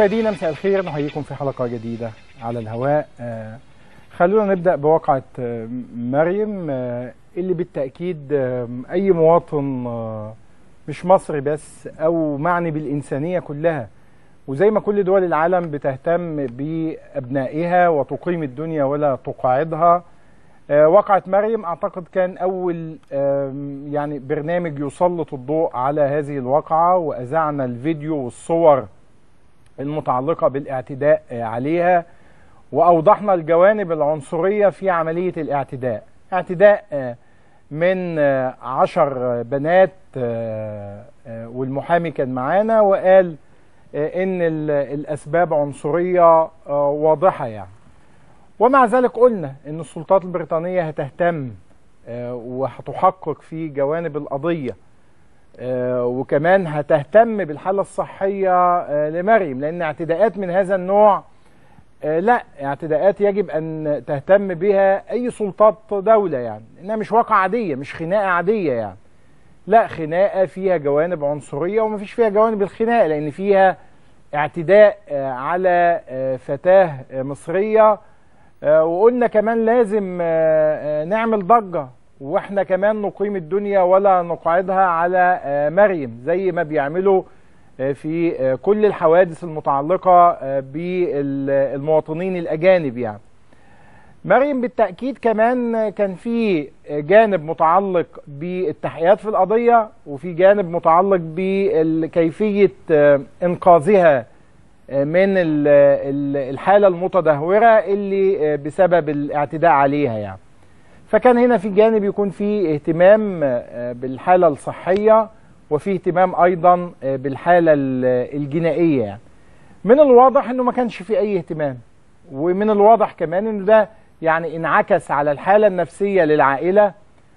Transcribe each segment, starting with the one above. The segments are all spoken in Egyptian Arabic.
مشاهدينا مساء الخير نحييكم في حلقة جديدة على الهواء آه، خلونا نبدأ بواقعة آه، مريم آه، اللي بالتأكيد آه، أي مواطن آه، مش مصري بس أو معني بالإنسانية كلها وزي ما كل دول العالم بتهتم بأبنائها وتقيم الدنيا ولا تقاعدها آه، واقعة مريم أعتقد كان أول آم، يعني برنامج يسلط الضوء على هذه الواقعة وأذعنا الفيديو والصور المتعلقة بالاعتداء آه، عليها وأوضحنا الجوانب العنصرية في عملية الاعتداء اعتداء آه، من آه، عشر آه، بنات آه، آه، والمحامي كان معانا وقال آه، إن ال- الأسباب عنصرية آه، واضحة يعني ومع ذلك قلنا ان السلطات البريطانيه هتهتم آه، وهتحقق في جوانب القضيه آه، وكمان هتهتم بالحاله الصحيه آه، لمريم لان اعتداءات من هذا النوع آه، لا اعتداءات يجب ان تهتم بها اي سلطات دوله يعني انها مش واقعه عاديه مش خناقه عاديه يعني لا خناقه فيها جوانب عنصريه ومفيش فيها جوانب الخناقه لان فيها اعتداء آه، على آه، فتاه آه، مصريه آه، وقلنا كمان لازم آه، آه، نعمل ضجة واحنا كمان نقيم الدنيا ولا نقعدها على آه، مريم زي ما بيعملوا آه، في آه، كل الحوادث المتعلقة آه، بالمواطنين الأجانب يعني مريم بالتأكيد كمان كان في جانب متعلق بالتحقيقات في القضية وفي جانب متعلق بكيفية آه، إنقاذها من ال- ال- الحالة المتدهورة اللي بسبب الاعتداء عليها يعني فكان هنا في جانب يكون في اهتمام آه، بالحالة الصحية وفي اهتمام أيضا آه، بالحالة ال- الجنائية يعني من الواضح انه ما كانش في اي اهتمام ومن الواضح كمان انه ده يعني انعكس على الحالة النفسية للعائلة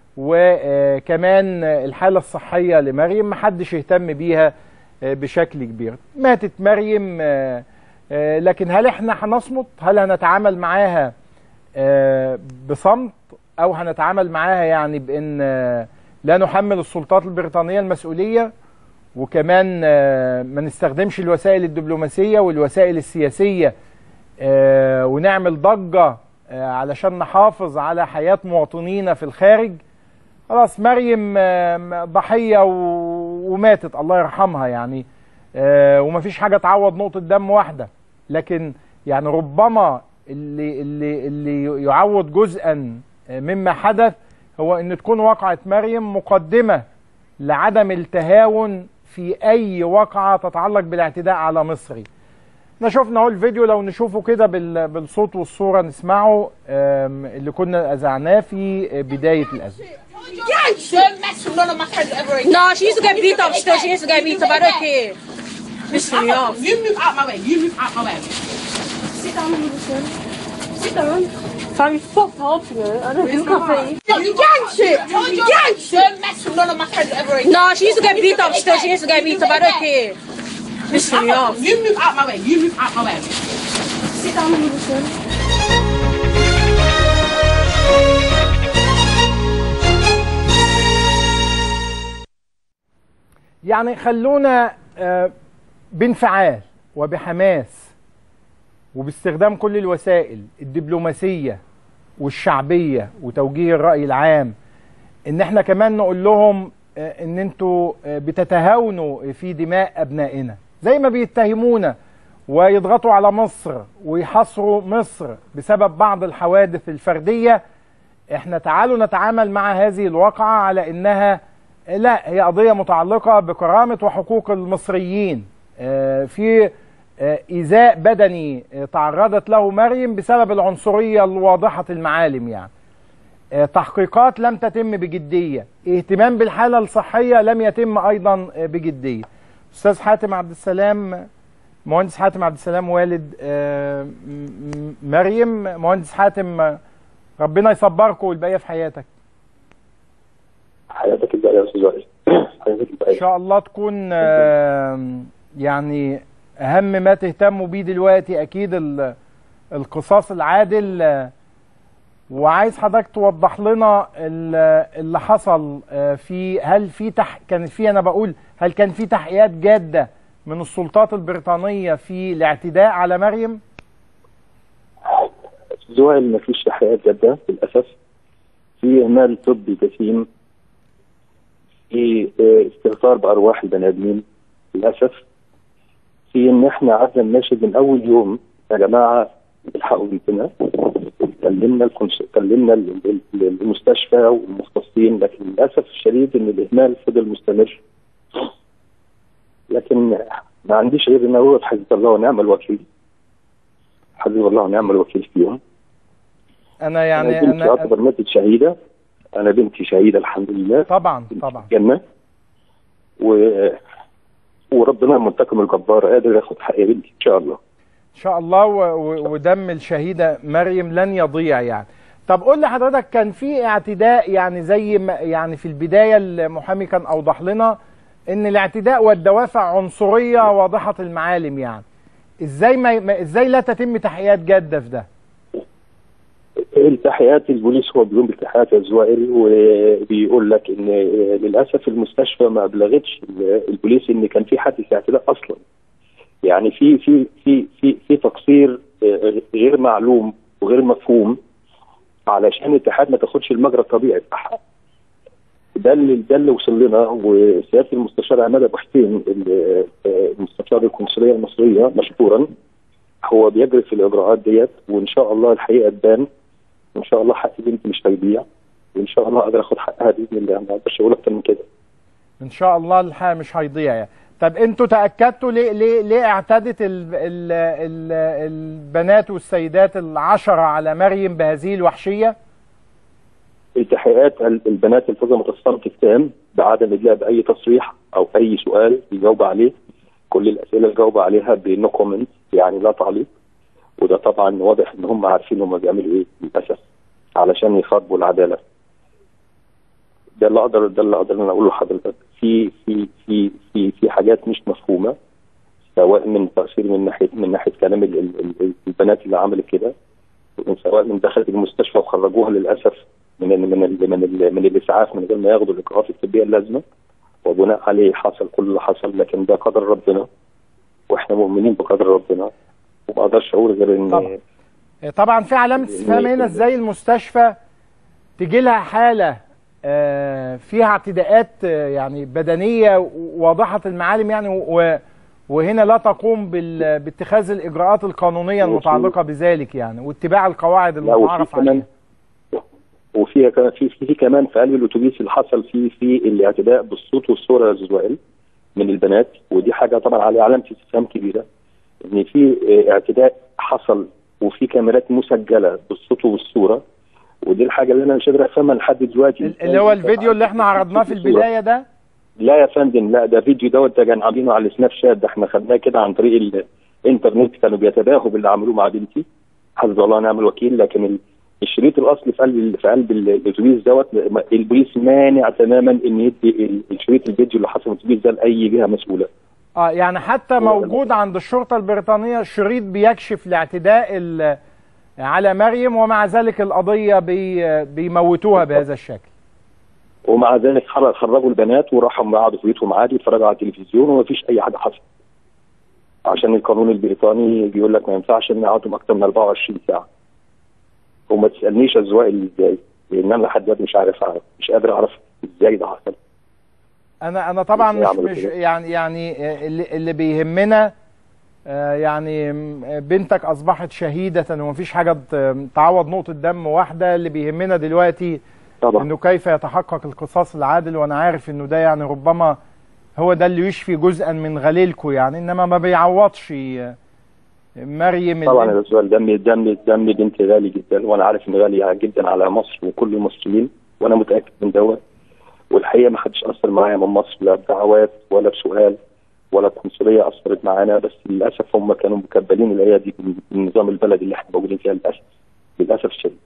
وكمان الحالة الصحية لمريم محدش اهتم بيها آه، بشكل كبير ماتت مريم آه، آه، لكن هل احنا هنصمت هل هنتعامل معاها آه، بصمت او هنتعامل معاها يعني بان آه، لا نحمل السلطات البريطانية المسؤولية وكمان آه، ما نستخدمش الوسائل الدبلوماسية والوسائل السياسية آه، ونعمل ضجة آه، علشان نحافظ على حياة مواطنينا في الخارج خلاص مريم آه، ضحية و- وماتت الله يرحمها يعني آه، ومفيش حاجة تعوض نقطة دم واحدة لكن يعني ربما اللي اللي اللي يعوض جزءا مما حدث هو ان تكون واقعة مريم مقدمة لعدم التهاون في اي واقعة تتعلق بالاعتداء على مصري احنا شفنا اهو الفيديو لو نشوفه كده بال- بالصوت والصورة نسمعه آم، اللي كنا اذعناه في بداية الازمة Yes! Don't mess with none of my friends ever again. No, she needs to get beat up still. She needs to get beat up. I don't care. Pissing me off. You move out my way. You move out my way. Sit down, listen. Sit down. Fam, you fucked up, you know. I don't do nothing. You gang shit. You gang shit. Don't mess with none of my friends ever again. No, she needs to get beat up still. She needs to get beat up. I don't care. Pissing me off. You move out my way. You move out my way. Sit down, listen. يعني خلونا آه، بانفعال وبحماس وباستخدام كل الوسائل الدبلوماسية والشعبية وتوجيه الرأي العام ان احنا كمان نقول لهم آه، ان انتوا آه، بتتهاونوا في دماء ابنائنا زي ما بيتهمونا ويضغطوا على مصر ويحصروا مصر بسبب بعض الحوادث الفردية احنا تعالوا نتعامل مع هذه الواقعة على انها لا هي قضية متعلقة بكرامة وحقوق المصريين آه، في آه، إيذاء بدني آه، تعرضت له مريم بسبب العنصرية الواضحة المعالم يعني آه، تحقيقات لم تتم بجدية اهتمام بالحالة الصحية لم يتم أيضا آه، بجدية أستاذ حاتم عبد السلام مهندس حاتم عبد السلام والد آه، م- م- مريم مهندس حاتم آه، ربنا يصبركم والباقية في حياتك حياتك ازاي يا استاذ وائل حياتك ان ازاي شاء الله تكون آم، يعني اهم ما تهتموا بيه دلوقتي اكيد ال- القصاص العادل آه، وعايز حضرتك توضح لنا ال- اللي حصل آه، في هل في تح كانت في انا بقول هل كان في تحقيقات جاده من السلطات البريطانيه في الاعتداء على مريم زوال ما فيش تحقيقات جادة للأسف في إهمال طبي جسيم في آه، استغفار بأرواح البني آدمين للأسف في إن إحنا قعدنا نناشد من أول يوم يا جماعة الحقوا بنتنا كلمنا الكونس... كلمنا ال- ال- ال- المستشفى والمختصين لكن للأسف الشديد إن الإهمال فضل مستمر لكن ما عنديش غير إن أقول حسبي الله ونعم الوكيل حسبي الله ونعم الوكيل فيهم انا يعني يعني أنا بنتي انا أعتبر ماتت شهيدة أنا بنتي شهيدة الحمد لله طبعا بنتي طبعا في الجنة و... وربنا المنتقم الجبار قادر ياخد حق بنتي إن شاء الله ان شاء الله و- و- ودم الشهيده مريم لن يضيع يعني طب قول لي حضرتك كان في اعتداء يعني زي ما يعني في البدايه المحامي كان اوضح لنا ان الاعتداء والدوافع عنصريه واضحه المعالم يعني ازاي ما ما- ازاي لا تتم تحقيقات جاده في ده التحقيقات البوليس هو بيقوم بالتحقيقات الزوائري وبيقول لك ان للاسف المستشفى ما ابلغتش البوليس ان كان في حادث اعتداء اصلا يعني في في في في في تقصير غير معلوم وغير مفهوم علشان الاتحاد ما تاخدش المجرى الطبيعي بتاعها ده اللي ده اللي وصل لنا وسياده المستشار عماد ابو حسين ال- المستشار القنصليه المصريه مشكورا هو بيجري في الاجراءات ديت وان شاء الله الحقيقه تبان وان شاء الله حق بنتي مش هيضيع وان شاء الله اقدر اخد حقها باذن الله ما اقدرش اقول اكتر من كده ان شاء الله الحق مش هيضيع يعني طب انتوا تاكدتوا ليه ليه ليه اعتدت ال ال ال البنات والسيدات العشره على مريم بهذه الوحشيه التحقيقات ال- البنات التزمت الصمت التام بعدم ادلاء باي تصريح او اي سؤال يجاوب عليه كل الاسئله اللي جاوب عليها بنو كومنت يعني لا تعليق وده طبعا واضح ان هم عارفين هم بيعملوا ايه للاسف علشان يخاطبوا العداله ده اللي اقدر ده اللي اقدر ان أنا اقوله لحضرتك في في في في في حاجات مش مفهومه سواء من تاثير من ناحيه من ناحيه كلام ال- ال- ال- البنات اللي عملت كده ومن سواء من دخلت المستشفى وخرجوها للاسف من ال من ال من ال من الاسعاف من غير ما ياخدوا الاجراءات الطبيه اللازمه وبناء عليه حصل كل اللي حصل لكن ده قدر ربنا واحنا مؤمنين بقدر ربنا وما اقدرش اقول غير ان طبعا. طبعا في علامه استفهام هنا ازاي المستشفى تجي لها حاله آه، فيها اعتداءات آه، يعني بدنيه واضحه المعالم يعني و- وهنا لا تقوم بال- باتخاذ الاجراءات القانونيه المتعلقه بذلك يعني واتباع القواعد لا، وفي المتعارف كمان عليها وفيها كمان في في كمان في قلب الاتوبيس اللي حصل فيه في الاعتداء بالصوت والصوره يا استاذ وائل من البنات ودي حاجه طبعا عليها علامه استفهام كبيره ان في آه، اعتداء حصل وفي كاميرات مسجله بالصوت والصوره ودي الحاجه اللي انا مش قادر افهمها لحد دلوقتي اللي هو الفيديو اللي احنا عرضناه في البدايه ده لا يا فندم لا ده فيديو دوت ده كان عاملينه على السناب شات ده احنا خدناه كده عن طريق الانترنت كانوا بيتباهوا باللي عملوه مع بنتي حسبي الله ونعم الوكيل لكن ال- الشريط الاصلي في قلب في قلب ال- الاتوبيس دوت البوليس مانع تماما ان يدي ال- الشريط الفيديو اللي حصل في الاتوبيس ده لاي جهه مسؤوله اه يعني حتى موجود عند الشرطه البريطانيه شريط بيكشف الاعتداء ال- على مريم ومع ذلك القضيه بي بيموتوها بهذا الشكل ومع ذلك خر- خرجوا البنات وراحوا قعدوا في بيتهم عادي يتفرجوا على التلفزيون ومفيش اي حاجه حصلت عشان القانون البريطاني بيقول لك ما ينفعش ان اقعدهم اكتر من 24 ساعه وما تسالنيش الزوائل ازاي لان انا لحد دلوقتي مش عارف أعرف مش قادر اعرف ازاي ده حصل انا انا طبعا إزاي مش عملوا مش كده؟ يعني يعني آه، اللي, اللي بيهمنا آه، يعني م- بنتك اصبحت شهيده ومفيش حاجه ت- تعوض نقطه دم واحده اللي بيهمنا دلوقتي طبعا انه كيف يتحقق القصاص العادل وانا عارف انه ده يعني ربما هو ده اللي يشفي جزءا من غليلكم يعني انما ما بيعوضش آه، مريم طبعا اللي- يا سؤال دم دم دم بنتي غالي جدا وانا عارف انه غالي جدا على مصر وكل المصريين وانا متاكد من دوت والحقيقه ما حدش اثر معايا من مصر لا بدعوات ولا بسؤال ولا القنصليه اثرت معانا بس للاسف هم كانوا مكبلين الايادي بالنظام البلدي اللي احنا موجودين فيها للاسف للاسف الشديد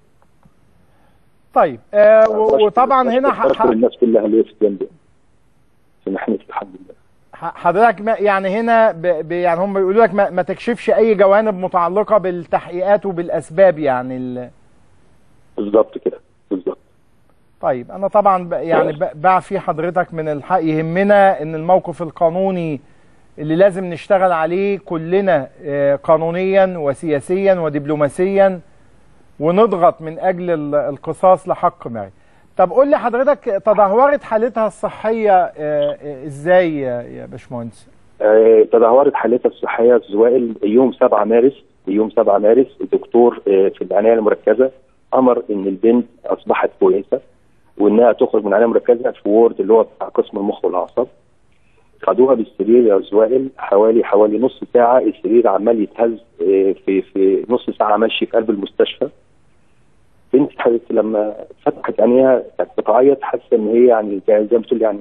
طيب آه و- وطبعا هنا ح- بشكر ح- الناس كلها اللي وقفت جنبي في محنتي الحمد لله ح- حضرتك ما- يعني هنا ب ب يعني هم بيقولوا لك ما, ما تكشفش اي جوانب متعلقه بالتحقيقات وبالاسباب يعني ال... بالظبط كده بالظبط طيب انا طبعا ب يعني ب- بعفي حضرتك من الحق يهمنا ان الموقف القانوني اللي لازم نشتغل عليه كلنا آه، قانونيا وسياسيا ودبلوماسيا ونضغط من اجل ال- القصاص لحق مريم طب قول لي حضرتك تدهورت حالتها الصحيه آه، آه، ازاي يا يا باشمهندس آه، تدهورت حالتها الصحيه في زوائل يوم 7 مارس يوم 7 مارس الدكتور آه، في العنايه المركزه امر ان البنت اصبحت كويسه وانها تخرج من العنايه المركزه في وورد اللي هو بتاع قسم المخ والاعصاب خدوها بالسرير يا زوائل حوالي حوالي نص ساعه السرير عمال يتهز آه، في في نص ساعه ماشي في قلب المستشفى بنت حبيبتي لما فتحت عينيها كانت بتعيط حاسه ان هي يعني زي زي ما بتقول يعني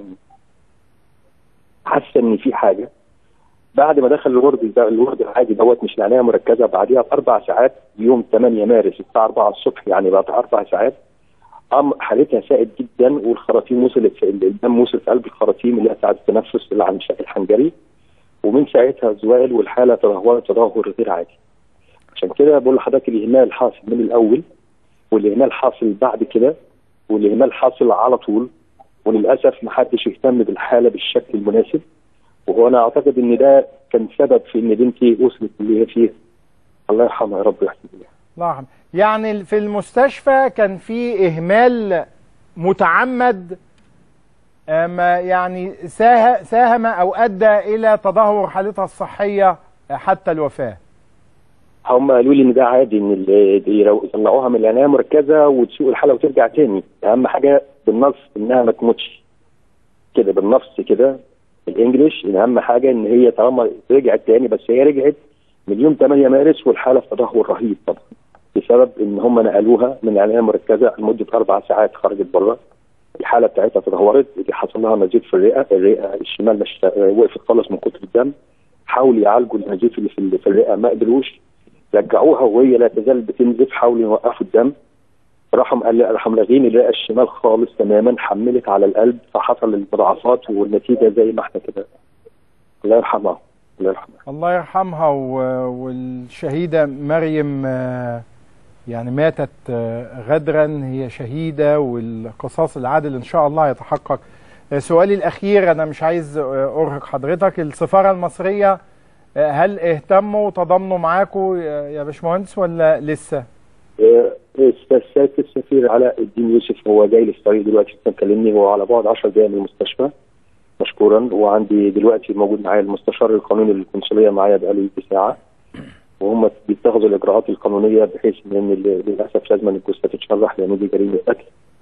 حاسه ان في حاجه بعد ما دخل الورد ده الورد العادي دوت مش العنايه مركزه بعديها باربع ساعات يوم 8 مارس الساعه 4 الصبح يعني بعد اربع ساعات أم حالتها ساءت جدا والخراطيم وصلت في الدم وصل في قلب الخراطيم اللي هي بتاعت التنفس اللي على الشق الحنجري ومن ساعتها زوائل والحاله تدهورت تدهور غير عادي عشان كده بقول لحضرتك الاهمال حاصل من الاول والاهمال حاصل بعد كده والاهمال حاصل على طول وللاسف ما حدش يهتم بالحاله بالشكل المناسب وهو انا اعتقد ان ده كان سبب في ان بنتي وصلت اللي هي فيه الله يرحمها يا رب ويحسن اليها الله يرحمه يعني في المستشفى كان في اهمال متعمد أما يعني ساه- ساهم او ادى الى تدهور حالتها الصحيه حتى الوفاه هم قالوا لي ان ده عادي ان ال- يرو- يطلعوها من العنايه المركزه وتسوق الحاله وترجع تاني اهم حاجه بالنص انها ما تموتش كده بالنص كده الانجليش ان اهم حاجه ان هي طالما رجعت تاني بس هي رجعت من يوم 8 مارس والحاله في تدهور رهيب طبعا بسبب ان هم نقلوها من العنايه المركزه لمده اربع ساعات خرجت بره الحاله بتاعتها تدهورت حصل لها نزيف في الرئه الرئه الشمال مش وقفت خالص من كتر الدم حاولوا يعالجوا النزيف اللي في في الرئه ما قدروش رجعوها وهي لا تزال بتنزف حاولوا يوقفوا الدم راحوا مقل- راحوا لاغين الرئه الشمال خالص تماما حملت على القلب فحصل المضاعفات والنتيجه زي ما احنا كده الله يرحمها الله يرحمها الله يرحمها و- والشهيده مريم آه، يعني ماتت آه، غدرا هي شهيده والقصاص العادل ان شاء الله يتحقق آه، سؤالي الاخير انا مش عايز آه، ارهق حضرتك السفاره المصريه آه، هل اهتموا وتضامنوا معاكم يا يا باشمهندس ولا لسه؟ آه، السيد السفير علاء الدين يوسف هو جاي لي في الطريق دلوقتي كان كلمني هو على بعد 10 دقائق من المستشفى مشكورا وعندي دلوقتي موجود معايا المستشار القانوني للقنصليه معايا بقاله يجي ساعه وهم بيتخذوا الاجراءات القانونيه بحيث ان ال- للاسف لازم الجثه تتشرح لان دي جريمه قتل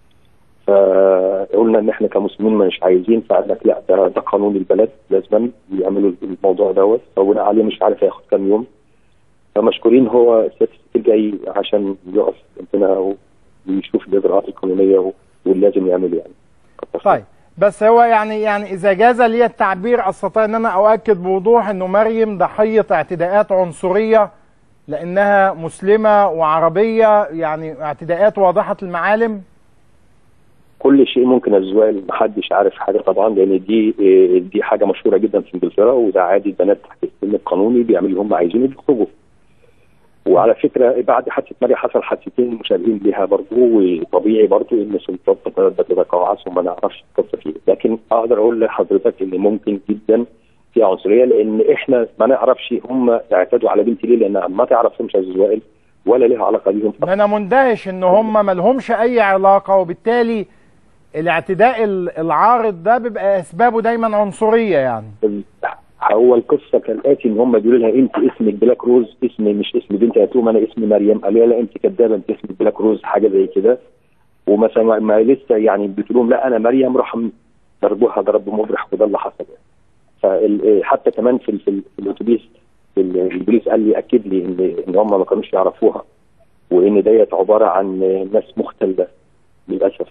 فقلنا ان احنا كمسلمين مش عايزين فقال لك لا ده ده قانون البلد لازم يعملوا الموضوع دوت فبناء عليه مش عارف هياخد كام يوم فمشكورين هو السيد السفير جاي عشان يقف جنبنا ويشوف الاجراءات القانونيه و- واللي لازم يعمله يعني كتر خير. طيب بس هو يعني يعني اذا جاز لي التعبير استطيع ان انا اؤكد بوضوح انه مريم ضحيه اعتداءات عنصريه لانها مسلمه وعربيه يعني اعتداءات واضحه المعالم كل شيء ممكن الزوال محدش عارف حاجه طبعا لان دي إيه، دي حاجه مشهوره جدا في انجلترا وده عادي البنات تحت السن القانوني بيعملوا اللي هم عايزينه بيخرجوا وعلى فكره بعد حادثه مريم حصل حادثتين مشابهين ليها برضه وطبيعي برضه ان السلطات بت- بتتقاعس وما نعرفش القصه فيه لكن اقدر اقول لحضرتك ان ممكن جدا في عنصريه لان احنا ما نعرفش هم اعتدوا على بنتي ليه لان ما تعرفهمش عزيز وائل ولا ليها علاقه بيهم ما انا مندهش ان هم ملهمش اي علاقه وبالتالي الاعتداء ال- العارض ده بيبقى اسبابه دايما عنصريه يعني هو القصه كالاتي ان هم بيقولوا لها انت اسمك بلاك روز اسمي مش اسم بنت يتوم انا اسمي مريم قالوا لها لا انت كدابه انت اسمك بلاك روز حاجه زي كده ومثلا ما- ما لسه يعني بتقول لهم لا انا مريم راح ضربوها ضرب مبرح وده اللي حصل يعني فحتى كمان في ال- في, ال- في الاتوبيس ال- البوليس قال لي اكد لي ان ان هم ما كانوش يعرفوها وان ديت عباره عن ناس مختلفه للاسف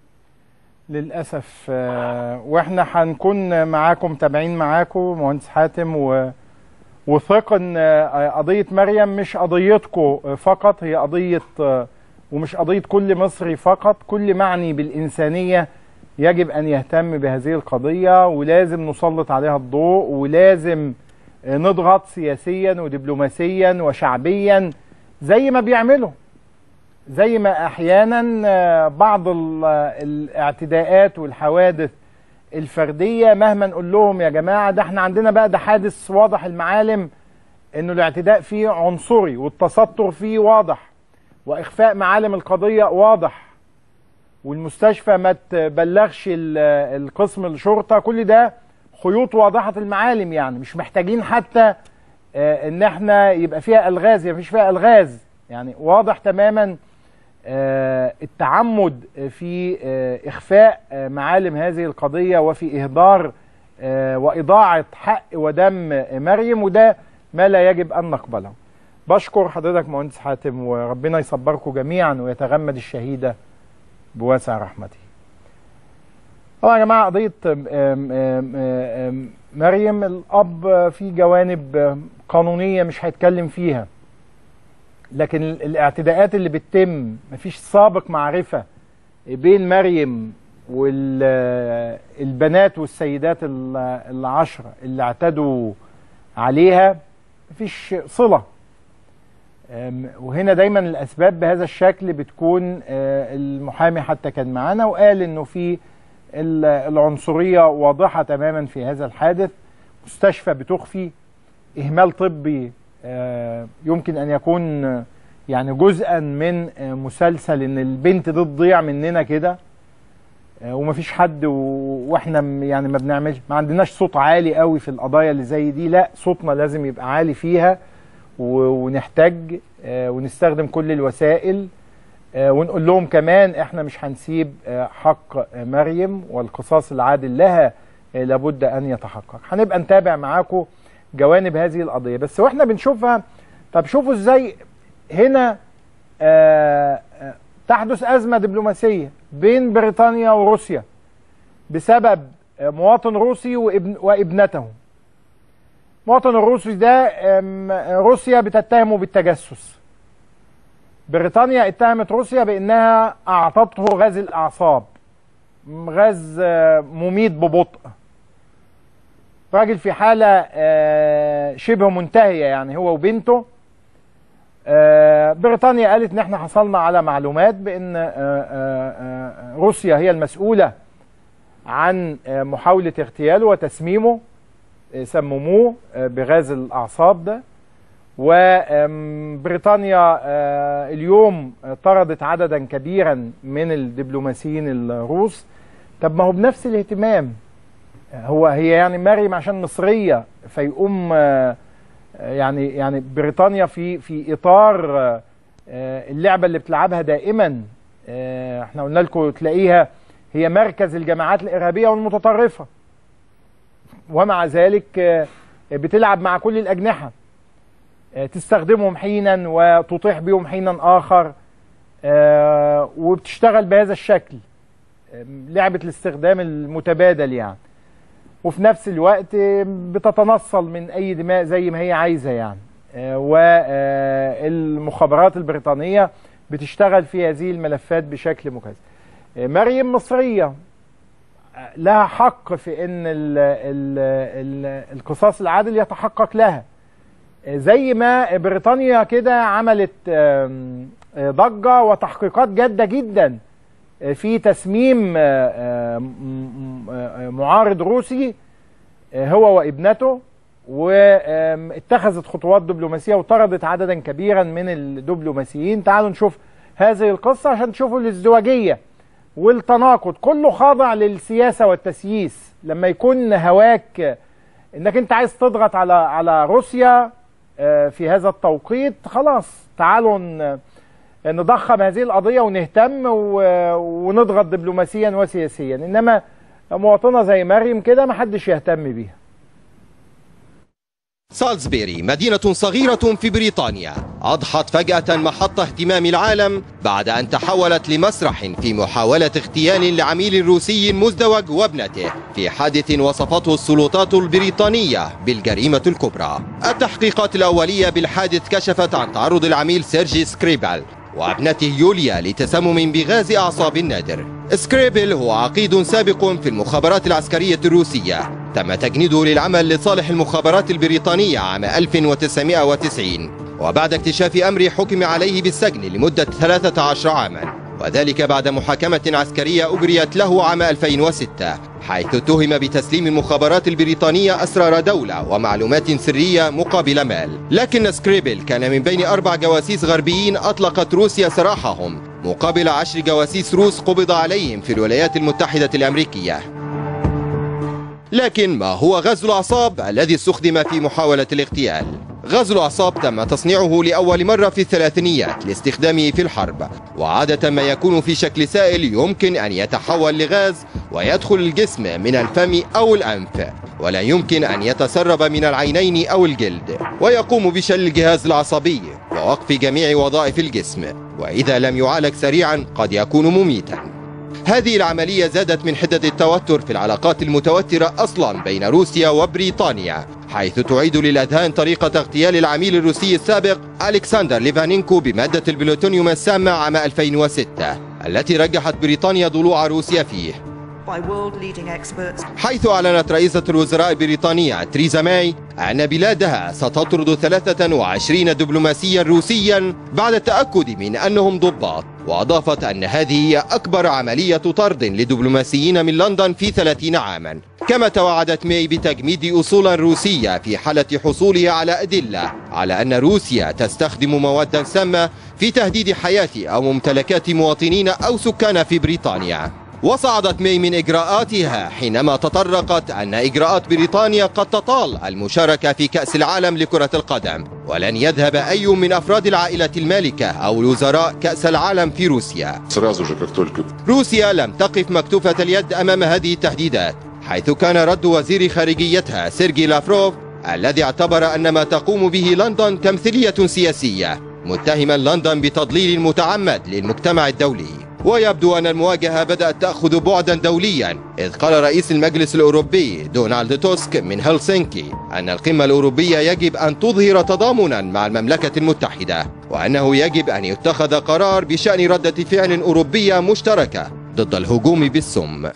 للاسف آه، واحنا هنكون معاكم متابعين معاكم مهندس حاتم و وثق ان آه، قضيه مريم مش قضيتكم فقط هي قضيه آه، ومش قضيه كل مصري فقط كل معني بالانسانيه يجب ان يهتم بهذه القضيه ولازم نسلط عليها الضوء ولازم آه، نضغط سياسيا ودبلوماسيا وشعبيا زي ما بيعملوا زي ما احيانا آه، بعض ال- الاعتداءات والحوادث الفرديه مهما نقول لهم يا جماعه ده احنا عندنا بقى ده حادث واضح المعالم انه الاعتداء فيه عنصري والتستر فيه واضح واخفاء معالم القضيه واضح والمستشفى ما تبلغش ال- القسم الشرطه كل ده خيوط واضحه المعالم يعني مش محتاجين حتى آه، ان احنا يبقى فيها الغاز مفيش فيها الغاز يعني واضح تماما آه، التعمد في آه، اخفاء آه، معالم هذه القضيه وفي اهدار آه، واضاعه حق ودم آه، مريم وده ما لا يجب ان نقبله. بشكر حضرتك مهندس حاتم وربنا يصبركم جميعا ويتغمد الشهيده بواسع رحمته. طبعا يا جماعه قضيه آم، آم، آم، آم، مريم الاب في جوانب آم، قانونيه مش هيتكلم فيها. لكن ال- الاعتداءات اللي بتتم مفيش سابق معرفه بين مريم والبنات والسيدات ال- العشرة اللي اعتدوا عليها مفيش صلة أم، وهنا دايما الأسباب بهذا الشكل بتكون آه، المحامي حتى كان معانا وقال إنه في ال- العنصرية واضحة تماما في هذا الحادث مستشفى بتخفي إهمال طبي آه، يمكن أن يكون آه، يعني جزءا من آه، مسلسل إن البنت دي تضيع مننا كده آه، ومفيش حد و- واحنا م- يعني ما بنعملش ما عندناش صوت عالي قوي في القضايا اللي زي دي لا صوتنا لازم يبقى عالي فيها و- ونحتاج آه، ونستخدم كل الوسائل آه، ونقول لهم كمان احنا مش هنسيب آه، حق آه، مريم والقصاص العادل لها آه، لابد ان يتحقق هنبقى نتابع معاكم جوانب هذه القضيه بس واحنا بنشوفها طب شوفوا ازاي هنا آه، آه، تحدث ازمه دبلوماسيه بين بريطانيا وروسيا بسبب آه، مواطن روسي وابن وابنته المواطن الروسي ده آم، روسيا بتتهمه بالتجسس بريطانيا اتهمت روسيا بانها اعطته غاز الاعصاب م- غاز آه، مميت ببطء راجل في حالة آه، شبه منتهية يعني هو وبنته آه، بريطانيا قالت ان احنا حصلنا على معلومات بان آه، آه، آه، روسيا هي المسؤولة عن آه، محاولة اغتياله وتسميمه آه، سمموه آه، بغاز الاعصاب ده وبريطانيا آه، اليوم آه، طردت عددا كبيرا من الدبلوماسيين الروس طب ما هو بنفس الاهتمام هو هي يعني مريم عشان مصرية فيقوم آه، يعني يعني بريطانيا في في اطار آه، آه، اللعبة اللي بتلعبها دائما آه، احنا قلنا لكم تلاقيها هي مركز الجماعات الإرهابية والمتطرفة ومع ذلك آه، بتلعب مع كل الأجنحة آه، تستخدمهم حينا وتطيح بهم حينا آخر آه، وبتشتغل بهذا الشكل آه، لعبة الاستخدام المتبادل يعني وفي نفس الوقت آه، بتتنصل من أي دماء زي ما هي عايزة يعني والمخابرات البريطانية بتشتغل في هذه الملفات بشكل مكثف آه، مريم مصرية آه، لها حق في ان ال ال ال القصاص العادل يتحقق لها زي ما بريطانيا كده عملت آم، آه، ضجة وتحقيقات جادة جدا آه، في تسميم آه، آه، م- م- آه، معارض روسي آه، هو وابنته واتخذت خطوات دبلوماسية وطردت عددا كبيرا من الدبلوماسيين تعالوا نشوف هذه القصة عشان تشوفوا الازدواجية والتناقض كله خاضع للسياسة والتسييس لما يكون هواك انك انت عايز تضغط على على روسيا آه، في هذا التوقيت خلاص تعالوا ن- نضخم هذه القضية ونهتم و- ونضغط دبلوماسيا وسياسيا انما مواطنة زي مريم كده محدش يهتم بيها سالزبيري مدينة صغيرة في بريطانيا أضحت فجأة محط اهتمام العالم بعد أن تحولت لمسرح في محاولة اغتيال لعميل روسي مزدوج وابنته في حادث وصفته السلطات البريطانية بالجريمة الكبرى التحقيقات الأولية بالحادث كشفت عن تعرض العميل سيرجي سكريبال وابنته يوليا لتسمم بغاز أعصاب نادر سكريبل هو عقيد سابق في المخابرات العسكرية الروسية تم تجنيده للعمل لصالح المخابرات البريطانية عام 1990 وبعد اكتشاف أمر حكم عليه بالسجن لمدة 13 عاما وذلك بعد محاكمة عسكرية أجريت له عام 2006 حيث اتهم بتسليم المخابرات البريطانية أسرار دولة ومعلومات سرية مقابل مال لكن سكريبل كان من بين أربع جواسيس غربيين أطلقت روسيا سراحهم مقابل عشر جواسيس روس قبض عليهم في الولايات المتحدة الأمريكية لكن ما هو غزو الأعصاب الذي استخدم في محاولة الاغتيال؟ غزو الأعصاب تم تصنيعه لأول مرة في الثلاثينيات لاستخدامه في الحرب وعادة ما يكون في شكل سائل يمكن أن يتحول لغاز ويدخل الجسم من الفم أو الأنف ولا يمكن أن يتسرب من العينين أو الجلد ويقوم بشل الجهاز العصبي ووقف جميع وظائف الجسم وإذا لم يعالج سريعا قد يكون مميتا هذه العملية زادت من حدة التوتر في العلاقات المتوترة أصلا بين روسيا وبريطانيا حيث تعيد للأذهان طريقة اغتيال العميل الروسي السابق ألكسندر ليفانينكو بمادة البلوتونيوم السامة عام 2006 التي رجحت بريطانيا ضلوع روسيا فيه by world leading experts. حيث أعلنت رئيسة الوزراء البريطانية تريزا ماي أن بلادها ستطرد 23 دبلوماسيا روسيا بعد التأكد من أنهم ضباط وأضافت أن هذه هي أكبر عملية طرد لدبلوماسيين من لندن في 30 عاما كما توعدت ماي بتجميد أصولا روسية في حالة حصولها على أدلة على أن روسيا تستخدم مواد سامة في تهديد حياة أو ممتلكات مواطنين أو سكان في بريطانيا وصعدت مي من إجراءاتها حينما تطرقت أن إجراءات بريطانيا قد تطال المشاركة في كأس العالم لكرة القدم ولن يذهب أي من أفراد العائلة المالكة أو الوزراء كأس العالم في روسيا Сразу же, как только روسيا لم تقف مكتوفة اليد أمام هذه التهديدات حيث كان رد وزير خارجيتها سيرجي لافروف الذي اعتبر أن ما تقوم به لندن تمثيلية سياسية متهما لندن بتضليل متعمد للمجتمع الدولي ويبدو أن المواجهة بدأت تأخذ بعدا دوليا إذ قال رئيس المجلس الأوروبي دونالد توسك من هلسنكي أن القمة الأوروبية يجب أن تظهر تضامنا مع المملكة المتحدة وأنه يجب أن يتخذ قرار بشأن ردة فعل أوروبية مشتركة ضد الهجوم بالسم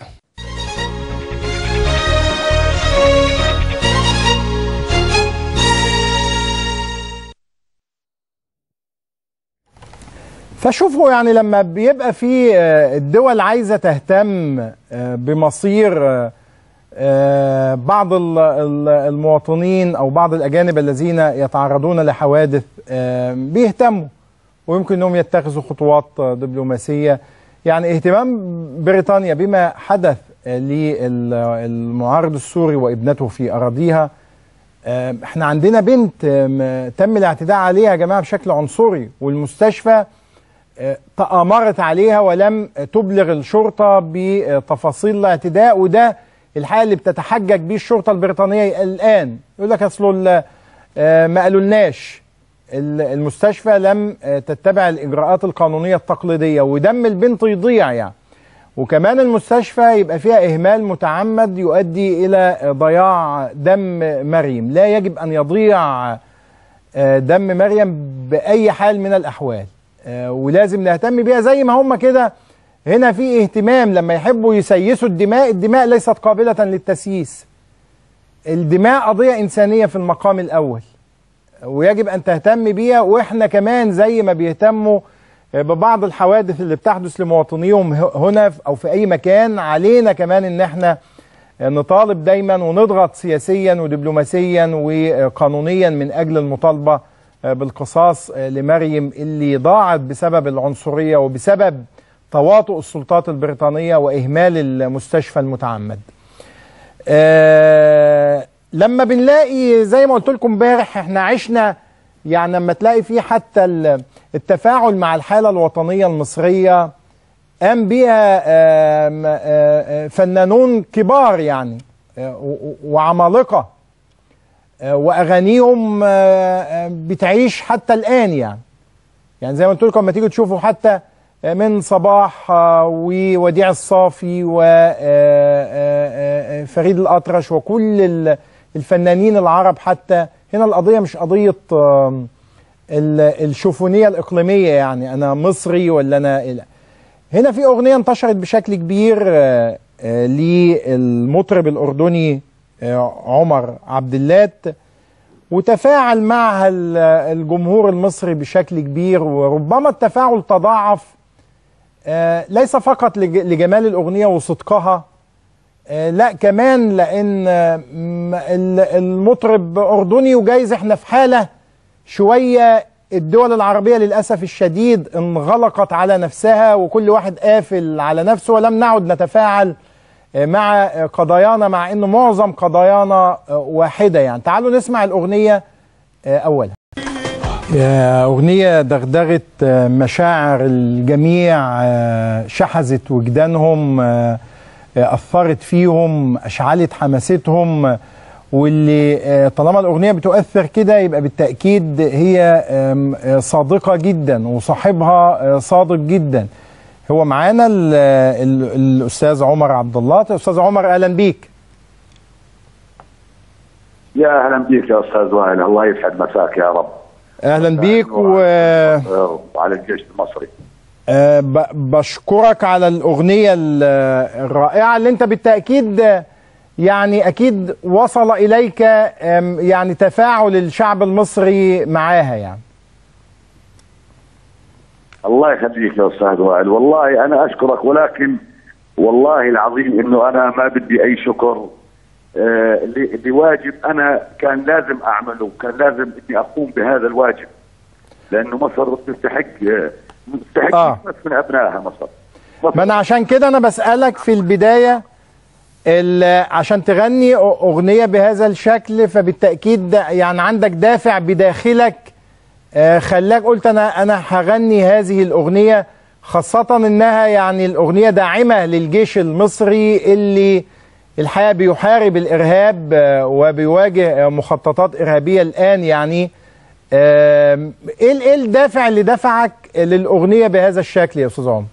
فشوفوا يعني لما بيبقى في آه، الدول عايزه تهتم آه، بمصير آه، آه، بعض ال- ال- المواطنين او بعض الاجانب الذين يتعرضون لحوادث آه، بيهتموا ويمكن انهم يتخذوا خطوات آه، دبلوماسيه يعني اهتمام بريطانيا بما حدث آه، للمعارض السوري وابنته في اراضيها آه، احنا عندنا بنت آم، تم الاعتداء عليها يا جماعه بشكل عنصري والمستشفى آه، تآمرت عليها ولم تبلغ الشرطة بتفاصيل الاعتداء وده الحقيقة اللي بتتحجج بيه الشرطة البريطانية الآن يقول لك أصله ال- آه، ما قالولناش ال- المستشفى لم آه، تتبع الإجراءات القانونية التقليدية ودم البنت يضيع يعني وكمان المستشفى يبقى فيها إهمال متعمد يؤدي إلى آه، ضياع دم مريم لا يجب أن يضيع آه، دم مريم بأي حال من الأحوال آه، ولازم نهتم بيها زي ما هم كده هنا في اهتمام لما يحبوا يسيسوا الدماء الدماء ليست قابلة للتسييس الدماء قضية إنسانية في المقام الأول ويجب أن تهتم بيها وإحنا كمان زي ما بيهتموا ببعض الحوادث اللي بتحدث لمواطنيهم ه- هنا أو في أي مكان علينا كمان إن إحنا نطالب دايما ونضغط سياسيا ودبلوماسيا وقانونيا من أجل المطالبة بالقصاص لمريم اللي ضاعت بسبب العنصرية وبسبب تواطؤ السلطات البريطانية وإهمال المستشفى المتعمد آه لما بنلاقي زي ما قلت لكم امبارح احنا عشنا يعني لما تلاقي في حتى ال- التفاعل مع الحالة الوطنية المصرية قام بيها آم، آه، آه، فنانون كبار يعني آه، و- و- وعمالقة آه، وأغانيهم آه، آه، بتعيش حتى الآن يعني يعني زي ما قلت لكم لما تيجوا تشوفوا حتى من صباح آه، ووديع الصافي وفريد الأطرش وكل ال- الفنانين العرب حتى هنا القضية مش قضية آم، ال- الشوفونية الإقليمية يعني أنا مصري ولا أنا إلى هنا في أغنية انتشرت بشكل كبير آه، آه، للمطرب الأردني آه، عمر عبد اللات وتفاعل معها ال- الجمهور المصري بشكل كبير وربما التفاعل تضاعف آه، ليس فقط لج- لجمال الأغنية وصدقها آه، لا كمان لأن آه، م- ال- المطرب أردني وجايز احنا في حالة شوية الدول العربية للأسف الشديد انغلقت على نفسها وكل واحد قافل على نفسه ولم نعد نتفاعل آه، مع آه، قضايانا مع أن معظم قضايانا آه، واحدة يعني تعالوا نسمع الأغنية آه، أولا آه، أغنية دغدغت آه، مشاعر الجميع آه، شحذت وجدانهم آه، آه، أثرت فيهم أشعلت حماستهم آه، واللي آه، طالما الأغنية بتؤثر كده يبقى بالتأكيد هي آم، آه، صادقة جدا وصاحبها آه، صادق جدا هو معانا ال- ال- الأستاذ عمر عبد الله أستاذ عمر أهلا بيك يا اهلا بك يا استاذ وائل الله يسعد مساك يا رب أهلا بيك و وعلى الجيش المصري أه ب- بشكرك على الأغنية ال- الرائعة اللي أنت بالتأكيد آه، يعني أكيد وصل إليك آم، يعني تفاعل الشعب المصري معاها يعني الله يخليك يا استاذ وائل والله انا اشكرك ولكن والله العظيم انه انا ما بدي اي شكر آه، ل- لواجب انا كان لازم اعمله كان لازم اني اقوم بهذا الواجب لانه مصر تستحق آه، تستحق آه. ناس من ابنائها مصر مصر ما أنا عشان كده أنا بسألك في البداية ال- عشان تغني أ- أغنية بهذا الشكل فبالتأكيد ده- يعني عندك دافع بداخلك آه، خلاك قلت أنا أنا هغني هذه الأغنية خاصة إنها يعني الأغنية داعمة للجيش المصري اللي الحقيقة بيحارب الإرهاب آه، وبيواجه آه، مخططات إرهابية الآن يعني آم، إيه ال- إيه الدافع اللي دفعك للأغنية بهذا الشكل يا أستاذ عمر؟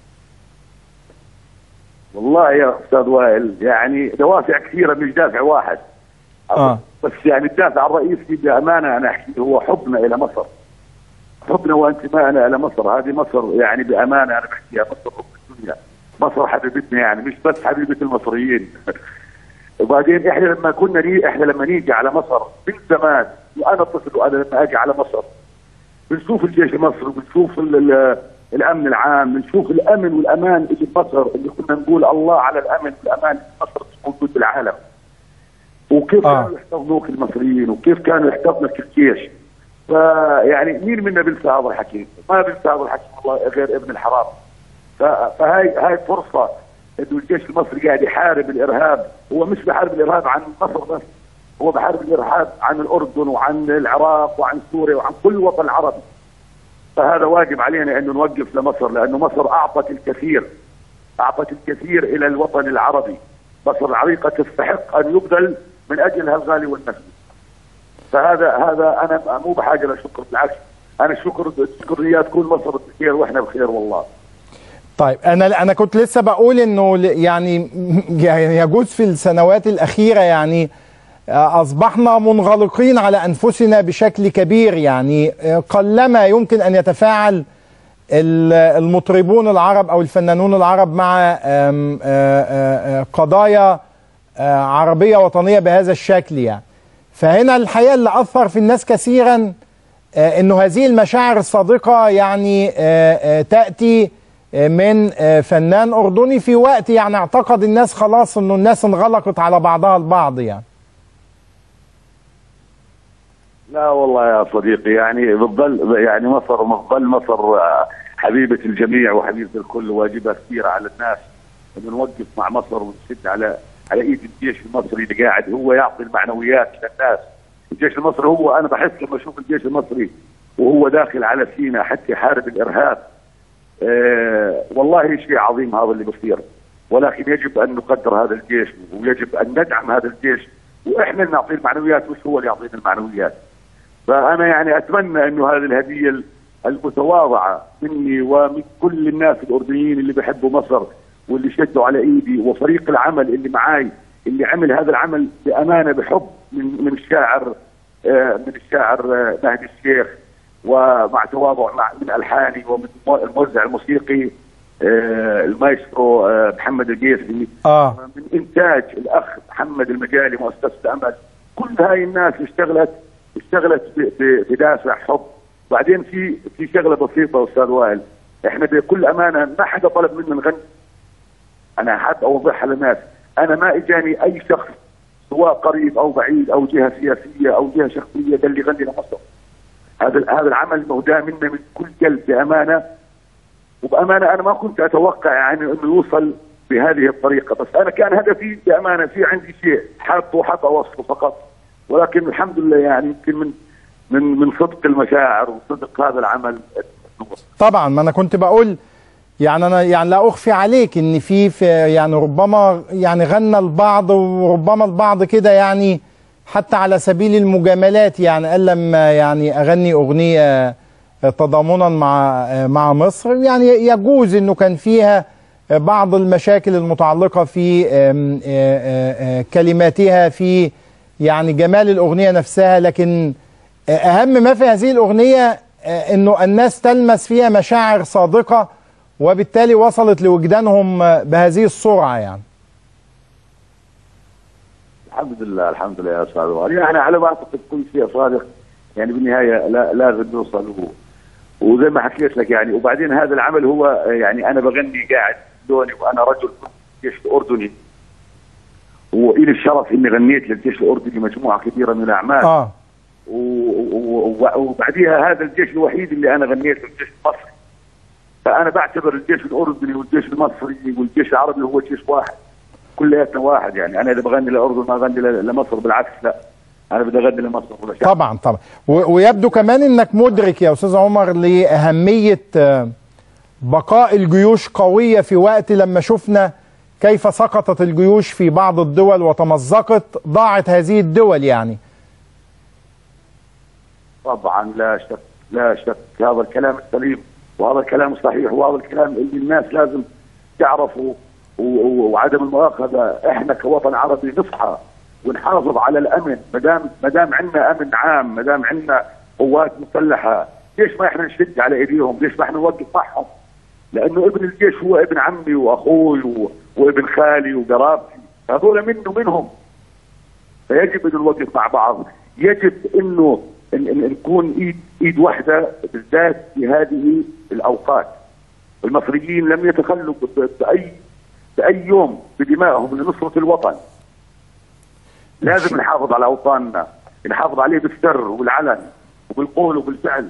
والله يا استاذ وائل يعني دوافع كثيره مش دافع واحد آه. بس يعني الدافع الرئيسي بامانه انا احكي هو حبنا الى مصر حبنا وانتمائنا الى مصر هذه مصر يعني بامانه انا بحكيها مصر ام الدنيا مصر حبيبتنا يعني مش بس حبيبه المصريين وبعدين احنا لما كنا ني احنا لما نيجي على مصر من زمان وانا طفل وانا لما اجي على مصر بنشوف الجيش المصري وبنشوف ال- ال- الامن العام بنشوف الامن والامان اللي في مصر اللي كنا نقول الله على الامن والامان اللي في مصر موجود بالعالم وكيف آه. كانوا يحتضنوك المصريين وكيف كانوا يحتضنك الجيش فيعني مين منا بينسى هذا الحكي؟ ما بينسى هذا الحكي والله غير ابن الحرام ف- فهاي هاي فرصه انه الجيش المصري قاعد يحارب الارهاب هو مش بحارب الارهاب عن مصر بس هو بحارب الارهاب عن الاردن وعن العراق وعن سوريا وعن كل وطن عربي فهذا واجب علينا انه نوقف لمصر لانه مصر اعطت الكثير اعطت الكثير الى الوطن العربي مصر العريقه تستحق ان يبذل من اجلها الغالي والنفيس فهذا هذا انا مو بحاجه لشكر بالعكس انا الشكر الشكريات كل مصر بخير واحنا بخير والله طيب انا انا كنت لسه بقول انه ل- يعني يعني يجوز في السنوات الاخيره يعني آه، اصبحنا منغلقين على انفسنا بشكل كبير يعني آه، قلما يمكن ان يتفاعل ال- المطربون العرب او الفنانون العرب مع آم، آه، آه، آه، قضايا آه، عربيه وطنيه بهذا الشكل يعني فهنا الحقيقه اللي اثر في الناس كثيرا آه، انه هذه المشاعر الصادقه يعني آه، آه، تاتي آه، من آه، فنان اردني في وقت يعني اعتقد الناس خلاص انه الناس انغلقت على بعضها البعض يعني لا والله يا صديقي يعني بتظل يعني مصر بتظل مصر آه، حبيبة الجميع وحبيبة الكل واجبها كثيرة على الناس انه نوقف مع مصر ونشد على على ايد الجيش المصري اللي قاعد هو يعطي المعنويات للناس الجيش المصري هو انا بحس لما اشوف الجيش المصري وهو داخل على سينا حتى يحارب الارهاب آه والله شيء عظيم هذا اللي بصير ولكن يجب ان نقدر هذا الجيش ويجب ان ندعم هذا الجيش واحنا اللي نعطيه المعنويات مش هو اللي يعطينا المعنويات فانا يعني اتمنى انه هذه الهديه المتواضعه مني ومن كل الناس الاردنيين اللي بيحبوا مصر واللي شدوا على ايدي وفريق العمل اللي معاي اللي عمل هذا العمل بامانه بحب من من الشاعر آه، من الشاعر آه، مهدي الشيخ ومع تواضع مع من الحاني ومن الموزع الموسيقي آه، المايسترو آه، محمد القيسي اه من انتاج الاخ محمد المجالي مؤسسه امل كل هاي الناس اشتغلت اشتغلت ب- ب- بدافع حب بعدين في في شغله بسيطه استاذ وائل احنا بكل امانه ما حدا طلب منا نغني انا حاب اوضحها للناس انا ما اجاني اي شخص سواء قريب او بعيد او جهه سياسيه او جهه شخصيه قال لي غني لمصر هذا هذا العمل مهداه منا من كل قلب بامانه وبامانه انا ما كنت اتوقع يعني انه يوصل بهذه الطريقه بس انا كان هدفي بامانه في عندي شيء حاطه حاب اوصله فقط ولكن الحمد لله يعني يمكن من من من صدق المشاعر وصدق هذا العمل طبعا ما انا كنت بقول يعني انا يعني لا اخفي عليك ان في, في يعني ربما يعني غنى البعض وربما البعض كده يعني حتى على سبيل المجاملات يعني قال لما يعني اغني اغنيه تضامنا مع مع مصر يعني يجوز انه كان فيها بعض المشاكل المتعلقه في آم، آه، آه، كلماتها في يعني جمال الاغنيه نفسها لكن اهم ما في هذه الاغنيه آه، انه الناس تلمس فيها مشاعر صادقه وبالتالي وصلت لوجدانهم آه، بهذه السرعه يعني الحمد لله الحمد لله يا استاذ وائل يعني على ما اعتقد كل شيء صادق يعني بالنهايه لا لازم نوصل و- وزي ما حكيت لك يعني وبعدين هذا العمل هو يعني انا بغني قاعد لوني وانا رجل كنت في الجيش الاردني والي الشرف اني غنيت للجيش الاردني مجموعه كبيره من الاعمال اه و- و- و- وبعديها هذا الجيش الوحيد اللي انا غنيت له الجيش المصري فانا بعتبر الجيش الاردني والجيش المصري والجيش العربي هو جيش واحد كلياتنا واحد يعني انا اذا بغني للاردن ما اغني ل- لمصر بالعكس لا انا بدي اغني لمصر ولا شيء طبعا طبعا و- ويبدو كمان انك مدرك يا استاذ عمر لاهميه آه، بقاء الجيوش قويه في وقت لما شفنا كيف سقطت الجيوش في بعض الدول وتمزقت ضاعت هذه الدول يعني طبعا لا شك لا شك هذا الكلام السليم وهذا الكلام الصحيح وهذا الكلام اللي الناس لازم تعرفه و- و- وعدم المؤاخذه احنا كوطن عربي نصحى ونحافظ على الامن ما دام ما دام عندنا امن عام ما دام عندنا قوات مسلحه ليش ما احنا نشد على ايديهم ليش ما احنا نوقف معهم لانه ابن الجيش هو ابن عمي واخوي و... وابن خالي وقرابتي هذول منه منهم فيجب ان نوقف مع بعض يجب انه إن إن نكون ايد ايد واحده بالذات في هذه الاوقات المصريين لم يتخلوا ب- ب- باي باي يوم بدمائهم لنصره الوطن لازم نحافظ على اوطاننا نحافظ عليه بالسر والعلن وبالقول وبالفعل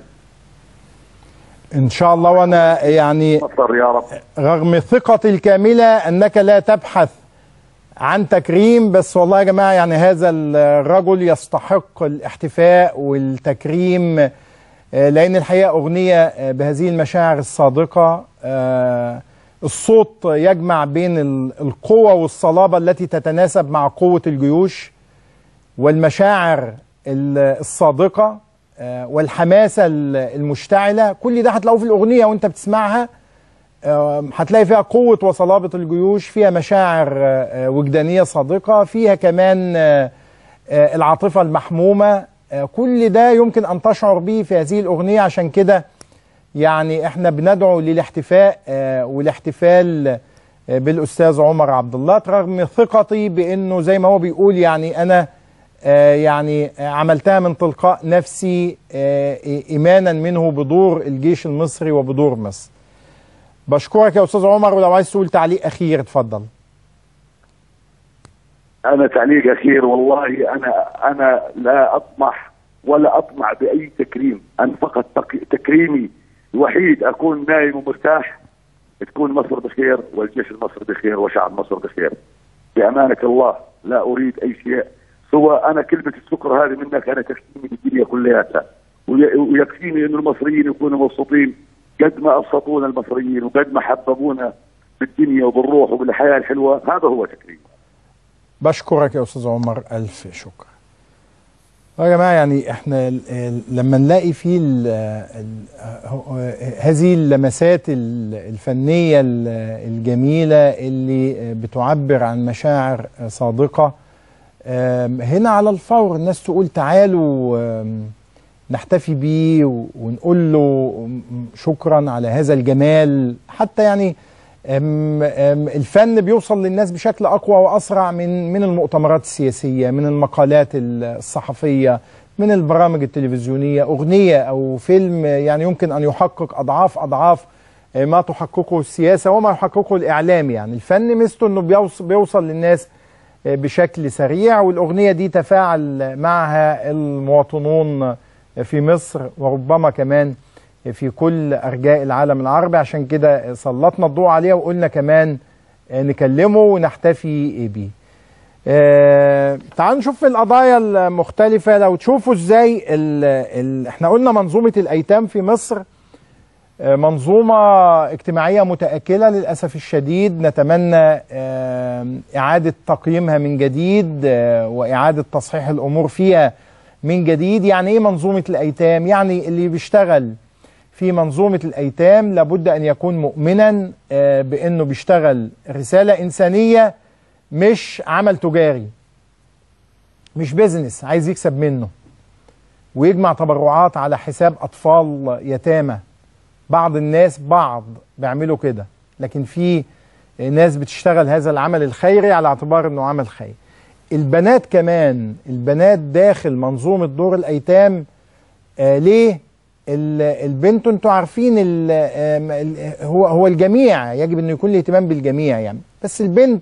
ان شاء الله وانا يعني مصر يا رب رغم ثقتي الكامله انك لا تبحث عن تكريم بس والله يا جماعه يعني هذا الرجل يستحق الاحتفاء والتكريم آه، لان الحقيقه اغنيه آه، بهذه المشاعر الصادقه آه، الصوت يجمع بين ال- القوه والصلابه التي تتناسب مع قوه الجيوش والمشاعر ال- الصادقه آه، والحماسه ال- المشتعله كل ده هتلاقوه في الاغنيه وانت بتسمعها آم، هتلاقي فيها قوة وصلابة الجيوش فيها مشاعر آه، آه، وجدانية صادقة فيها كمان آه، آه، العاطفة المحمومة آه، كل ده يمكن أن تشعر به في هذه الأغنية عشان كده يعني احنا بندعو للاحتفاء آه، والاحتفال آه، بالأستاذ عمر عبد الله رغم ثقتي بأنه زي ما هو بيقول يعني أنا آه، يعني آه، عملتها من تلقاء نفسي آه، إيمانا منه بدور الجيش المصري وبدور مصر بشكرك يا استاذ عمر ولو عايز تقول تعليق اخير اتفضل انا تعليق اخير والله انا انا لا اطمح ولا اطمع باي تكريم انا فقط تك- تكريمي الوحيد اكون نايم ومرتاح تكون مصر بخير والجيش المصري بخير وشعب مصر بخير بامانه الله لا اريد اي شيء سوى انا كلمه الشكر هذه منك انا تكفيني بالدنيا كلياتها وي- ويكفيني انه المصريين يكونوا مبسوطين قد ما ابسطونا المصريين وقد ما حببونا بالدنيا وبالروح وبالحياه الحلوه هذا هو تكريم بشكرك يا استاذ عمر الف شكر يا جماعه يعني احنا ال- ال- لما نلاقي في ال ال هذه اللمسات ال- الفنيه ال- الجميله اللي بتعبر عن مشاعر صادقه آم، هنا على الفور الناس تقول تعالوا آم، نحتفي بيه و- ونقول له شكرا على هذا الجمال حتى يعني أم أم الفن بيوصل للناس بشكل اقوى واسرع من من المؤتمرات السياسيه من المقالات الصحفيه من البرامج التلفزيونيه اغنيه او فيلم يعني يمكن ان يحقق اضعاف اضعاف آه، ما تحققه السياسه وما يحققه الاعلام يعني الفن ميزته انه بيوصل, بيوصل للناس آه، بشكل سريع والاغنيه دي تفاعل معها المواطنون في مصر وربما كمان في كل ارجاء العالم العربي عشان كده سلطنا الضوء عليها وقلنا كمان آه، نكلمه ونحتفي بيه. آه تعالوا نشوف القضايا المختلفة لو تشوفوا ازاي ال ال احنا قلنا منظومة الأيتام في مصر آه منظومة اجتماعية متآكلة للأسف الشديد نتمنى آه إعادة تقييمها من جديد آه وإعادة تصحيح الأمور فيها من جديد يعني إيه منظومة الأيتام؟ يعني اللي بيشتغل في منظومة الأيتام لابد أن يكون مؤمنا آه بأنه بيشتغل رسالة إنسانية مش عمل تجاري مش بيزنس عايز يكسب منه ويجمع تبرعات على حساب اطفال يتامى بعض الناس بعض بيعملوا كده لكن في ناس بتشتغل هذا العمل الخيري على اعتبار انه عمل خيري البنات كمان البنات داخل منظومة دور الايتام آه ليه ال- البنت انتوا عارفين ال- آم، ال- هو هو الجميع يجب انه يكون الاهتمام بالجميع يعني بس البنت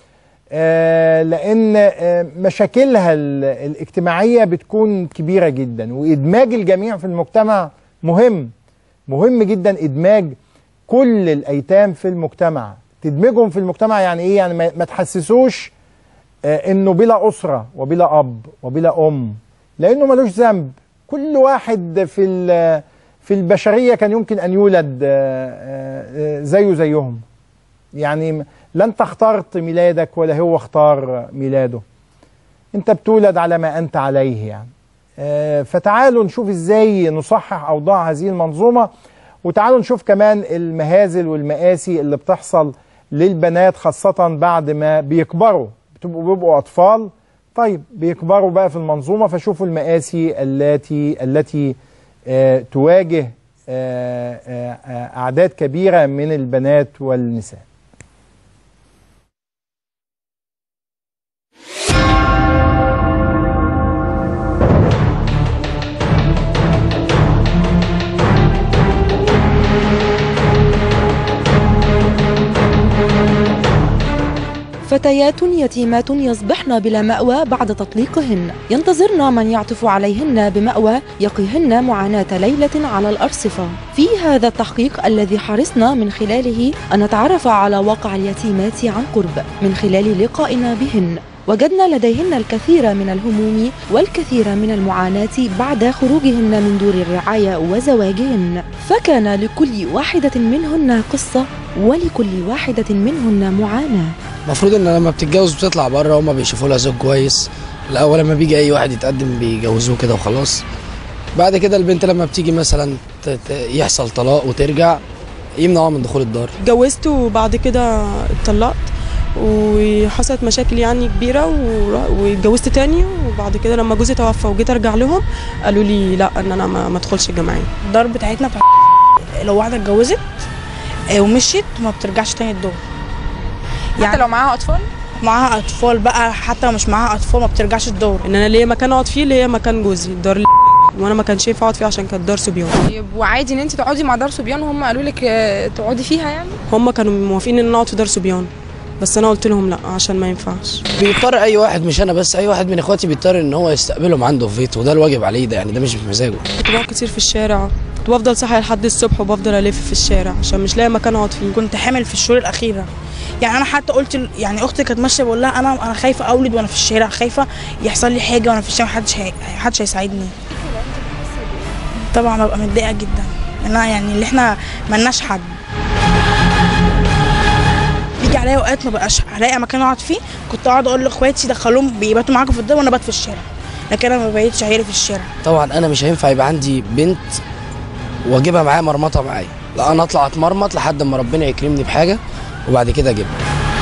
آه، لان آه، مشاكلها ال- الاجتماعيه بتكون كبيره جدا وادماج الجميع في المجتمع مهم مهم جدا ادماج كل الايتام في المجتمع تدمجهم في المجتمع يعني ايه يعني ما ما تحسسوش آه، انه بلا اسره وبلا اب وبلا ام لانه ملوش ذنب كل واحد في ال- في البشريه كان يمكن ان يولد آه، آه، آه، زيه زيهم يعني م- لا انت اخترت ميلادك ولا هو اختار ميلاده انت بتولد على ما انت عليه يعني آه، فتعالوا نشوف ازاي نصحح اوضاع هذه المنظومه وتعالوا نشوف كمان المهازل والمآسي اللي بتحصل للبنات خاصة بعد ما بيكبروا بتبقوا بيبقوا أطفال طيب بيكبروا بقى في المنظومة فشوفوا المآسي التي التي آه، تواجه آه، آه، آه، أعداد كبيرة من البنات والنساء فتيات يتيمات يصبحن بلا مأوى بعد تطليقهن ينتظرن من يعطف عليهن بمأوى يقيهن معاناة ليلة على الأرصفة في هذا التحقيق الذي حرصنا من خلاله أن نتعرف على واقع اليتيمات عن قرب من خلال لقائنا بهن وجدنا لديهن الكثير من الهموم والكثير من المعاناة بعد خروجهن من دور الرعاية وزواجهن فكان لكل واحدة منهن قصة ولكل واحدة منهن معاناة المفروض ان لما بتتجوز بتطلع بره هما بيشوفوا لها زوج كويس الاول لما بيجي اي واحد يتقدم بيجوزوه كده وخلاص بعد كده البنت لما بتيجي مثلا ت- ت- يحصل طلاق وترجع يمنعوها من دخول الدار اتجوزت وبعد كده اتطلقت وحصلت مشاكل يعني كبيرة ور- واتجوزت تاني وبعد كده لما جوزي توفى وجيت ارجع لهم قالوا لي لا ان انا ما ما ادخلش الجمعية الدار بتاعتنا بتاع لو واحده اتجوزت آه، ومشيت ما بترجعش تاني الدور يعني لو معاها اطفال معاها اطفال بقى حتى لو مش معاها اطفال ما بترجعش الدور ان انا ليا مكان اقعد فيه ليا مكان جوزي الدار اللي وانا ما كانش ينفع اقعد فيه عشان كانت دار صبيان طيب وعادي ان انت تقعدي مع دار صبيان وهم قالوا لك آه، تقعدي فيها يعني هم كانوا موافقين ان انا اقعد في دار صبيان بس انا قلت لهم لا عشان ما ينفعش بيضطر اي واحد مش انا بس اي واحد من اخواتي بيضطر ان هو يستقبلهم عنده في بيته وده الواجب عليه ده يعني ده مش بمزاجه كنت بقعد كتير في الشارع كنت بفضل صاحيه لحد الصبح وبفضل الف في الشارع عشان مش لاقي مكان اقعد فيه كنت حامل في الشهور الاخيره يعني انا حتى قلت ل- يعني اختي كانت ماشيه بقول لها انا انا خايفه اولد وانا في الشارع خايفه يحصل لي حاجه وانا في الشارع محدش هي... محدش هيساعدني طبعا ببقى متضايقه جدا انا يعني اللي احنا ملناش حد بيجي عليا اوقات ما بقاش الاقي مكان اقعد فيه كنت اقعد اقول لاخواتي دخلوهم بيباتوا معاكم في الدار وانا بات في الشارع لكن انا ما بقيتش عيالي في الشارع طبعا انا مش هينفع يبقى عندي بنت واجيبها معايا مرمطه معايا لا انا اطلع اتمرمط لحد ما ربنا يكرمني بحاجه وبعد كده اجيبها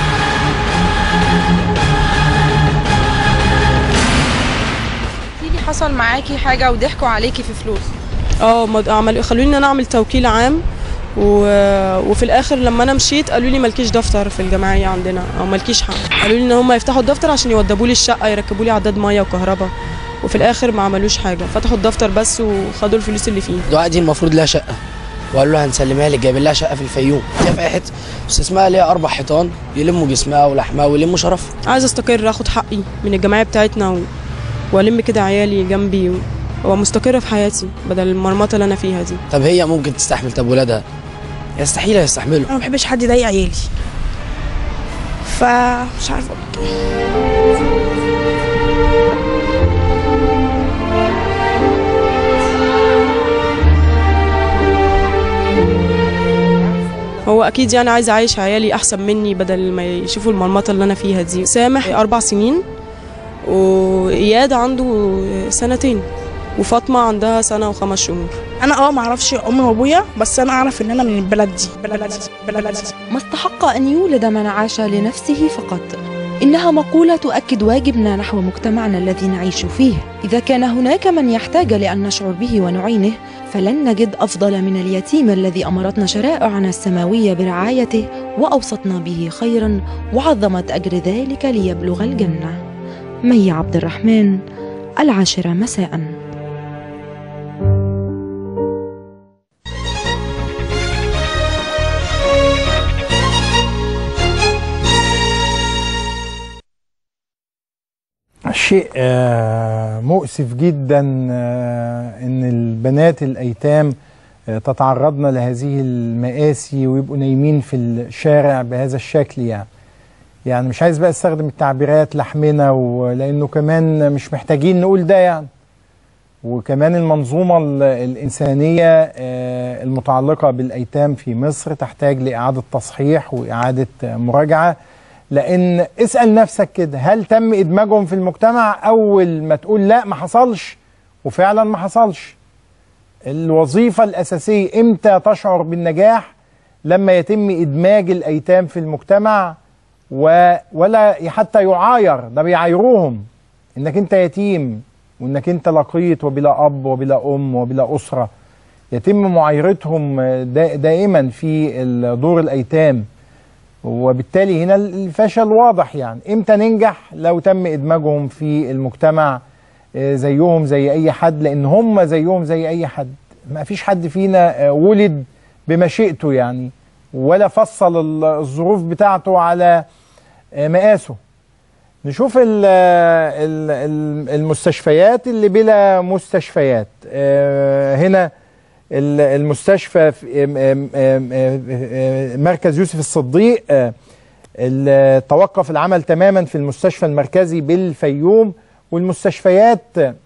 تيجي حصل معاكي حاجه وضحكوا عليكي في فلوس اه ما- عملوا خلوني ان انا اعمل توكيل عام و... وفي الاخر لما انا مشيت قالوا لي مالكيش دفتر في الجمعيه عندنا او مالكيش حق قالوا لي ان هم يفتحوا الدفتر عشان يوضبوا لي الشقه يركبوا لي عداد ميه وكهرباء وفي الاخر ما عملوش حاجه فتحوا الدفتر بس وخدوا الفلوس اللي فيه دعاء دي المفروض لها شقه وقالوا لها هنسلمها لك جايبين لها شقه في الفيوم هي في اي حته بس اسمها ليها اربع حيطان يلموا جسمها ولحمها ويلموا شرفها عايزه استقر اخد حقي من الجمعيه بتاعتنا و... والم كده عيالي جنبي و... وابقى مستقره في حياتي بدل المرمطه اللي انا فيها دي طب هي ممكن تستحمل طب ولادها يستحيل يستحملوا انا ما بحبش حد يضايق عيالي فمش عارفه اقول لك إيه. هو اكيد يعني عايز اعيش عيالي احسن مني بدل ما يشوفوا المرمطه اللي انا فيها دي سامح اربع سنين واياد عنده سنتين وفاطمه عندها سنه وخمس شهور انا اه ما اعرفش امي وابويا بس انا اعرف ان انا من البلد دي بلد دي بلد دي ما استحق أن يولد من عاش لنفسه فقط إنها مقولة تؤكد واجبنا نحو مجتمعنا الذي نعيش فيه إذا كان هناك من يحتاج لأن نشعر به ونعينه فلن نجد أفضل من اليتيم الذي أمرتنا شرائعنا السماوية برعايته وأوصتنا به خيرا وعظمت أجر ذلك ليبلغ الجنة مي عبد الرحمن العاشرة مساءً شيء آه، مؤسف جدا آه، ان البنات الايتام آه، تتعرضن لهذه المآسي ويبقوا نايمين في الشارع بهذا الشكل يعني يعني مش عايز بقى استخدم التعبيرات لحمنا ولانه كمان مش محتاجين نقول ده يعني وكمان المنظومة ال- الإنسانية آه، المتعلقة بالأيتام في مصر تحتاج لإعادة تصحيح وإعادة آه، مراجعة لأن اسأل نفسك كده هل تم إدماجهم في المجتمع أول ما تقول لا ما حصلش وفعلا ما حصلش الوظيفة الأساسية إمتى تشعر بالنجاح لما يتم إدماج الأيتام في المجتمع و ولا حتى يعاير ده بيعايروهم إنك أنت يتيم وإنك أنت لقيط وبلا أب وبلا أم وبلا أسرة يتم معايرتهم دا دائما في ال- دور الأيتام وبالتالي هنا الفشل واضح يعني امتى ننجح لو تم ادماجهم في المجتمع آه، زيهم زي اي حد لان هم زيهم زي اي حد ما فيش حد فينا آه، ولد بمشيئته يعني ولا فصل ال- الظروف بتاعته على آه، مقاسه نشوف ال- ال- ال- المستشفيات اللي بلا مستشفيات آه، هنا ال- المستشفى في ام- ام- ام- ام- مركز يوسف الصديق آه، ال- توقف العمل تماما في المستشفى المركزي بالفيوم والمستشفيات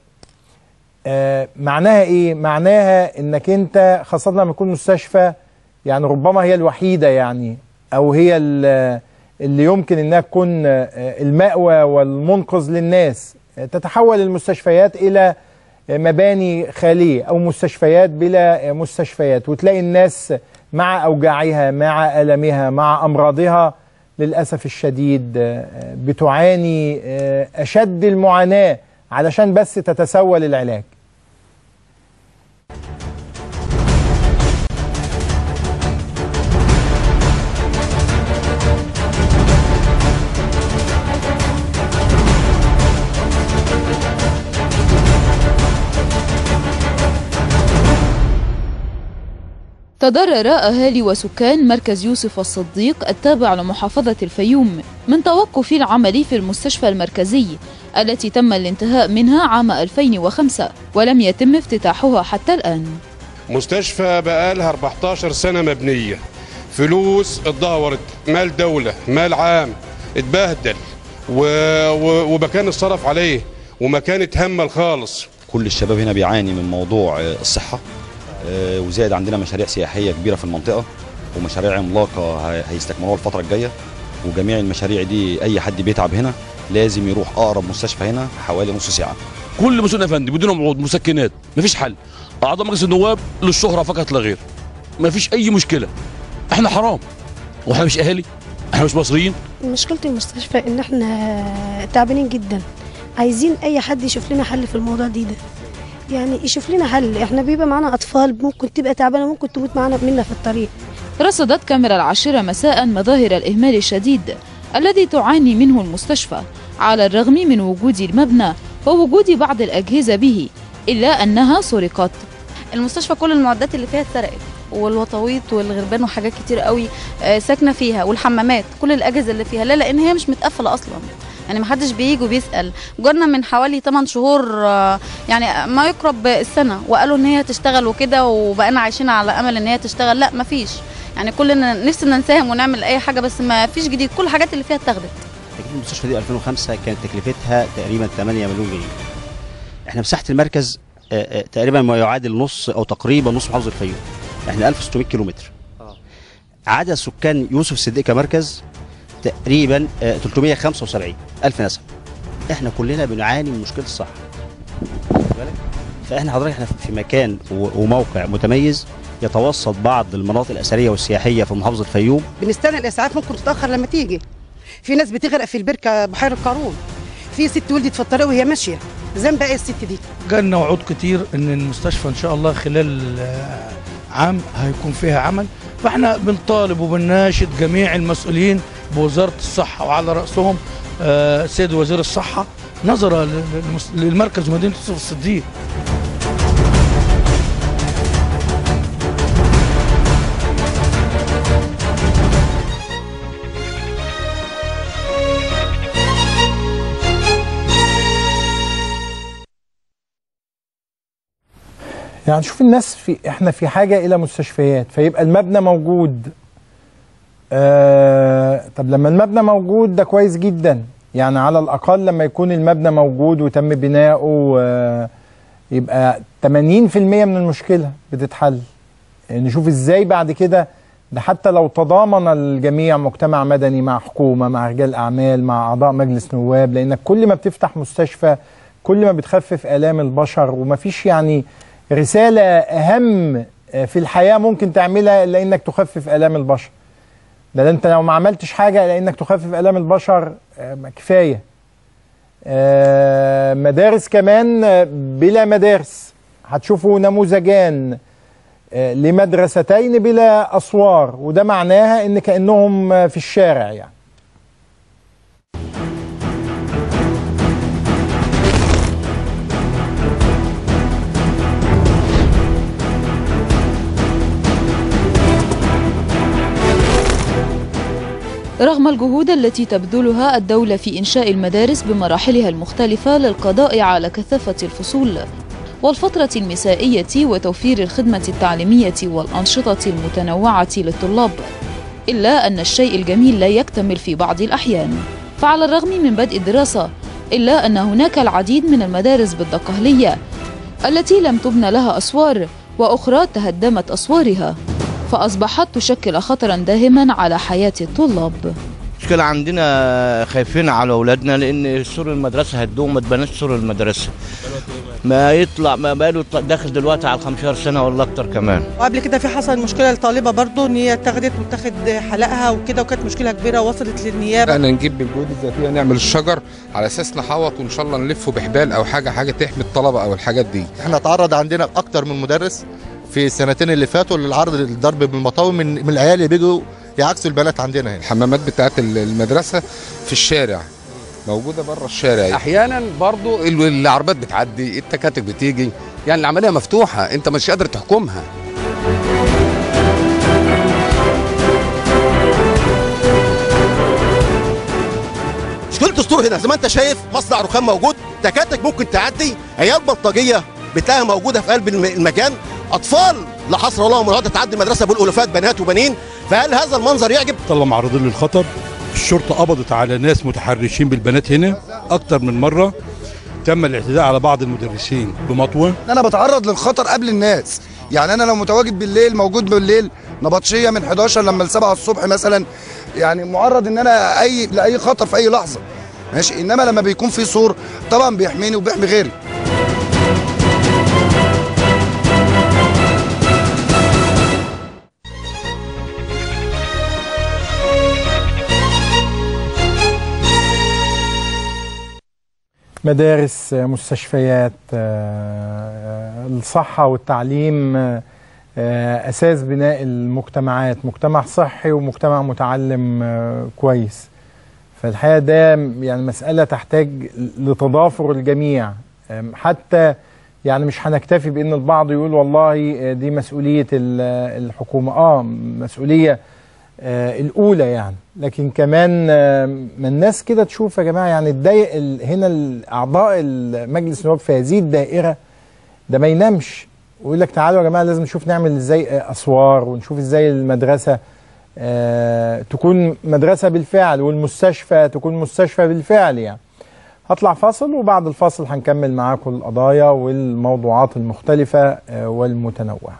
آه، معناها ايه معناها انك انت خاصه لما يكون مستشفى يعني ربما هي الوحيده يعني او هي ال- اللي يمكن انها تكون آه، المأوى والمنقذ للناس آه، تتحول المستشفيات الى مباني خالية أو مستشفيات بلا مستشفيات وتلاقي الناس مع أوجاعها مع ألمها مع أمراضها للأسف الشديد آه، بتعاني آه، أشد المعاناة علشان بس تتسول العلاج تضرر أهالي وسكان مركز يوسف الصديق التابع لمحافظة الفيوم من توقف العمل في المستشفى المركزي التي تم الانتهاء منها عام 2005 ولم يتم افتتاحها حتى الآن مستشفى بقالها 14 سنة مبنية فلوس اتدهورت مال دولة مال عام اتبهدل و... و... ومكان اتصرف عليه ومكان اتهمل خالص كل الشباب هنا بيعاني من موضوع آه، الصحة آه، وزائد عندنا مشاريع سياحية كبيرة في المنطقة ومشاريع عملاقة هي- هيستكملوها الفترة الجاية وجميع المشاريع دي أي حد بيتعب هنا لازم يروح أقرب مستشفى هنا حوالي نص ساعة كل مسؤول يا فندم بدون وعود مسكنات مفيش حل اعضاء مجلس النواب للشهره فقط لا غير مفيش اي مشكله احنا حرام واحنا مش اهالي احنا مش مصريين مشكلة المستشفى ان احنا تعبانين جدا عايزين اي حد يشوف لنا حل في الموضوع دي ده يعني يشوف لنا حل احنا بيبقى معانا اطفال ممكن تبقى تعبانة ممكن تموت معانا منا في الطريق رصدت كاميرا العاشرة مساء مظاهر الإهمال الشديد الذي تعاني منه المستشفى على الرغم من وجود المبنى ووجود بعض الأجهزة به إلا أنها سرقت المستشفى كل المعدات اللي فيها اتسرقت والوطويط والغربان وحاجات كتير قوي آه، ساكنه فيها والحمامات كل الاجهزه اللي فيها لا لان هي مش متقفله اصلا يعني ما حدش بيجي وبيسال جرنا من حوالي 8 شهور آه، يعني ما يقرب السنه وقالوا ان هي هتشتغل وكده وبقينا عايشين على امل ان هي تشتغل لا ما فيش يعني كلنا نفسنا نساهم ونعمل اي حاجه بس ما فيش جديد كل الحاجات اللي فيها اتاخدت تكلفه المستشفى دي 2005 كانت تكلفتها تقريبا 8 مليون جنيه احنا مساحه المركز آه، آه، تقريبا ما يعادل نص او تقريبا نص محافظه الفيوم احنا 1600 كيلو متر عدد سكان يوسف الصديق كمركز تقريبا آه، 375 الف نسمه احنا كلنا بنعاني من مشكله الصحه واخد بالك؟ فاحنا حضرتك احنا في مكان و- وموقع متميز يتوسط بعض المناطق الاثريه والسياحيه في محافظه الفيوم بنستنى الاسعاف ممكن تتاخر لما تيجي في ناس بتغرق في البركه بحيره قارون في ست ولدت في الطريق وهي ماشيه ذنبها ايه الست دي جالنا وعود كتير ان المستشفى ان شاء الله خلال آه، عام هيكون فيها عمل فاحنا بنطالب وبنناشد جميع المسؤولين بوزاره الصحه وعلى راسهم آه، سيد وزير الصحه نظرا لل- للمس- للمركز ومدينه يوسف الصديق يعني شوف الناس في احنا في حاجه الى مستشفيات فيبقى المبنى موجود آه طب لما المبنى موجود ده كويس جدا يعني على الاقل لما يكون المبنى موجود وتم بناؤه آه يبقى 80% من المشكله بتتحل نشوف ازاي بعد كده ده حتى لو تضامن الجميع مجتمع مدني مع حكومه مع رجال اعمال مع اعضاء مجلس نواب لانك كل ما بتفتح مستشفى كل ما بتخفف الام البشر ومفيش يعني رساله اهم في الحياه ممكن تعملها الا انك تخفف الام البشر ده, ده انت لو ما عملتش حاجه الا انك تخفف الام البشر آه، ما كفايه آه، مدارس كمان آه، بلا مدارس هتشوفوا نموذجان آه، لمدرستين بلا اسوار وده معناها ان كانهم آه، في الشارع يعني رغم الجهود التي تبذلها الدولة في إنشاء المدارس بمراحلها المختلفة للقضاء على كثافة الفصول والفترة المسائية وتوفير الخدمة التعليمية والأنشطة المتنوعة للطلاب إلا أن الشيء الجميل لا يكتمل في بعض الأحيان فعلى الرغم من بدء الدراسة إلا أن هناك العديد من المدارس بالدقهلية التي لم تبنى لها أسوار وأخرى تهدمت أسوارها فأصبحت تشكل خطرا داهما على حياة الطلاب المشكلة عندنا خايفين على أولادنا لأن سور المدرسة هتدوم ما تبناش سور المدرسة ما يطلع ما بقاله داخل دلوقتي على 15 سنة ولا أكتر كمان وقبل كده في حصل مشكله لطالبه برضو ان هي اتاخدت واتاخد حلقها وكده وكانت مشكله كبيره وصلت للنيابه انا نجيب بالجهود الذاتيه نعمل الشجر على اساس نحوط وان شاء الله نلفه بحبال او حاجه حاجه تحمي الطلبه او الحاجات دي احنا اتعرض عندنا اكتر من مدرس في السنتين اللي فاتوا للعرض الضرب بالمطاوي من من العيال اللي بيجوا يعكسوا البنات عندنا هنا الحمامات بتاعت المدرسه في الشارع موجوده بره الشارع احيانا برضو ال- العربيات بتعدي التكاتك بتيجي يعني العمليه مفتوحه انت مش قادر تحكمها مشكله السور هنا زي ما انت شايف مصنع رخام موجود تكاتك ممكن تعدي عيال بلطجيه بتلاقيها موجوده في قلب الم- المكان اطفال لا حصر الله ومرات تعدي المدرسه بالالوفات بنات وبنين فهل هذا المنظر يعجب طالما معرضين للخطر الشرطة قبضت على ناس متحرشين بالبنات هنا أكتر من مرة تم الاعتداء على بعض المدرسين بمطوة انا بتعرض للخطر قبل الناس يعني انا لو متواجد بالليل موجود بالليل نبطشيه من 11 لما ل 7 الصبح مثلا يعني معرض ان انا اي لاي خطر في اي لحظه ماشي انما لما بيكون في سور طبعا بيحميني وبيحمي غيري مدارس آه، مستشفيات آه، الصحة والتعليم آه، آه، أساس بناء المجتمعات مجتمع صحي ومجتمع متعلم آه، كويس فالحقيقة ده يعني مسألة تحتاج لتضافر الجميع آم، حتى يعني مش هنكتفي بان البعض يقول والله آه، دي مسؤوليه ال- الحكومه اه مسؤوليه آه الاولى يعني لكن كمان آه ما الناس كده تشوف يا جماعه يعني تضايق ال- هنا ال- اعضاء مجلس النواب في هذه الدائره ده ما ينامش ويقول لك تعالوا يا جماعه لازم نشوف نعمل ازاي آه، اسوار ونشوف ازاي المدرسه آه تكون مدرسه بالفعل والمستشفى تكون مستشفى بالفعل يعني هطلع فاصل وبعد الفاصل هنكمل معاكم القضايا والموضوعات المختلفه آه والمتنوعه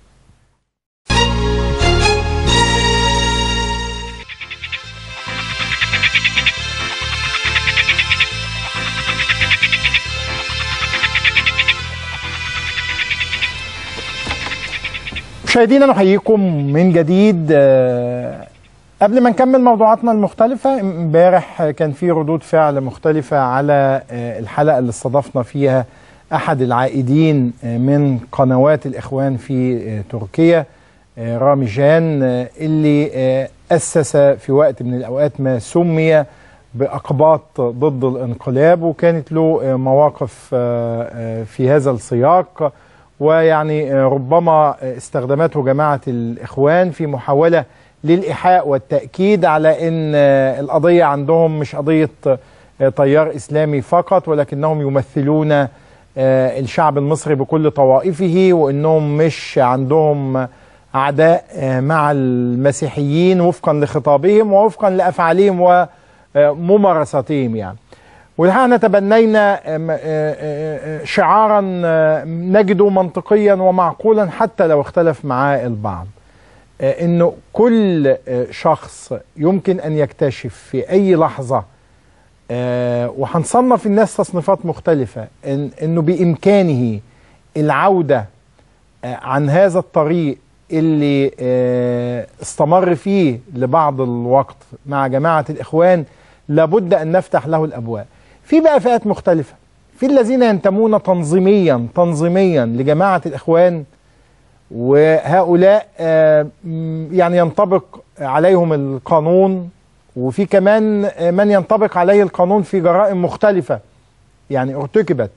مشاهدينا نحييكم من جديد آه، قبل ما نكمل موضوعاتنا المختلفة امبارح كان في ردود فعل مختلفة على آه، الحلقة اللي استضفنا فيها أحد العائدين آه، من قنوات الإخوان في آه، تركيا آه، رامي جان آه، اللي آه، أسس في وقت من الأوقات ما سمي بأقباط ضد الانقلاب وكانت له آه، مواقف آه، آه، في هذا السياق ويعني آه، ربما آه، استخدمته جماعة الإخوان في محاولة للإيحاء والتأكيد على أن آه، القضية عندهم مش قضية آه، تيار إسلامي فقط ولكنهم يمثلون آه، الشعب المصري بكل طوائفه وأنهم مش عندهم أعداء آه، مع المسيحيين وفقا لخطابهم ووفقا لأفعالهم وممارساتهم يعني والحقيقة احنا تبنينا آم، آه، آه، آه، شعارا آه، نجده منطقيا ومعقولا حتى لو اختلف معاه البعض آه، انه كل آه، شخص يمكن ان يكتشف في اي لحظه آه، وهنصنف الناس تصنيفات مختلفه إن انه بامكانه العوده آه، عن هذا الطريق اللي آه، استمر فيه لبعض الوقت مع جماعه الاخوان لابد ان نفتح له الابواب. في بقى فئات مختلفه. في الذين ينتمون تنظيميا تنظيميا لجماعه الاخوان وهؤلاء آه، م- يعني ينطبق عليهم القانون وفي كمان آه، من ينطبق عليه القانون في جرائم مختلفه يعني ارتكبت.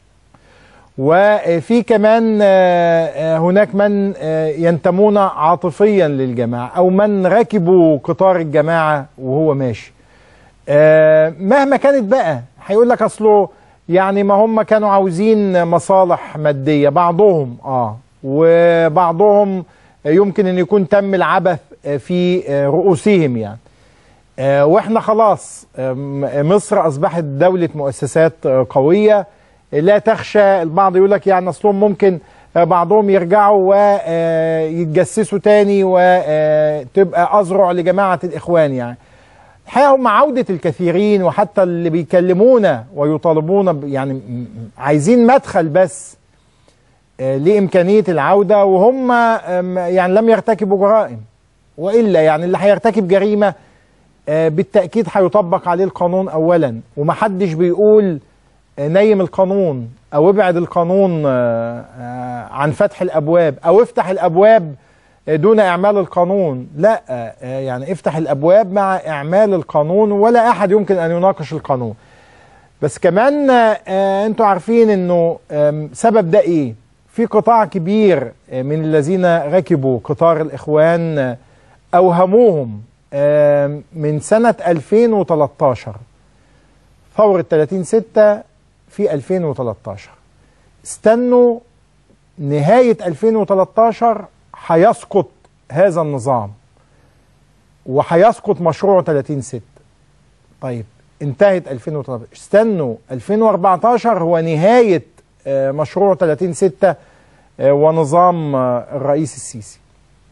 وفي كمان آه، آه، هناك من آه، ينتمون عاطفيا للجماعه او من ركبوا قطار الجماعه وهو ماشي. آه، مهما كانت بقى هيقول لك اصله يعني ما هم كانوا عاوزين مصالح ماديه بعضهم اه وبعضهم يمكن ان يكون تم العبث آه، في آه، رؤوسهم يعني آه، واحنا خلاص آم، مصر اصبحت دوله مؤسسات آه، قويه لا تخشى البعض يقول لك يعني اصلهم ممكن آه، بعضهم يرجعوا ويتجسسوا تاني وتبقى اذرع لجماعه الاخوان يعني الحقيقه هم عوده الكثيرين وحتى اللي بيكلمونا ويطالبونا ب- يعني م- عايزين مدخل بس آه، لامكانيه العوده وهم آم، يعني لم يرتكبوا جرائم والا يعني اللي هيرتكب جريمه آه، بالتاكيد هيطبق عليه القانون اولا ومحدش بيقول آه، نيم القانون او ابعد القانون آه، آه، عن فتح الابواب او افتح الابواب آه، دون اعمال القانون لا آه، يعني افتح الابواب مع اعمال القانون ولا احد يمكن ان يناقش القانون بس كمان آه، انتوا عارفين انه آم، سبب ده ايه في قطاع كبير آه، من الذين ركبوا قطار الاخوان آه، اوهموهم آم، من سنة 2013 ثورة 30 6 في 2013 استنوا نهاية 2013 هيسقط هذا النظام وهيسقط مشروع 30 6 طيب انتهت 2013 استنوا 2014 هو نهاية آه، مشروع 30 6 آه، ونظام آه، الرئيس السيسي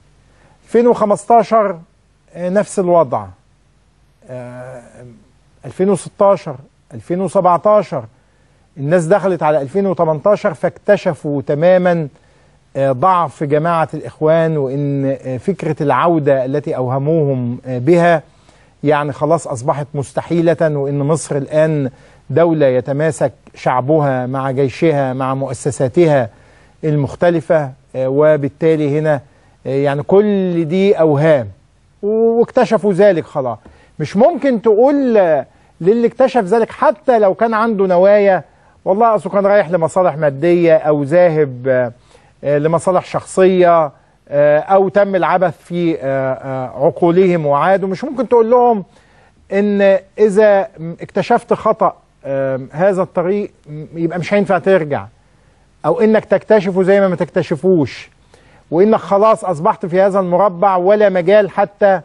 2015 آه، نفس الوضع آه، 2016 2017 الناس دخلت على 2018 فاكتشفوا تماما آه، ضعف جماعة الإخوان وإن آه، فكرة العودة التي أوهموهم آه، بها يعني خلاص أصبحت مستحيلة وإن مصر الآن دولة يتماسك شعبها مع جيشها مع مؤسساتها المختلفة آه، وبالتالي هنا آه، يعني كل دي أوهام واكتشفوا ذلك خلاص مش ممكن تقول آه، للي اكتشف ذلك حتى لو كان عنده نوايا والله اصله كان رايح لمصالح ماديه او ذاهب آه، آه، لمصالح شخصيه آه، او تم العبث في آه، آه، عقولهم وعادوا مش ممكن تقول لهم ان اذا اكتشفت خطا آه، هذا الطريق م- يبقى مش هينفع ترجع او انك تكتشفه زي ما ما تكتشفوش وانك خلاص اصبحت في هذا المربع ولا مجال حتى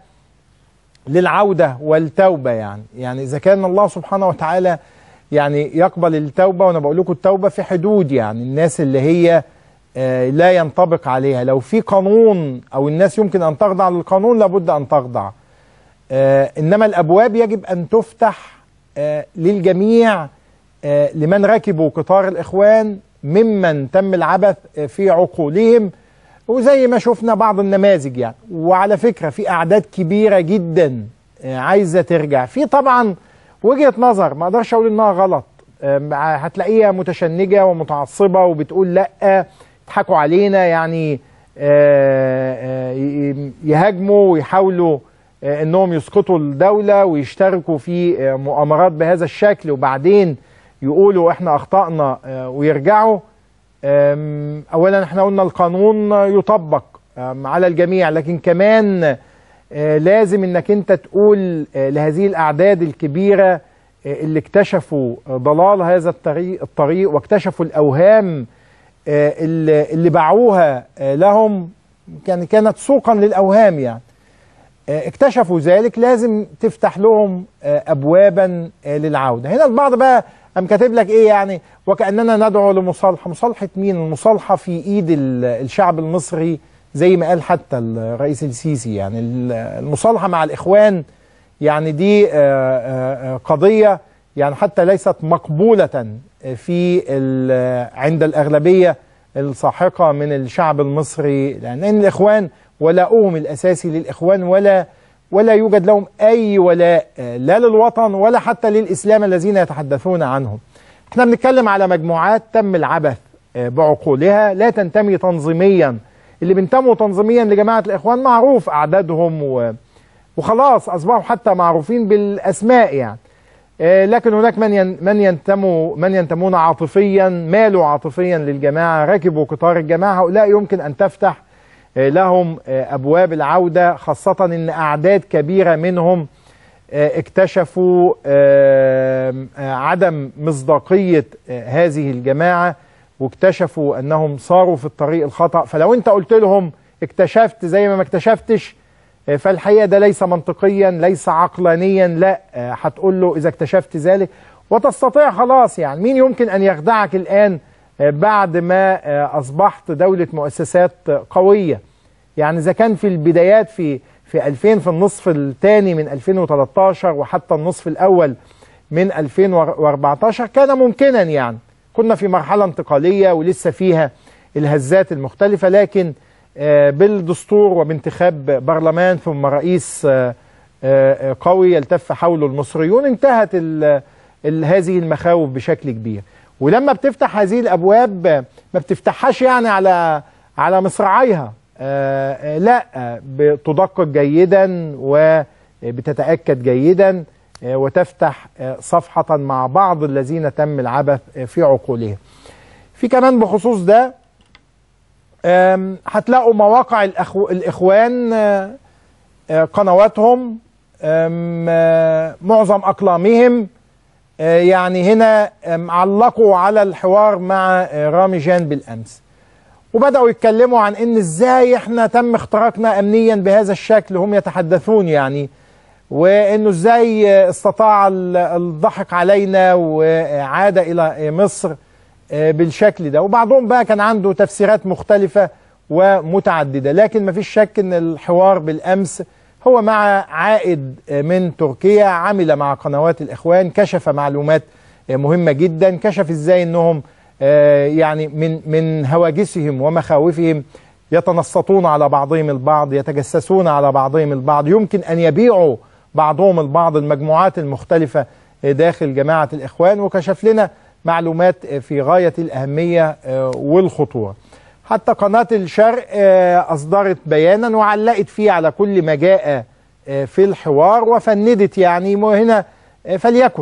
للعودة والتوبة يعني يعني إذا كان الله سبحانه وتعالى يعني يقبل التوبة وأنا بقول لكم التوبة في حدود يعني الناس اللي هي آه، لا ينطبق عليها لو في قانون أو الناس يمكن أن تخضع للقانون لابد أن تخضع آه، إنما الأبواب يجب أن تفتح آه، للجميع آه، لمن ركبوا قطار الإخوان ممن تم العبث آه، في عقولهم وزي ما شفنا بعض النماذج يعني وعلى فكرة في أعداد كبيرة جدا آه، عايزة ترجع في طبعا وجهة نظر ما أقدرش أقول إنها غلط آم، هتلاقيها متشنجة ومتعصبة وبتقول لأ يضحكوا علينا يعني آه، آه، ي- يهاجموا ويحاولوا آه، انهم يسقطوا الدولة ويشتركوا في آه، مؤامرات بهذا الشكل وبعدين يقولوا احنا اخطأنا آه، ويرجعوا أم، اولا احنا قلنا القانون يطبق أم، على الجميع لكن كمان آه، لازم انك انت تقول آه، لهذه الاعداد الكبيره آه، اللي اكتشفوا آه، ضلال هذا الطريق الطريق واكتشفوا الاوهام آه، اللي اللي باعوها آه، لهم كان كانت سوقا للاوهام يعني آه، اكتشفوا ذلك لازم تفتح لهم آه، ابوابا آه، للعوده هنا البعض بقى قام كاتب لك ايه يعني وكاننا ندعو لمصالحه مصالحه مين المصالحه في ايد ال- الشعب المصري زي ما قال حتى الرئيس السيسي يعني ال- المصالحه مع الاخوان يعني دي آه، آه، آه، قضيه يعني حتى ليست مقبوله في ال- عند الاغلبيه الساحقه من الشعب المصري لان الاخوان ولاؤهم الاساسي للاخوان ولا ولا يوجد لهم اي ولاء آه، لا للوطن ولا حتى للاسلام الذين يتحدثون عنهم. احنا بنتكلم على مجموعات تم العبث آه، بعقولها لا تنتمي تنظيميا اللي بينتموا تنظيميا لجماعه الاخوان معروف اعدادهم و وخلاص اصبحوا حتى معروفين بالاسماء يعني. آه، لكن هناك من ين من ينتموا من ينتمون عاطفيا مالوا عاطفيا للجماعه ركبوا قطار الجماعه هؤلاء يمكن ان تفتح آه، لهم آه، ابواب العوده خاصه ان اعداد كبيره منهم آه، اكتشفوا آه، آه، عدم مصداقيه آه، هذه الجماعه واكتشفوا انهم صاروا في الطريق الخطا فلو انت قلت لهم اكتشفت زي ما ما اكتشفتش آه، فالحقيقه ده ليس منطقيا ليس عقلانيا لا آه، هتقول له اذا اكتشفت ذلك وتستطيع خلاص يعني مين يمكن ان يخدعك الان آه، بعد ما آه، اصبحت دوله مؤسسات آه، قويه يعني اذا كان في البدايات في في 2000 في النصف الثاني من 2013 وحتى النصف الاول من 2014 كان ممكنا يعني كنا في مرحله انتقاليه ولسه فيها الهزات المختلفه لكن آه، بالدستور وبانتخاب برلمان ثم رئيس آه، آه، قوي يلتف حوله المصريون انتهت ال ال هذه المخاوف بشكل كبير ولما بتفتح هذه الابواب آه، ما بتفتحهاش يعني على على مصراعيها آه، آه، لا آه، بتدقق جيدا وبتتاكد جيدا آه، وتفتح آه، صفحه مع بعض الذين تم العبث آه، في عقولهم في كمان بخصوص ده آم، هتلاقوا مواقع الأخو... الإخوان آه، آه، قنواتهم آم، آه، معظم أقلامهم آه، يعني هنا آم، علقوا على الحوار مع آه، رامي جان بالأمس وبدأوا يتكلموا عن إن إزاي إحنا تم اختراقنا أمنيا بهذا الشكل هم يتحدثون يعني وإنه إزاي آه، استطاع ال- الضحك علينا وعاد إلى آه، مصر آه، بالشكل ده وبعضهم بقى كان عنده تفسيرات مختلفة ومتعددة لكن مفيش شك ان الحوار بالأمس هو مع عائد آه، من تركيا عمل مع قنوات الإخوان كشف معلومات آه، مهمة جدا كشف ازاي انهم آه، يعني من من هواجسهم ومخاوفهم يتنصتون على بعضهم البعض يتجسسون على بعضهم البعض يمكن أن يبيعوا بعضهم البعض المجموعات المختلفة آه، داخل جماعة الإخوان وكشف لنا معلومات آه، في غاية الأهمية آه، والخطورة حتى قناة الشرق آه، أصدرت بيانا وعلقت فيه على كل ما جاء آه، في الحوار وفندت يعني وهنا آه، فليكن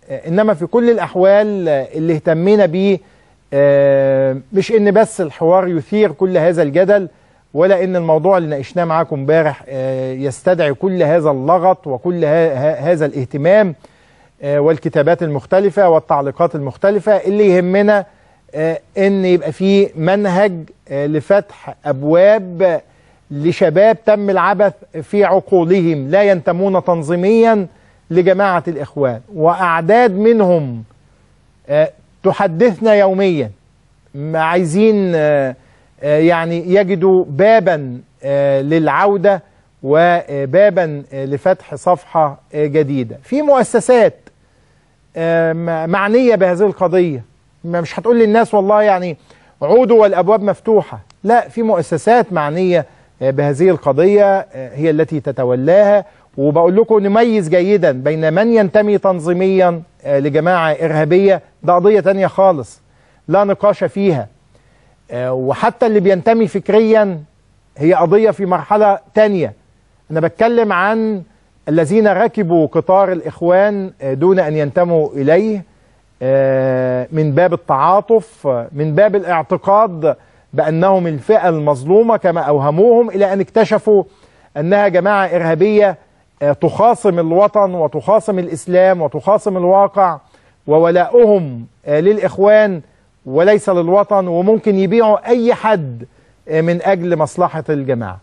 آه، انما في كل الاحوال آه، اللي اهتمينا بيه آه، مش ان بس الحوار يثير كل هذا الجدل ولا ان الموضوع اللي ناقشناه معاكم امبارح آه، يستدعي كل هذا اللغط وكل ه- ه- هذا الاهتمام آه، والكتابات المختلفة والتعليقات المختلفة اللي يهمنا آه، ان يبقى في منهج آه، لفتح ابواب لشباب تم العبث في عقولهم لا ينتمون تنظيميا لجماعة الاخوان واعداد منهم آه، تحدثنا يوميا ما عايزين آه، آه، يعني يجدوا بابا آه، للعودة وبابا آه، لفتح صفحة آه، جديدة في مؤسسات آه، م- معنية بهذه القضية ما- مش هتقول للناس والله يعني عودوا والأبواب مفتوحة لا في مؤسسات معنية آه، بهذه القضية آه، هي التي تتولاها وبقول لكم نميز جيدا بين من ينتمي تنظيميا آه، لجماعة إرهابية ده قضية تانية خالص لا نقاش فيها آه، وحتى اللي بينتمي فكريا هي قضية في مرحلة تانية أنا بتكلم عن الذين ركبوا قطار الإخوان آه، دون أن ينتموا إليه آه، من باب التعاطف آه، من باب الاعتقاد بأنهم الفئة المظلومة كما أوهموهم إلى أن اكتشفوا أنها جماعة إرهابية آه، تخاصم الوطن وتخاصم الإسلام وتخاصم الواقع وولاؤهم آه، للإخوان وليس للوطن وممكن يبيعوا أي حد آه، من أجل مصلحة الجماعة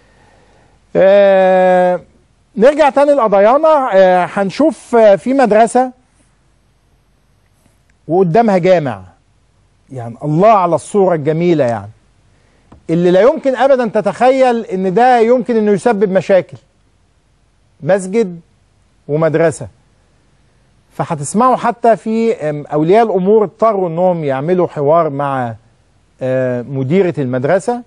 آه، نرجع تاني لقضايانا آه، هنشوف آه، في مدرسة وقدامها جامع يعني الله على الصورة الجميلة يعني اللي لا يمكن أبدا تتخيل إن ده يمكن إنه يسبب مشاكل مسجد ومدرسة فهتسمعوا حتى في أم، أولياء الأمور اضطروا إنهم يعملوا حوار مع آه، مديرة المدرسة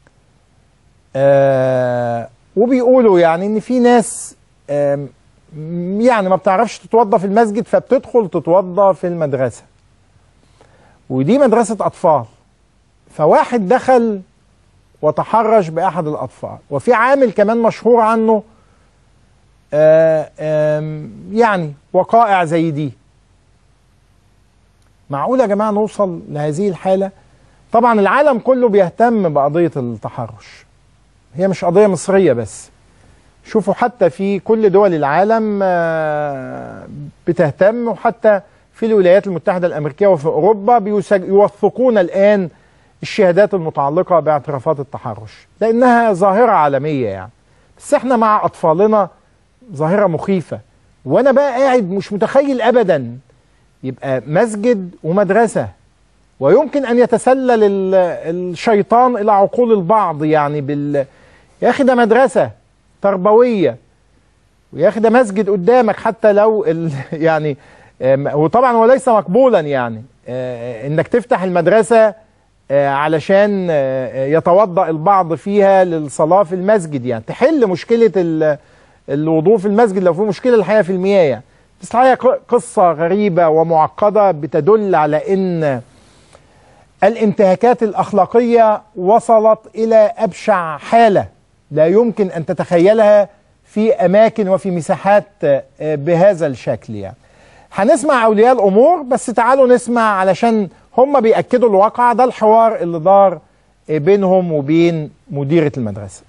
آه، وبيقولوا يعني إن في ناس آم، يعني ما بتعرفش تتوضى في المسجد فبتدخل تتوضى في المدرسة ودي مدرسة أطفال فواحد دخل وتحرش بأحد الأطفال وفي عامل كمان مشهور عنه آه، آم، يعني وقائع زي دي معقول يا جماعة نوصل لهذه الحالة طبعا العالم كله بيهتم بقضية التحرش هي مش قضية مصرية بس شوفوا حتى في كل دول العالم آه، بتهتم وحتى في الولايات المتحدة الأمريكية وفي أوروبا بيسج- يوثقون الآن الشهادات المتعلقة باعترافات التحرش لأنها ظاهرة عالمية يعني بس احنا مع أطفالنا ظاهرة مخيفة وأنا بقى قاعد مش متخيل أبدا يبقى مسجد ومدرسة ويمكن أن يتسلل ال- الشيطان إلى عقول البعض يعني بال يا أخي ده مدرسة تربوية ويا أخي ده مسجد قدامك حتى لو ال... يعني آم، وطبعا وليس مقبولا يعني آه، انك تفتح المدرسة آه، علشان آه، يتوضأ البعض فيها للصلاة في المسجد يعني تحل مشكلة ال- الوضوء في المسجد لو في مشكلة الحقيقة في المياه يعني بس الحقيقة ق- قصة غريبة ومعقدة بتدل على ان الانتهاكات الأخلاقية وصلت إلى أبشع حالة لا يمكن أن تتخيلها في أماكن وفي مساحات آه، بهذا الشكل يعني هنسمع أولياء الأمور بس تعالوا نسمع علشان هم بيأكدوا الواقع ده الحوار اللي دار آه، بينهم وبين مديرة المدرسة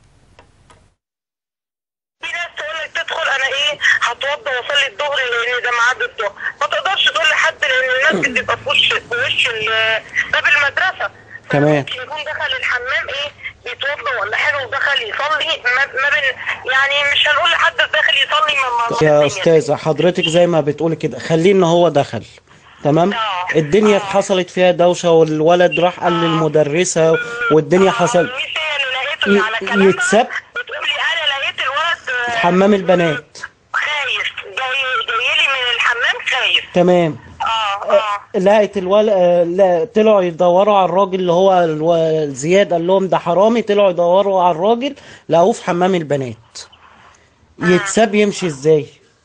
تدخل انا ايه هتوضى واصلي الظهر لان ده ميعاد الظهر ما تقدرش تقول لحد لان المسجد بيبقى في وش في وش ال- باب المدرسه تمام ممكن يكون دخل الحمام ايه يتوضى ولا حاجه ودخل يصلي ما, ما بين يعني مش هنقول لحد داخل يصلي ما ما يا استاذه حضرتك زي ما بتقولي كده خليه ان هو دخل تمام الدنيا حصلت فيها دوشه والولد راح قال للمدرسه والدنيا حصل ي- يتساب في حمام البنات خايف جاي جاي لي من الحمام خايف تمام لقيت الولد لا طلعوا يدوروا على الراجل اللي هو الو- زياد قال لهم ده حرامي طلعوا يدوروا على الراجل لقوه في حمام البنات يتساب يمشي ازاي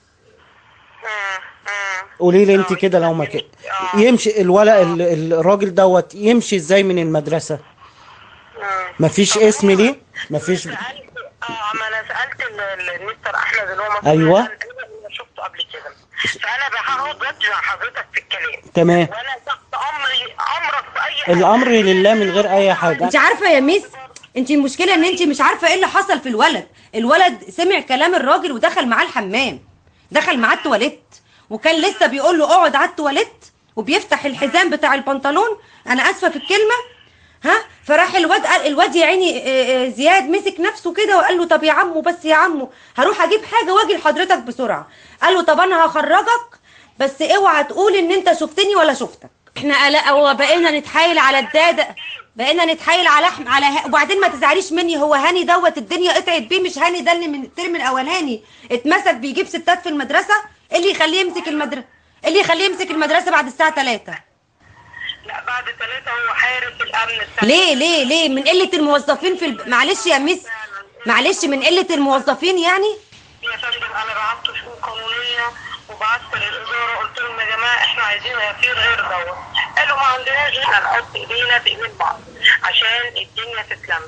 قولي لي انت كده لو ما كده يمشي الولد ال- الراجل دوت يمشي ازاي من المدرسة مفيش اسم ليه مفيش اه ما انا سالت ال- ال- المستر احمد اللي هو مسؤول أيوة. عن- انا شفته قبل كده فانا هاخد وقت مع حضرتك في الكلام تمام وانا تحت امري امرك في اي الامر لله من غير اي حاجه انت عارفه يا ميس انت المشكله ان انت مش عارفه ايه اللي حصل في الولد الولد سمع كلام الراجل ودخل معاه الحمام دخل معاه التواليت وكان لسه بيقول له اقعد على التواليت وبيفتح الحزام بتاع البنطلون انا اسفه في الكلمه ها فراح الواد قال الواد يا عيني آه، آه، زياد مسك نفسه كده وقال له طب يا عمو بس يا عمو هروح اجيب حاجه واجي لحضرتك بسرعه قال له طب انا هخرجك بس اوعى تقول ان انت شفتني ولا شفتك احنا لا هو بقينا نتحايل على الداده بقينا نتحايل على احم على ه... وبعدين ما تزعليش مني هو هاني دوت الدنيا قطعت بيه مش هاني ده اللي من الترم الاولاني اتمسك بيجيب ستات في المدرسه إيه اللي يخليه يمسك المدرسه اللي يخليه يمسك المدرسه بعد الساعه 3 لا بعد ثلاثة هو حارس الامن السنة. ليه ليه ليه من قله الموظفين في الب... معلش يا ميس معلش من قله الموظفين يعني يا فندم انا بعت شؤون قانونيه وبعت للاداره قلت لهم يا جماعه احنا عايزين غفير غير دوت قالوا ما عندناش غير نحط ايدينا في ايدين بعض عشان الدنيا تتلم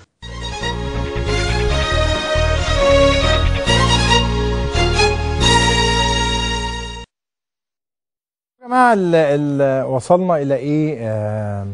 يا جماعه ال ال وصلنا الى ايه آم،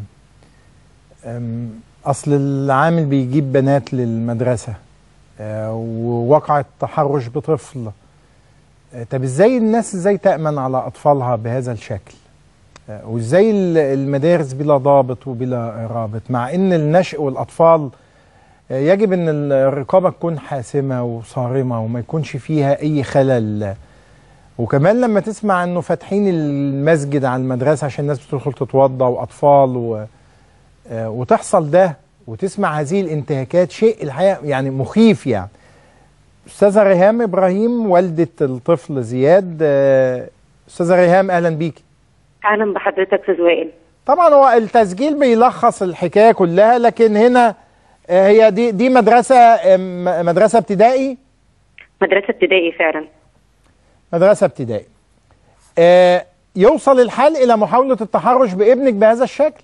آم، اصل العامل بيجيب بنات للمدرسه آه، ووقعت تحرش بطفل آه، طب ازاي الناس ازاي تامن على اطفالها بهذا الشكل آه، وازاي ال- المدارس بلا ضابط وبلا رابط مع ان النشء والاطفال آه، يجب ان الرقابه تكون حاسمه وصارمه وما يكونش فيها اي خلل وكمان لما تسمع انه فاتحين المسجد على المدرسه عشان الناس بتدخل تتوضى واطفال و... آه، وتحصل ده وتسمع هذه الانتهاكات شيء الحقيقه يعني مخيف يعني استاذه ريهام ابراهيم والده الطفل زياد آه، استاذه ريهام اهلا بيكي اهلا بحضرتك استاذ وائل طبعا هو التسجيل بيلخص الحكايه كلها لكن هنا آه، هي دي دي مدرسه آه، م- مدرسه ابتدائي مدرسه ابتدائي فعلا مدرسه ابتدائي آه، يوصل الحال الى محاوله التحرش بابنك بهذا الشكل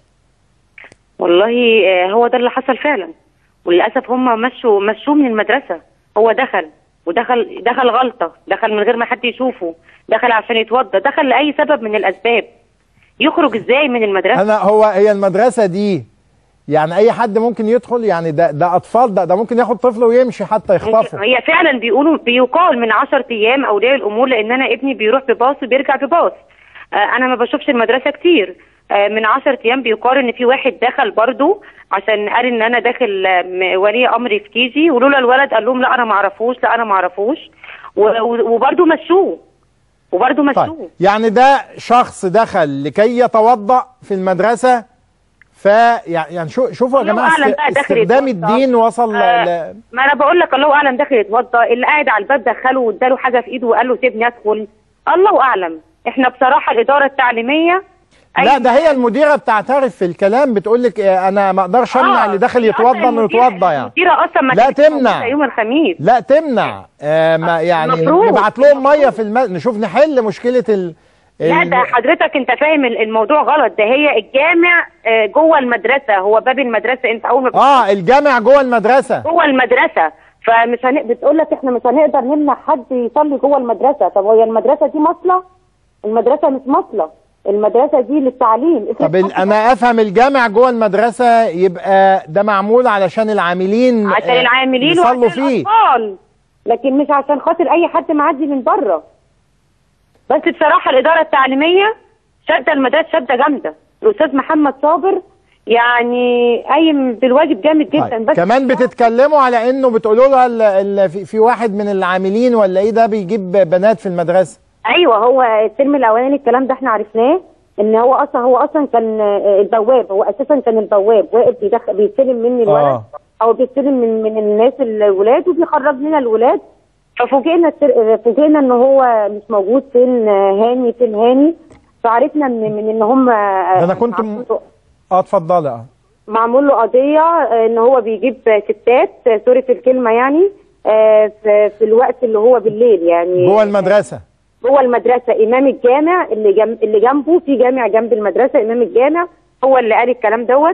والله آه، هو ده اللي حصل فعلا وللاسف هم مشوا مشوه من المدرسه هو دخل ودخل دخل غلطه دخل من غير ما حد يشوفه دخل عشان يتوضى دخل لاي سبب من الاسباب يخرج ازاي من المدرسه انا هو هي المدرسه دي يعني اي حد ممكن يدخل يعني ده ده اطفال ده ده ممكن ياخد طفل ويمشي حتى يخطفه هي فعلا بيقولوا بيقال من 10 ايام اولياء الامور لان انا ابني بيروح بباص وبيرجع بباص آه انا ما بشوفش المدرسه كتير آه من 10 ايام بيقال ان في واحد دخل برضو عشان قال ان انا داخل آه، م- ولي امري في كيجي ولولا الولد قال لهم لا انا ما اعرفوش لا انا ما اعرفوش و- و- وبرضو مشوه وبرضو مشوه طيب يعني ده شخص دخل لكي يتوضا في المدرسه ف يعني يعني شو شوفوا يا الله جماعه أعلم است- بقى داخل استخدام يتوضأ. الدين وصل ل- آه، ل... ما انا بقول لك الله اعلم داخل يتوضى اللي قاعد على الباب دخله واداله حاجه في ايده وقال له سيبني ادخل الله اعلم احنا بصراحه الاداره التعليميه لا ده هي المديره بتعترف في الكلام بتقول لك آه، انا ما اقدرش امنع اللي داخل يتوضا انه يتوضا يعني المديره اصلا ما لا كانتش تمنع. موجودة يوم الخميس لا تمنع آه ما يعني المفروض. نبعت لهم ميه في الم... نشوف نحل مشكله ال... لا ال- ده حضرتك انت فاهم ال- الموضوع غلط ده هي الجامع آه، جوه المدرسه هو باب المدرسه انت اول ما اه الجامع جوه المدرسه جوه المدرسه فمش هن... بتقول لك احنا مش هنقدر نمنع حد يصلي جوه المدرسه طب هي المدرسه دي مصلى المدرسه مش مصلى المدرسه دي للتعليم طب ال- انا افهم الجامع جوه المدرسه يبقى ده معمول علشان العاملين عشان آه، العاملين يصلوا وعشان فيه الاطفال لكن مش عشان خاطر اي حد معدي من بره بس بصراحه الاداره التعليميه شاده المدارس شاده جامده الاستاذ محمد صابر يعني قايم بالواجب جامد جدا بس كمان بتتكلموا على انه بتقولوا له ال- ال- في- في واحد من العاملين ولا ايه ده بيجيب بنات في المدرسه ايوه هو الترم الاولاني الكلام ده احنا عرفناه ان هو اصلا هو اصلا كان آه، البواب هو اساسا كان البواب واقف بيدخل بيستلم مني الولد آه. او بيستلم من من الناس الولاد وبيخرج لنا الولاد ففوجئنا التر- فوجئنا ان هو مش موجود فين آه، هاني فين هاني فعرفنا من من ان هم ده انا كنت م... اه اتفضلي اه معمول له قضيه آه، ان هو بيجيب ستات آه، سوري في الكلمه يعني آه، في في الوقت اللي هو بالليل يعني جوه المدرسه جوه المدرسه امام الجامع اللي جنب اللي جنبه في جامع جنب المدرسه امام الجامع هو اللي قال الكلام دوت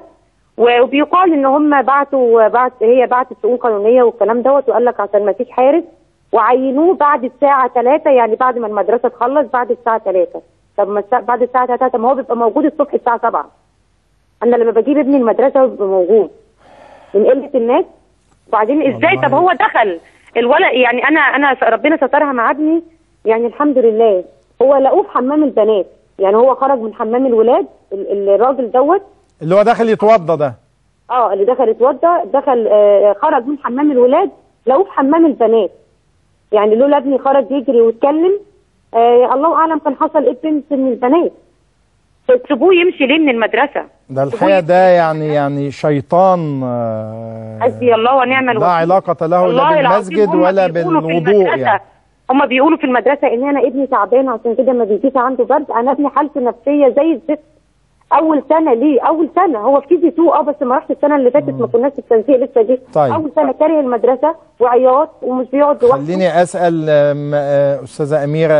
وبيقال ان هم بعتوا بعت هي بعتت شؤون قانونيه والكلام دوت وقال لك عشان ما فيش حارس وعينوه بعد الساعه 3 يعني بعد ما المدرسه تخلص بعد الساعه 3 طب ما الساعة بعد الساعه 3 ما هو بيبقى موجود الصبح الساعه 7 انا لما بجيب ابني المدرسه هو بيبقى موجود من قله الناس وبعدين ازاي طب هو دخل الولد يعني انا انا ربنا سترها مع ابني يعني الحمد لله هو لقوه في حمام البنات يعني هو خرج من حمام الولاد ال- الراجل دوت اللي هو داخل يتوضى ده اه اللي دخل اتوضى دخل آه خرج من حمام الولاد لقوه في حمام البنات يعني لولا ابني خرج يجري ويتكلم آه الله اعلم كان حصل ايه بنت من البنات سيبوه يمشي ليه من المدرسه ده الحقيقه ده يعني يعني شيطان آه، حسبي الله ونعم لا الوكيل علاقه له والله لا العظيم بالمسجد هما ولا بيقولوا في بالوضوء المدرسة- يعني هما بيقولوا في المدرسه ان انا ابني تعبان عشان كده ما بيجيش عنده برد انا ابني حالته نفسيه زي الزفت اول سنه ليه اول سنه هو في كي جي 2 اه بس ما راحش السنه اللي فاتت ما كناش في التنسيق لسه دي طيب. اول سنه كاره المدرسه وعياط ومش بيقعد لوحده خليني اسال آم، آه، استاذه اميره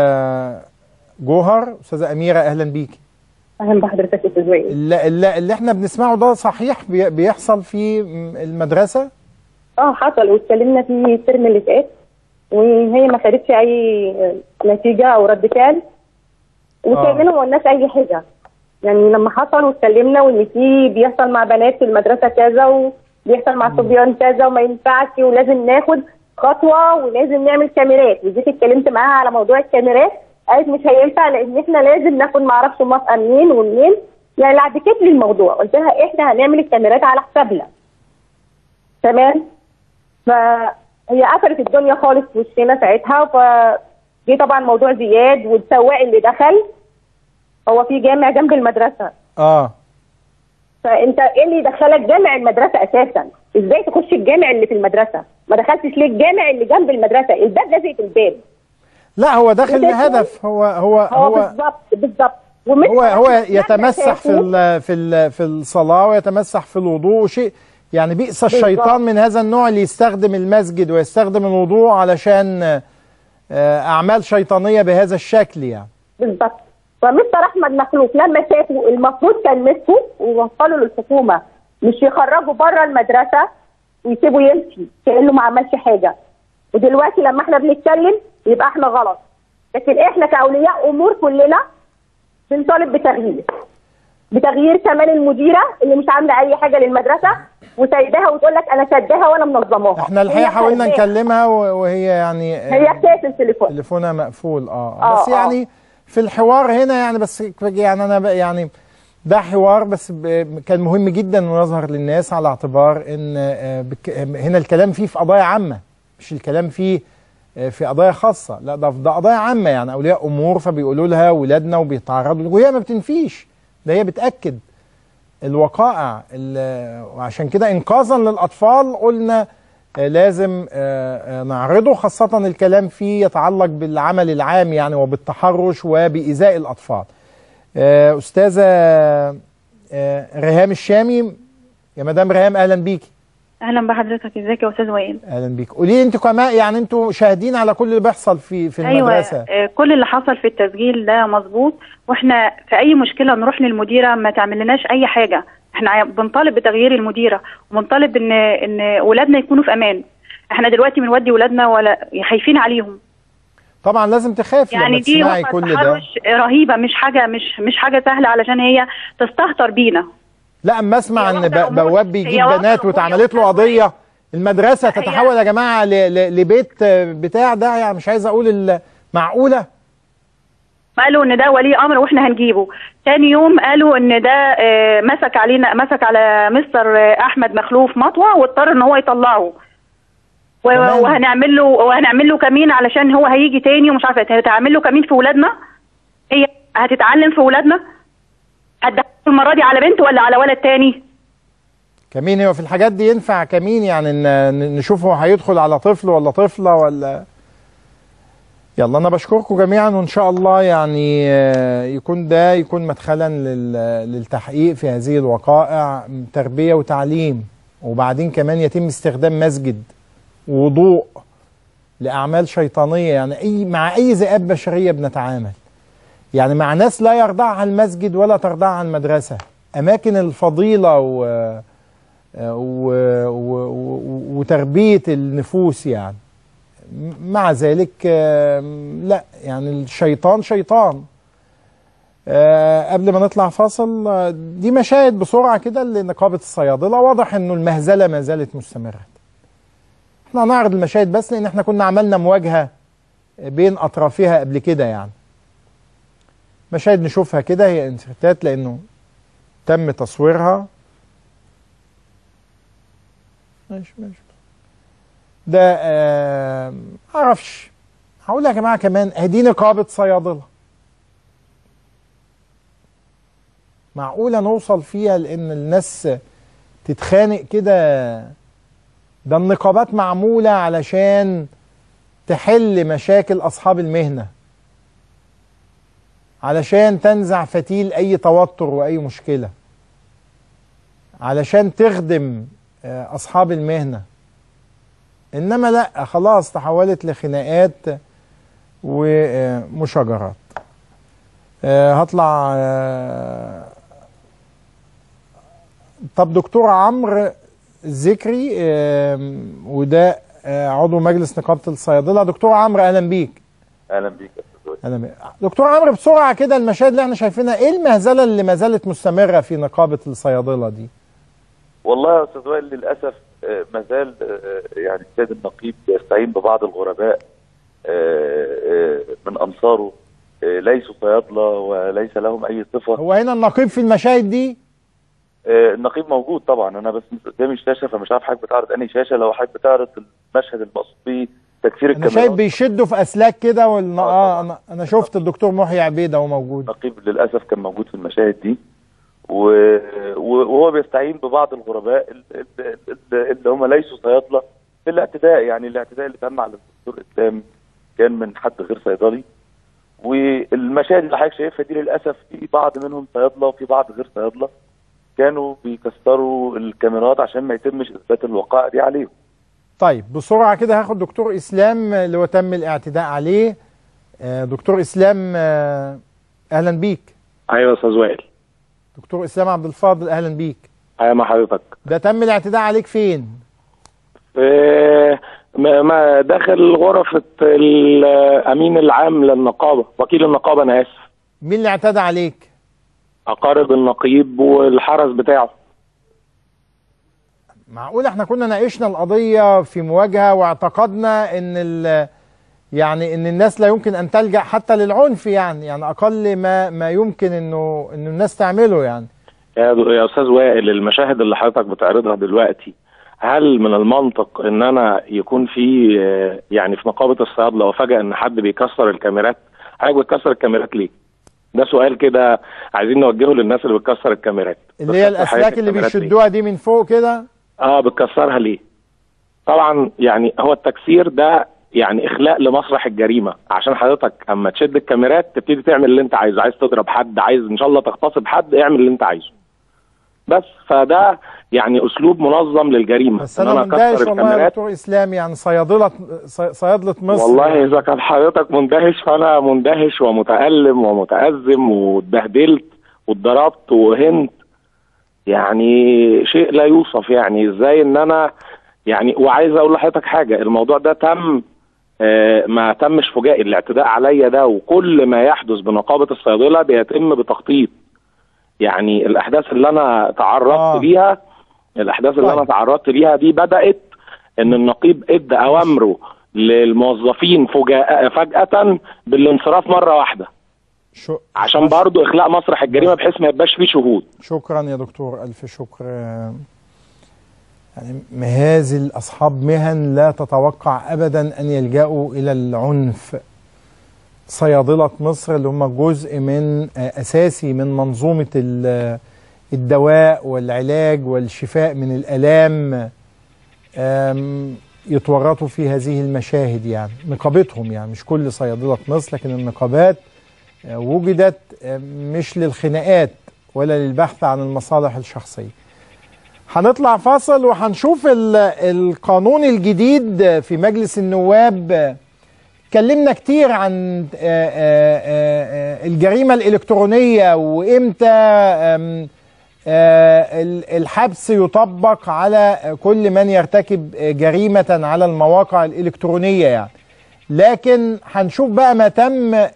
جوهر استاذه اميره اهلا بيكي اهلا بحضرتك يا استاذ وائل اللي, اللي, اللي احنا بنسمعه ده صحيح بي- بيحصل في م- المدرسه اه حصل واتكلمنا فيه الترم اللي فات وهي ما خدتش اي نتيجه او رد فعل وكاننا ما قلناش اي حاجه يعني لما حصل واتكلمنا وان في بيحصل مع بنات في المدرسه كذا وبيحصل مع صبيان كذا وما ينفعش ولازم ناخد خطوه ولازم نعمل كاميرات وجيت اتكلمت معاها على موضوع الكاميرات قالت مش هينفع لان احنا لازم ناخد معرفش موافقه منين ومنين يعني لعبكت لي الموضوع قلت لها احنا هنعمل الكاميرات على حسابنا تمام فهي قفلت الدنيا خالص في وشنا ساعتها فجه طبعا موضوع زياد والسواق اللي دخل هو في جامع جنب المدرسه اه فانت ايه اللي يدخلك جامع المدرسه اساسا ازاي تخش الجامع اللي في المدرسه ما دخلتش ليه الجامع اللي جنب المدرسه الباب لازق في الباب لا هو داخل وده لهدف هو هو هو هو بالظبط بالظبط ومش هو هو مش يتمسح في أساسي. ال في ال في الصلاه ويتمسح في الوضوء شيء يعني بئس الشيطان من هذا النوع اللي يستخدم المسجد ويستخدم الوضوء علشان آه، اعمال شيطانيه بهذا الشكل يعني بالظبط فمستر احمد مخلوق لما شافوا المفروض كان مسكوا ووصلوا للحكومه مش يخرجوا بره المدرسه ويسيبوا يمشي كانه ما عملش حاجه ودلوقتي لما احنا بنتكلم يبقى احنا غلط لكن احنا كاولياء امور كلنا بنطالب بتغيير بتغيير كمان المديره اللي مش عامله اي حاجه للمدرسه وسايباها وتقول لك انا سداها وانا منظماها احنا الحقيقه هي حاولنا سايباها. نكلمها و- وهي يعني هي بتقفل التليفون تليفونها مقفول اه, آه، بس آه. يعني في الحوار هنا يعني بس يعني انا ب- يعني ده حوار بس ب- كان مهم جدا انه يظهر للناس على اعتبار ان آه، بك- هنا الكلام فيه في قضايا عامه مش الكلام فيه آه، في قضايا خاصه لا ده ده قضايا عامه يعني اولياء امور فبيقولوا لها ولادنا وبيتعرضوا وهي ما بتنفيش ده هي بتاكد الوقائع ال- وعشان كده انقاذا للاطفال قلنا آه، لازم آه، آه، نعرضه خاصة الكلام فيه يتعلق بالعمل العام يعني وبالتحرش وبإيذاء الأطفال آه، أستاذة آه، ريهام الشامي يا مدام ريهام أهلا بيكي اهلا بحضرتك ازيك يا استاذ وائل أهلا بيك قولي لي أنتوا كمان يعني أنتوا شاهدين على كل اللي بيحصل في في المدرسة ايوه آه، كل اللي حصل في التسجيل ده مظبوط واحنا في اي مشكله نروح للمديره ما تعمل لناش اي حاجه احنا عا- بنطالب بتغيير المديره وبنطالب ان ان ولادنا يكونوا في امان احنا دلوقتي بنودي ولادنا ولا خايفين عليهم طبعا لازم تخافي يعني لما دي تسمعي وقفه كل ده تحرش رهيبه مش حاجه مش مش حاجه سهله علشان هي تستهتر بينا لا اما اسمع ان ب- بواب بيجيب واخدة بنات واتعملت له قضيه المدرسه تتحول يا جماعه ل- ل- لبيت آه، بتاع ده يعني مش عايز اقول ال- معقوله قالوا ان ده ولي امر واحنا هنجيبه تاني يوم قالوا ان ده آه، مسك علينا مسك على مستر آه، احمد مخلوف مطوه واضطر ان هو يطلعه و- تمام. وهنعمل له وهنعمل له كمين علشان هو هيجي تاني ومش عارفه هتعمل له كمين في ولادنا هي هتتعلم في ولادنا هتدخل المره دي على بنت ولا على ولد تاني كمين هو في الحاجات دي ينفع كمين يعني ن- ن- نشوف هو هيدخل على طفل ولا طفله ولا يلا انا بشكركم جميعا وان شاء الله يعني آه، يكون ده يكون مدخلا لل- للتحقيق في هذه الوقائع تربيه وتعليم وبعدين كمان يتم استخدام مسجد وضوء لاعمال شيطانيه يعني اي مع اي ذئاب بشريه بنتعامل يعني مع ناس لا يرضعها المسجد ولا ترضعها المدرسه اماكن الفضيله و و و و وتربيه النفوس يعني مع ذلك آم، لا يعني الشيطان شيطان آه، قبل ما نطلع فاصل آه، دي مشاهد بسرعة كده لنقابة الصيادلة واضح انه المهزلة ما زالت مستمرة احنا هنعرض المشاهد بس لان احنا كنا عملنا مواجهة بين اطرافها قبل كده يعني مشاهد نشوفها كده هي انسرتات لانه تم تصويرها ماشي ماشي ده آه معرفش هقول يا جماعه كمان ادي نقابه صيادله معقوله نوصل فيها لان الناس تتخانق كده ده النقابات معموله علشان تحل مشاكل اصحاب المهنه علشان تنزع فتيل اي توتر واي مشكله علشان تخدم آه، اصحاب المهنه انما لا خلاص تحولت لخناقات ومشاجرات آه، هطلع آه، طب دكتور عمرو ذكري آه، وده آه، عضو مجلس نقابه الصيادله دكتور عمرو اهلا بيك اهلا بيك يا استاذ وائل. اهلا بيك دكتور عمرو بسرعه كده المشاهد اللي احنا شايفينها ايه المهزله اللي ما زالت مستمره في نقابه الصيادله دي والله يا استاذ وائل للاسف آه، ما زال آه، يعني السيد النقيب يستعين ببعض الغرباء آه، آه، من انصاره آه، ليسوا صيادله وليس لهم اي صفه هو هنا النقيب في المشاهد دي آه، النقيب موجود طبعا انا بس قدامي الشاشه فمش عارف حضرتك بتعرض انهي شاشه لو حضرتك بتعرض المشهد المقصود بيه تكسير انا شايف الكاميرات بيشدوا في اسلاك كده والن... اه انا انا شفت الدكتور محيي عبيده وهو موجود النقيب للاسف كان موجود في المشاهد دي و... و- وهو بيستعين ببعض الغرباء ال- ال- ال- اللي هم ليسوا صيادله في الاعتداء يعني الاعتداء اللي تم على الدكتور اسلام كان من حد غير صيدلي والمشاهد اللي حضرتك شايفها دي للاسف في بعض منهم صيادله وفي بعض غير صيادله كانوا بيكسروا الكاميرات عشان ما يتمش اثبات الوقائع دي عليهم طيب بسرعه كده هاخد دكتور اسلام اللي هو تم الاعتداء عليه آه، دكتور اسلام آه، اهلا بيك ايوه يا استاذ وائل دكتور اسلام عبد الفاضل اهلا بيك ايوه مع حضرتك ده تم الاعتداء عليك فين في ما- ما داخل غرفة الأمين العام للنقابة وكيل النقابة أنا آسف مين اللي اعتدى عليك أقارب النقيب والحرس بتاعه معقول احنا كنا ناقشنا القضيه في مواجهه واعتقدنا ان ال يعني ان الناس لا يمكن ان تلجا حتى للعنف يعني يعني اقل ما ما يمكن انه انه الناس تعمله يعني يا دو- يا أستاذ وائل المشاهد اللي حضرتك بتعرضها دلوقتي هل من المنطق إن أنا يكون في آه، يعني في نقابة الصيادلة وفجأة إن حد بيكسر الكاميرات حضرتك بتكسر الكاميرات ليه؟ ده سؤال كده عايزين نوجهه للناس اللي بتكسر الكاميرات اللي هي بتكسر حضرتك الاسلاك اللي الكاميرات ليه؟ بيشدوها دي من فوق كده اه بتكسرها ليه؟ طبعا يعني هو التكسير ده يعني اخلاء لمسرح الجريمه عشان حضرتك اما تشد الكاميرات تبتدي تعمل اللي انت عايزه عايز تضرب حد عايز ان شاء الله تغتصب حد اعمل اللي انت عايزه بس فده يعني اسلوب منظم للجريمه بس انا مندهش والله يا دكتور اسلام يعني صيادله صي- صيادله مصر والله اذا كان حضرتك مندهش فانا مندهش ومتالم ومتازم واتبهدلت واتضربت وهنت يعني شيء لا يوصف يعني ازاي ان انا يعني وعايز اقول لحضرتك حاجه الموضوع ده تم آه، ما تمش فجائي الاعتداء عليا ده وكل ما يحدث بنقابه الصيادله بيتم بتخطيط يعني الاحداث اللي انا تعرضت آه. ليها الاحداث اللي انا تعرضت ليها دي بدات ان النقيب ادى اوامره للموظفين فجاء فجاه بالانصراف مره واحده شو عشان برضو اخلاء مسرح الجريمه بحيث ما يبقاش فيه شهود شكرا يا دكتور الف شكر آه، يعني مهازل اصحاب مهن لا تتوقع ابدا ان يلجاوا الى العنف صيادله مصر اللي هم جزء من آه، اساسي من منظومه ال- الدواء والعلاج والشفاء من الالام آم، يتورطوا في هذه المشاهد يعني نقابتهم يعني مش كل صيادله مصر لكن النقابات آه، وجدت آه، مش للخناقات ولا للبحث عن المصالح الشخصيه هنطلع فاصل وهنشوف ال- القانون الجديد في مجلس النواب اتكلمنا كتير عن آه، آه، آه، الجريمة الإلكترونية وإمتى آم، آه، ال- الحبس يطبق على كل من يرتكب آه، جريمة على المواقع الإلكترونية يعني لكن هنشوف بقى ما تم آه،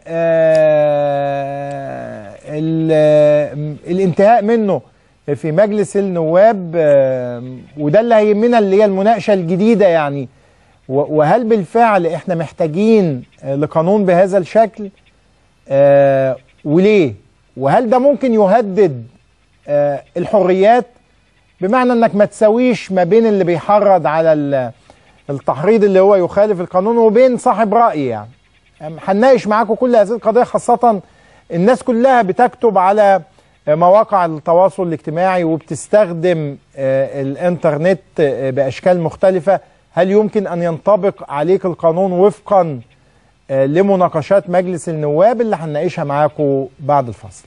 ال- آه، الانتهاء منه في مجلس النواب آه، وده اللي هيهمنا اللي هي المناقشة الجديدة يعني و- وهل بالفعل احنا محتاجين آه، لقانون بهذا الشكل آه، وليه وهل ده ممكن يهدد آه، الحريات بمعنى انك ما تساويش ما بين اللي بيحرض على ال- التحريض اللي هو يخالف القانون وبين صاحب رأي يعني أم، هنناقش معاكم كل هذه القضايا خاصة الناس كلها بتكتب على آه، مواقع التواصل الاجتماعي وبتستخدم آه، الانترنت آه، بأشكال مختلفة هل يمكن أن ينطبق عليك القانون وفقا آه، لمناقشات مجلس النواب اللي هنناقشها معاكم بعد الفصل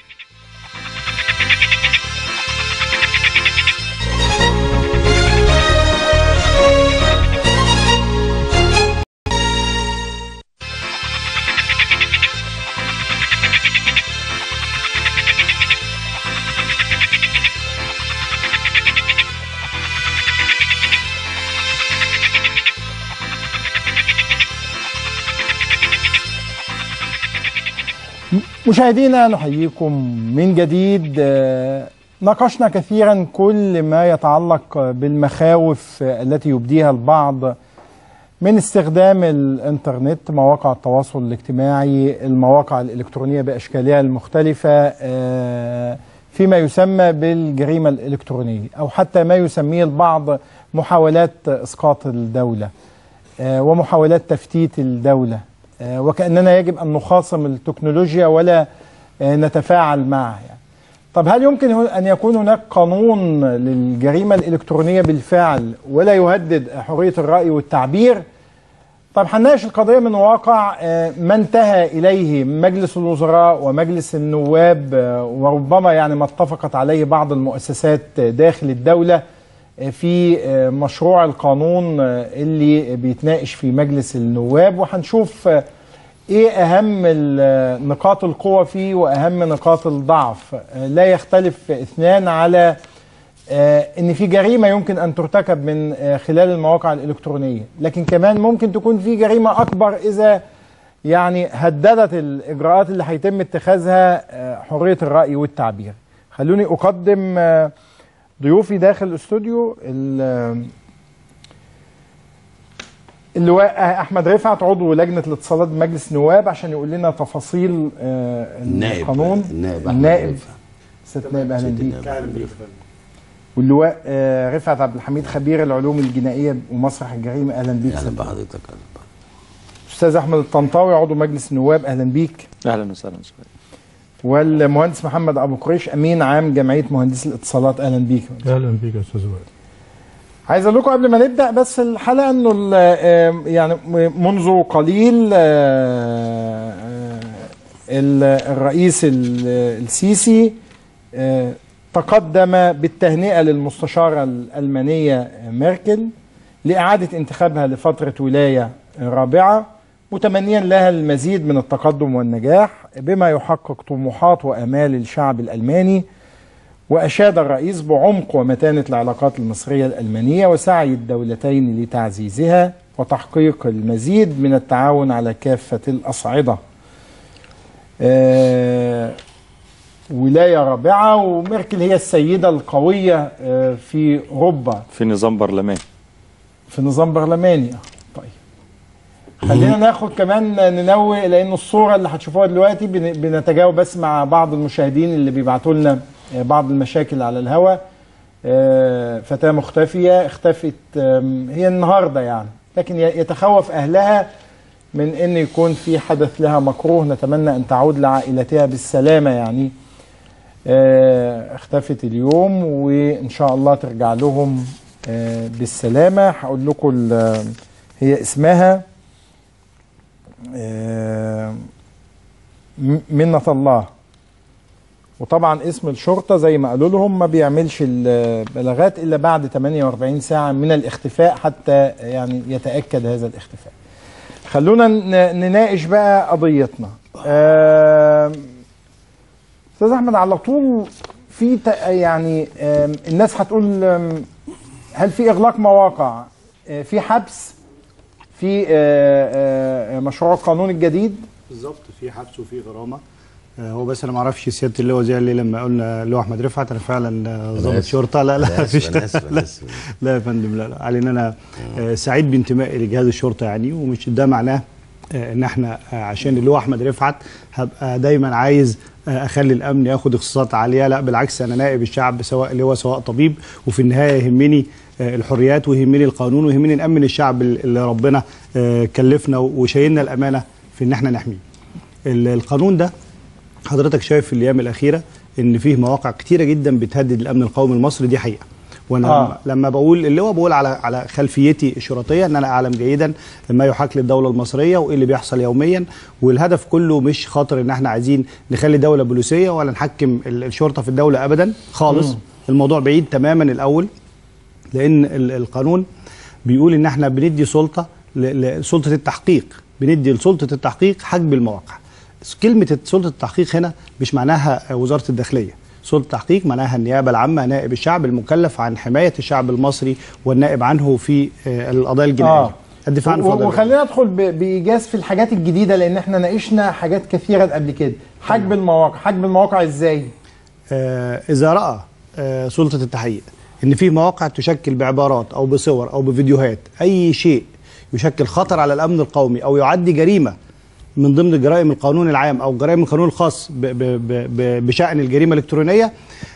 مشاهدينا نحييكم من جديد آه، ناقشنا كثيرا كل ما يتعلق بالمخاوف التي يبديها البعض من استخدام الانترنت مواقع التواصل الاجتماعي المواقع الإلكترونية بأشكالها المختلفة آه، فيما يسمى بالجريمة الإلكترونية أو حتى ما يسميه البعض محاولات إسقاط الدولة آه، ومحاولات تفتيت الدولة آه، وكأننا يجب أن نخاصم التكنولوجيا ولا آه، نتفاعل معها يعني. طب هل يمكن هو- أن يكون هناك قانون للجريمة الإلكترونية بالفعل ولا يهدد حرية الرأي والتعبير؟ طب هنناقش القضية من واقع آه، ما انتهى إليه مجلس الوزراء ومجلس النواب آه، وربما يعني ما اتفقت عليه بعض المؤسسات آه، داخل الدولة آه، في آه، مشروع القانون آه، اللي بيتناقش في مجلس النواب وهنشوف آه، ايه اهم ال- نقاط القوة فيه واهم نقاط الضعف آه، لا يختلف اثنان على آه، ان في جريمه يمكن ان ترتكب من آه، خلال المواقع الالكترونيه لكن كمان ممكن تكون في جريمه اكبر اذا يعني هددت الاجراءات اللي هيتم اتخاذها آه، حريه الراي والتعبير خلوني اقدم آه، ضيوفي داخل الاستوديو ال- اللواء احمد رفعت عضو لجنه الاتصالات بمجلس النواب عشان يقول لنا تفاصيل آه، النائب- القانون النائب أحمد النائب رفعت. ست نائب اهلا بيك أهلا بيك. واللواء آه، رفعت عبد الحميد خبير العلوم الجنائيه ومسرح الجريمه اهلا بيك اهلا ست. بحضرتك استاذ احمد الطنطاوي عضو مجلس النواب اهلا بيك اهلا وسهلا والمهندس محمد ابو قريش امين عام جمعيه مهندسي الاتصالات اهلا بيك اهلا بيك يا استاذ وائل عايز اقول لكم قبل ما نبدا بس الحلقه انه ال- آه، يعني منذ قليل آه، آه، ال- الرئيس ال- السيسي آه، تقدم بالتهنئه للمستشاره الالمانيه ميركل لاعاده انتخابها لفتره ولايه رابعه متمنيا لها المزيد من التقدم والنجاح بما يحقق طموحات وامال الشعب الالماني وأشاد الرئيس بعمق ومتانة العلاقات المصرية الألمانية وسعي الدولتين لتعزيزها وتحقيق المزيد من التعاون على كافة الأصعدة آه ولاية رابعة وميركل هي السيدة القوية آه في أوروبا في نظام برلماني في نظام برلماني طيب خلينا ناخد كمان ننوه لان الصوره اللي هتشوفوها دلوقتي بن- بنتجاوب بس مع بعض المشاهدين اللي بيبعتوا لنا آه، بعض المشاكل على الهواء آه، فتاه مختفيه اختفت آم، هي النهارده يعني لكن ي- يتخوف اهلها من ان يكون في حدث لها مكروه نتمنى ان تعود لعائلتها بالسلامه يعني آه، اختفت اليوم وان شاء الله ترجع لهم آه، بالسلامه هقول لكم ال- هي اسمها آه، م- منة الله وطبعا اسم الشرطه زي ما قالوا لهم ما بيعملش البلاغات الا بعد 48 ساعه من الاختفاء حتى يعني يتاكد هذا الاختفاء. خلونا ن- نناقش بقى قضيتنا. آه، استاذ احمد على طول في ت- يعني آم، الناس هتقول آم، هل في اغلاق مواقع آه، في حبس في آه، آه، مشروع القانون الجديد بالظبط في حبس وفي غرامه آه، هو بس انا ما اعرفش سياده اللواء زي ليه لما قلنا اللواء احمد رفعت انا فعلا آه، ضابط آسف. شرطه لا أنا لا آسف، مفيش أنا آسف، أنا لا, آسف. لا يا فندم لا لا على ان انا آه، سعيد بانتمائي لجهاز الشرطه يعني ومش ده معناه آه، ان احنا آه، عشان اللواء احمد رفعت هبقى دايما عايز آه، اخلي الامن ياخد اختصاصات عاليه لا بالعكس انا نائب الشعب سواء لواء سواء طبيب وفي النهايه يهمني آه، الحريات ويهمني القانون ويهمني نامن الشعب اللي ربنا آه، كلفنا وشايلنا الامانه في ان احنا نحميه ال- القانون ده حضرتك شايف في الايام الاخيره ان فيه مواقع كتيره جدا بتهدد الامن القومي المصري دي حقيقه وانا آه. آه. لما بقول اللي هو بقول على على خلفيتي الشرطيه ان انا اعلم جيدا ما يحاك للدوله المصريه وايه اللي بيحصل يوميا والهدف كله مش خاطر ان احنا عايزين نخلي دوله بوليسيه ولا نحكم ال- الشرطه في الدوله ابدا خالص مم. الموضوع بعيد تماما الاول لان ال- القانون بيقول ان احنا بندي سلطه ل- لسلطه التحقيق بندي لسلطه التحقيق حجب المواقع كلمه سلطه التحقيق هنا مش معناها وزاره الداخليه سلطه التحقيق معناها النيابه العامه نائب الشعب المكلف عن حمايه الشعب المصري والنائب عنه في آه، القضايا الجنائيه آه. الدفاع عن و- الفضل وخلينا ندخل ب- بايجاز في الحاجات الجديده لان احنا ناقشنا حاجات كثيره قبل كده حجب المواقع حجب المواقع ازاي آه، إذا رأى آه، سلطة التحقيق إن في مواقع تشكل بعبارات أو بصور أو بفيديوهات أي شيء يشكل خطر على الأمن القومي أو يعد جريمة من ضمن جرائم القانون العام أو جرائم القانون الخاص ب- ب- ب- ب- بشأن الجريمة الإلكترونية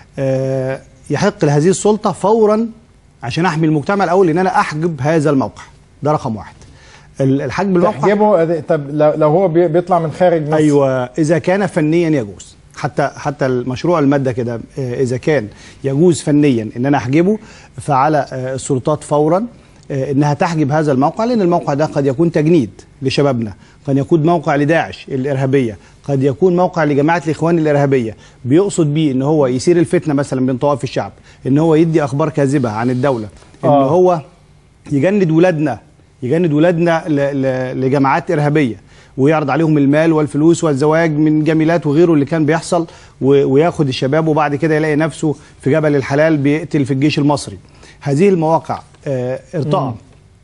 آه، يحق لهذه السلطة فورا عشان أحمي المجتمع الأول إن أنا أحجب هذا الموقع ده رقم واحد ال- الحجب الموقع تحجبه طب لو لو هو بي- بيطلع من خارج مصر ايوه اذا كان فنيا يجوز حتى حتى المشروع الماده كده آه، اذا كان يجوز فنيا ان انا احجبه فعلى آه، السلطات فورا آه، انها تحجب هذا الموقع لان الموقع ده قد يكون تجنيد لشبابنا قد يكون موقع لداعش الارهابيه قد يكون موقع لجماعه الاخوان الارهابيه بيقصد بيه ان هو يثير الفتنه مثلا بين طوائف الشعب ان هو يدي اخبار كاذبه عن الدوله ان آه. هو يجند ولادنا يجند ولادنا ل- ل- لجماعات ارهابيه ويعرض عليهم المال والفلوس والزواج من جميلات وغيره اللي كان بيحصل و- وياخد الشباب وبعد كده يلاقي نفسه في جبل الحلال بيقتل في الجيش المصري هذه المواقع آه، ارتأى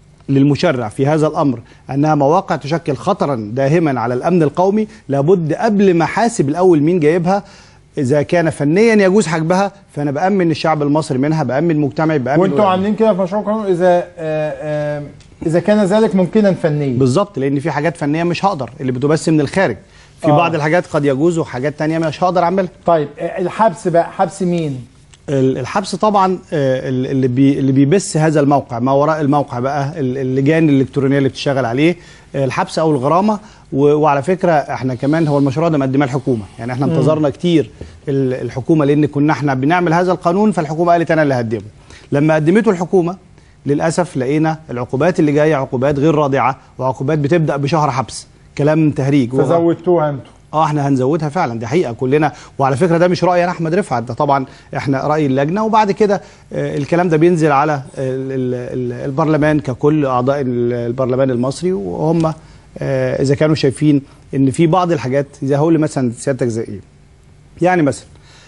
للمشرع في هذا الامر انها مواقع تشكل خطرا داهما على الامن القومي لابد قبل ما حاسب الاول مين جايبها اذا كان فنيا يجوز حجبها فانا بامن الشعب المصري منها بامن مجتمعي بامن وانتوا ولادي. عاملين كده في مشروع القانون اذا آه، آه، اذا كان ذلك ممكنا فنيا بالظبط لان في حاجات فنيه مش هقدر اللي بتبث من الخارج في آه. بعض الحاجات قد يجوز وحاجات تانية مش هقدر اعملها طيب آه، الحبس بقى حبس مين ال- الحبس طبعا آه، ال- اللي بي اللي بيبث هذا الموقع ما وراء الموقع بقى ال- اللجان الالكترونيه اللي بتشتغل عليه آه، الحبس او الغرامه و- وعلى فكره احنا كمان هو المشروع ده مقدماه الحكومه يعني احنا مم. انتظرنا كتير ال- الحكومه لان كنا احنا بنعمل هذا القانون فالحكومه قالت انا اللي هقدمه لما قدمته الحكومه للاسف لقينا العقوبات اللي جايه عقوبات غير رادعه وعقوبات بتبدا بشهر حبس كلام تهريج وغ- فزودتوها انتوا اه احنا هنزودها فعلا دي حقيقه كلنا وعلى فكره ده مش راي انا احمد رفعت ده طبعا احنا راي اللجنه وبعد كده آه، الكلام ده بينزل على ال- ال- ال- البرلمان ككل اعضاء ال- البرلمان المصري وهم آه، اذا كانوا شايفين ان في بعض الحاجات زي هقول مثلا سيادتك زي ايه يعني مثلا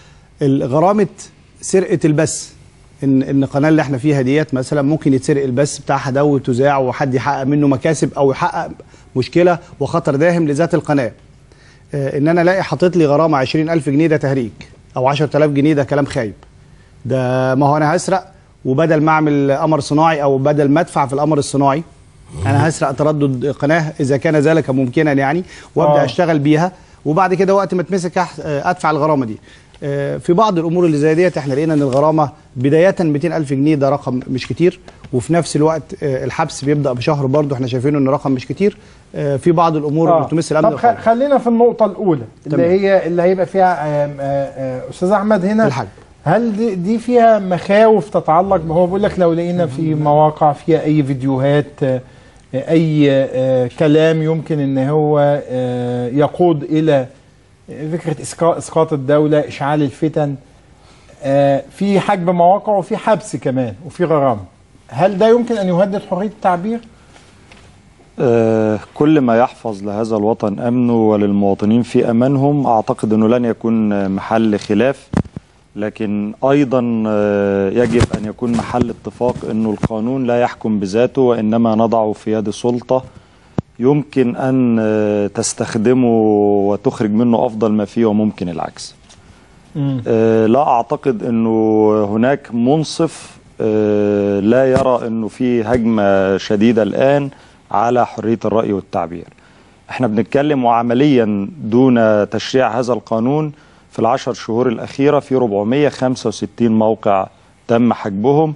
غرامه سرقه البث ان ان القناه اللي احنا فيها ديت مثلا ممكن يتسرق البث بتاعها ده وتذاع وحد يحقق منه مكاسب او يحقق مشكله وخطر داهم لذات القناه آه، ان انا الاقي حاطط لي غرامه 20000 جنيه ده تهريج او 10000 جنيه ده كلام خايب ده ما هو انا هسرق وبدل ما اعمل قمر صناعي او بدل ما ادفع في القمر الصناعي انا هسرق تردد قناه اذا كان ذلك ممكنا يعني وابدا آه. اشتغل بيها وبعد كده وقت ما اتمسك أح- آه، ادفع الغرامه دي آه، في بعض الامور اللي زي ديت احنا لقينا ان الغرامه بدايه 200000 جنيه ده رقم مش كتير وفي نفس الوقت آه، الحبس بيبدا بشهر برضه احنا شايفينه انه رقم مش كتير آه، في بعض الامور اللي بتمس الامن طب خ- القومي. خلينا في النقطة الأولى اللي تمام. هي اللي هيبقى فيها آم، آه، آه، أستاذ أحمد هنا الحجب. هل دي, دي فيها مخاوف تتعلق ب- هو بيقول لك لو لقينا في مواقع فيها أي فيديوهات آه، آه، أي آه، كلام يمكن إن هو آه، يقود إلى فكرة إسقا- إسقاط الدولة إشعال الفتن آه، في حجب مواقع وفي حبس كمان وفي غرامة هل ده يمكن أن يهدد حرية التعبير؟ آه، كل ما يحفظ لهذا الوطن امنه وللمواطنين في امانهم اعتقد انه لن يكون محل خلاف لكن ايضا آه، يجب ان يكون محل اتفاق انه القانون لا يحكم بذاته وانما نضعه في يد سلطه يمكن ان آه، تستخدمه وتخرج منه افضل ما فيه وممكن العكس آه، لا اعتقد انه هناك منصف آه، لا يرى انه في هجمه شديده الان على حريه الراي والتعبير احنا بنتكلم وعمليا دون تشريع هذا القانون في العشر شهور الأخيرة في 465 موقع تم حجبهم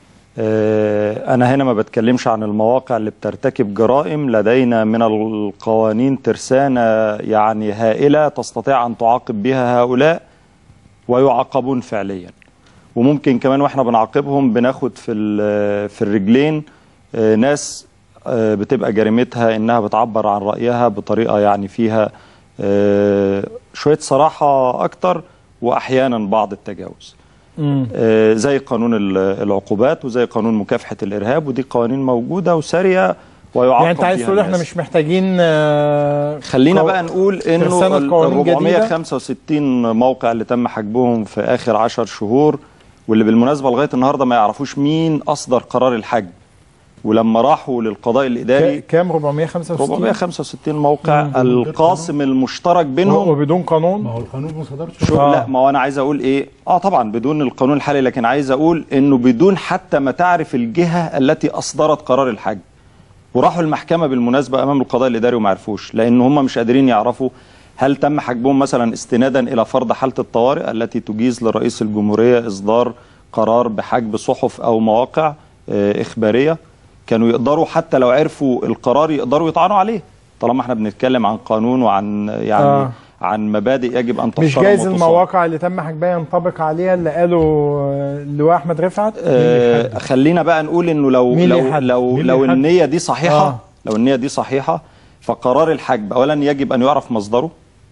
آه، أنا هنا ما بتكلمش عن المواقع اللي بترتكب جرائم لدينا من القوانين ترسانة يعني هائلة تستطيع أن تعاقب بها هؤلاء ويعاقبون فعليا وممكن كمان واحنا بنعاقبهم بناخد في ال- في الرجلين آه، ناس آه، بتبقى جريمتها انها بتعبر عن رايها بطريقه يعني فيها آه، شويه صراحه اكتر واحيانا بعض التجاوز آه، زي قانون ال- العقوبات وزي قانون مكافحه الارهاب ودي قوانين موجوده وساريه ويعاقب يعني انت عايز بيها تقول احنا الناس. مش محتاجين آه، خلينا قو- بقى نقول انه ترسانة ال قوانين جديدة 465 موقع اللي تم حجبهم في اخر 10 شهور واللي بالمناسبه لغايه النهارده ما يعرفوش مين اصدر قرار الحجب ولما راحوا للقضاء الاداري ك- كام 465 465 موقع القاسم المشترك بينهم وبدون قانون ما هو القانون ما صدرش شو لا ما هو انا عايز اقول ايه اه طبعا بدون القانون الحالي لكن عايز اقول انه بدون حتى ما تعرف الجهه التي اصدرت قرار الحجب وراحوا المحكمه بالمناسبه امام القضاء الاداري وما عرفوش لان هم مش قادرين يعرفوا هل تم حجبهم مثلا استنادا الى فرض حاله الطوارئ التي تجيز لرئيس الجمهوريه اصدار قرار بحجب صحف او مواقع آه، اخباريه كانوا يقدروا حتى لو عرفوا القرار يقدروا يطعنوا عليه طالما احنا بنتكلم عن قانون وعن يعني آه. آه. عن مبادئ يجب ان مش تحترم جايز وتصان. المواقع اللي تم حجبها ينطبق عليها اللي قاله آه، اللواء احمد رفعت آه خلينا بقى نقول انه لو مين اللي لو يحدد؟ لو مين اللي لو يحدد؟ النيه دي صحيحه آه. آه. لو النيه دي صحيحه فقرار الحجب اولا يجب ان يعرف مصدره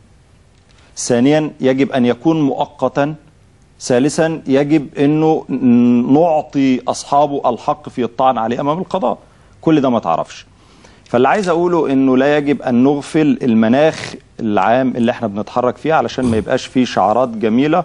ثانيا يجب ان يكون مؤقتا ثالثا يجب انه ن- نعطي اصحابه الحق في الطعن عليه امام القضاء كل ده ما تعرفش فاللي عايز اقوله انه لا يجب ان نغفل المناخ العام اللي احنا بنتحرك فيه علشان ما يبقاش فيه شعارات جميله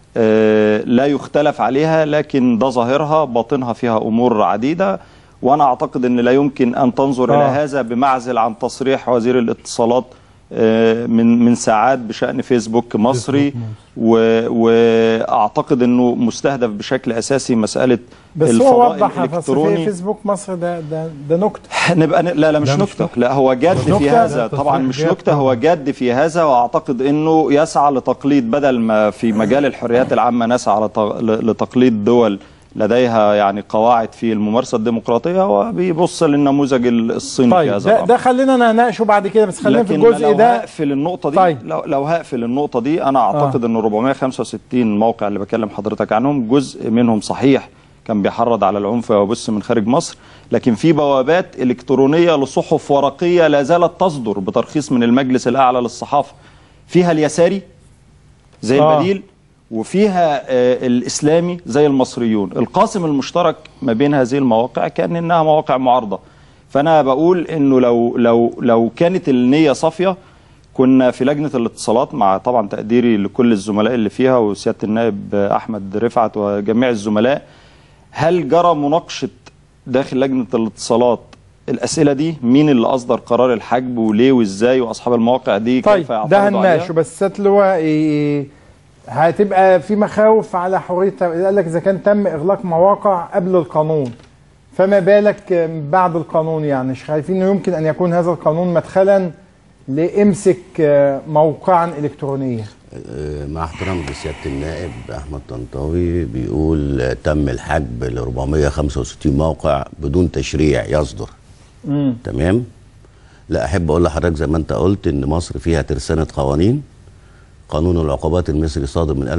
آه، لا يختلف عليها لكن ده ظاهرها باطنها فيها امور عديده وانا اعتقد ان لا يمكن ان تنظر آه. الى هذا بمعزل عن تصريح وزير الاتصالات آه، من من ساعات بشان فيسبوك مصري و- واعتقد انه مستهدف بشكل اساسي مساله بس هو الفضاء وضح في الالكتروني فيسبوك مصر ده ده ده نكته نبقى ن... لا لا مش لا، مش نكته لا هو جاد مش في نكتة؟ هذا لا، طبعا تصريح مش جاد نكته هو جاد في هذا واعتقد انه يسعى لتقليد بدل ما في مجال الحريات العامه نسعى لت... ل- لتقليد دول لديها يعني قواعد في الممارسه الديمقراطيه هو بيبص للنموذج الصيني في طيب هذا ده, الامر ده خلينا نناقشه بعد كده بس خلينا في لكن الجزء لو ده هقفل النقطة دي طيب. لو, لو هقفل النقطة دي أنا أعتقد آه. أن 465 موقع اللي بكلم حضرتك عنهم جزء منهم صحيح كان بيحرض على العنف ويبث من خارج مصر لكن في بوابات إلكترونية لصحف ورقية لا زالت تصدر بترخيص من المجلس الأعلى للصحافة فيها اليساري زي آه. البديل وفيها آه، الإسلامي زي المصريون القاسم المشترك ما بين هذه المواقع كان إنها مواقع معارضة فأنا بقول إنه لو لو لو كانت النية صافية كنا في لجنة الاتصالات مع طبعا تقديري لكل الزملاء اللي فيها وسيادة النائب أحمد رفعت وجميع الزملاء هل جرى مناقشة داخل لجنة الاتصالات الأسئلة دي مين اللي أصدر قرار الحجب وليه وإزاي وأصحاب المواقع دي طيب كيف يعترضوا ده عليها؟ هنناقشه بس سيادة اللواء إيه، هتبقى في مخاوف على حريه قال لك اذا كان تم اغلاق مواقع قبل القانون فما بالك بعد القانون يعني مش خايفين انه يمكن ان يكون هذا القانون مدخلا لامسك موقعا الكترونيا آه، مع احترامي لسياده النائب احمد طنطاوي بيقول آه، تم الحجب ل 465 موقع بدون تشريع يصدر امم تمام لا احب اقول لحضرتك زي ما انت قلت ان مصر فيها ترسانه قوانين قانون العقوبات المصري صادر من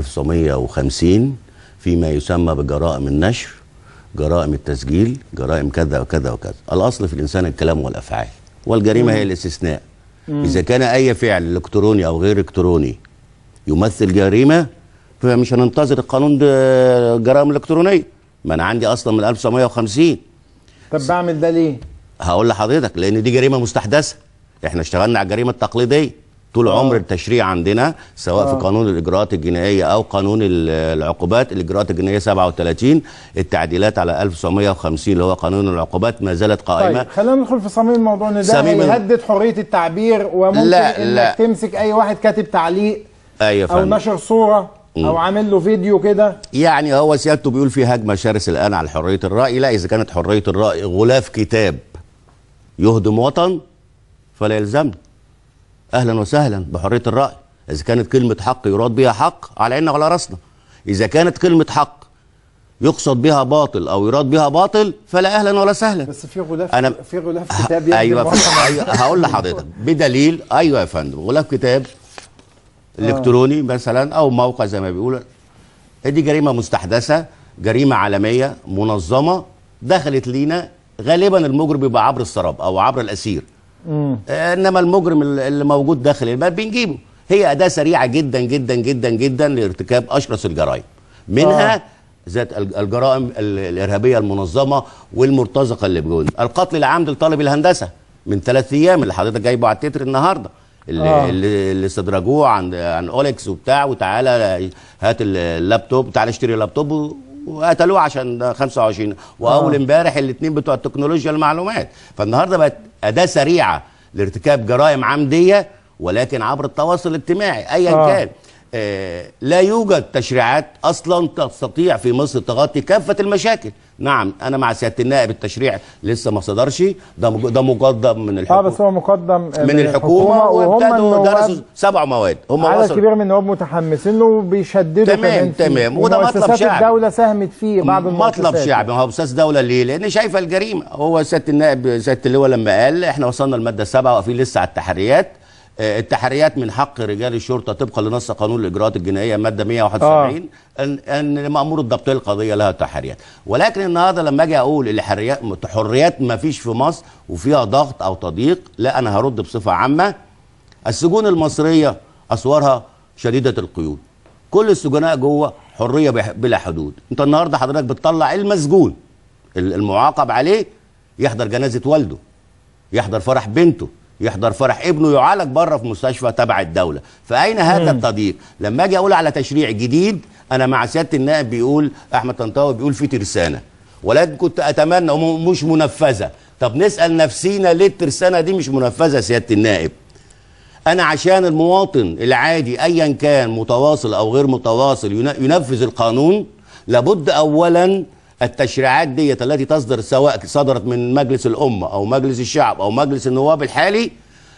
1950 فيما يسمى بجرائم النشر جرائم التسجيل جرائم كذا وكذا وكذا الاصل في الانسان الكلام والافعال والجريمه مم. هي الاستثناء مم. اذا كان اي فعل الكتروني او غير الكتروني يمثل جريمه فمش هننتظر القانون ده الجرائم الالكترونيه ما انا عندي اصلا من 1950 طب بعمل ده ليه؟ هقول لحضرتك لان دي جريمه مستحدثه احنا اشتغلنا على الجريمه التقليديه طول عمر التشريع عندنا سواء آه. في قانون الاجراءات الجنائيه او قانون ال- العقوبات الاجراءات الجنائيه 37 التعديلات على 1950 اللي هو قانون العقوبات ما زالت قائمه طيب خلينا ندخل في صميم الموضوع ان ده صميم ال- هيهدد حريه التعبير وممكن لا، انك لا. تمسك اي واحد كاتب تعليق ايوه او فندم. نشر صوره او مم. عامل له فيديو كده يعني هو سيادته بيقول في هجمه شرسه الان على حريه الراي لا اذا كانت حريه الراي غلاف كتاب يهدم وطن فلا يلزمنا اهلا وسهلا بحريه الراي اذا كانت كلمه حق يراد بها حق على عيننا وعلى راسنا اذا كانت كلمه حق يقصد بها باطل او يراد بها باطل فلا اهلا ولا سهلا بس في غلاف أنا- في غلاف كتاب يهدم ايوه وطن. أيوة هقول لحضرتك بدليل ايوه يا فندم غلاف كتاب الكتروني مثلا او موقع زي ما بيقولوا دي جريمه مستحدثه جريمه عالميه منظمه دخلت لينا غالبا المجرم بيبقى عبر السراب او عبر الاسير مم. آه، انما المجرم اللي اللي موجود داخل البلد بنجيبه هي اداه سريعه جدا جدا جدا جدا لارتكاب اشرس الجرائم منها آه. ذات الج- الجرائم ال- الارهابيه المنظمه والمرتزقه اللي بجون القتل العمد لطالب الهندسه من ثلاث ايام اللي حضرتك جايبه على التتر النهارده اللي, آه. اللي, اللي استدرجوه عن عن اولكس وبتاع وتعالى هات ال- اللابتوب تعالى اشتري اللابتوب و- وقتلوه عشان ده 25 واول آه. امبارح الاثنين بتوع التكنولوجيا المعلومات فالنهارده بقت اداه سريعه لارتكاب جرائم عمديه ولكن عبر التواصل الاجتماعي ايا آه. كان آه لا يوجد تشريعات اصلا تستطيع في مصر تغطي كافه المشاكل نعم انا مع سياده النائب التشريع لسه ما صدرش ده مج- ده مقدم من اه الحكومه بس هو مقدم من الحكومه وهم وابتدوا درسوا النواب سبع مواد هم عدد وصلوا كبير من النواب متحمسين له وبيشددوا تمام، كمان فيه. تمام. وده مطلب ومؤسسات شعبي. الدوله ساهمت فيه بعض مطلب المؤسسات شعبي ما هو استاذ دوله ليه؟ لان شايفه الجريمه هو سياده النائب سياده اللواء لما قال احنا وصلنا الماده السابعه واقفين لسه على التحريات آه، التحريات من حق رجال الشرطه طبقا لنص قانون الاجراءات الجنائيه ماده 171 ان ان مامور الضبط القضيه لها تحريات ولكن النهارده لما اجي اقول الحريات حريات ما فيش في مصر وفيها ضغط او تضييق لا انا هرد بصفه عامه السجون المصريه اسوارها شديده القيود كل السجناء جوه حريه بح- بلا حدود انت النهارده حضرتك بتطلع المسجون ال- المعاقب عليه يحضر جنازه والده يحضر فرح بنته يحضر فرح ابنه يعالج بره في مستشفى تبع الدوله فاين هذا التضييق لما اجي اقول على تشريع جديد انا مع سياده النائب بيقول احمد طنطاوي بيقول في ترسانه ولكن كنت اتمنى وم- مش منفذه طب نسال نفسينا ليه الترسانه دي مش منفذه سياده النائب انا عشان المواطن العادي ايا كان متواصل او غير متواصل ين- ينفذ القانون لابد اولا التشريعات دي التي تصدر سواء صدرت من مجلس الامه او مجلس الشعب او مجلس النواب الحالي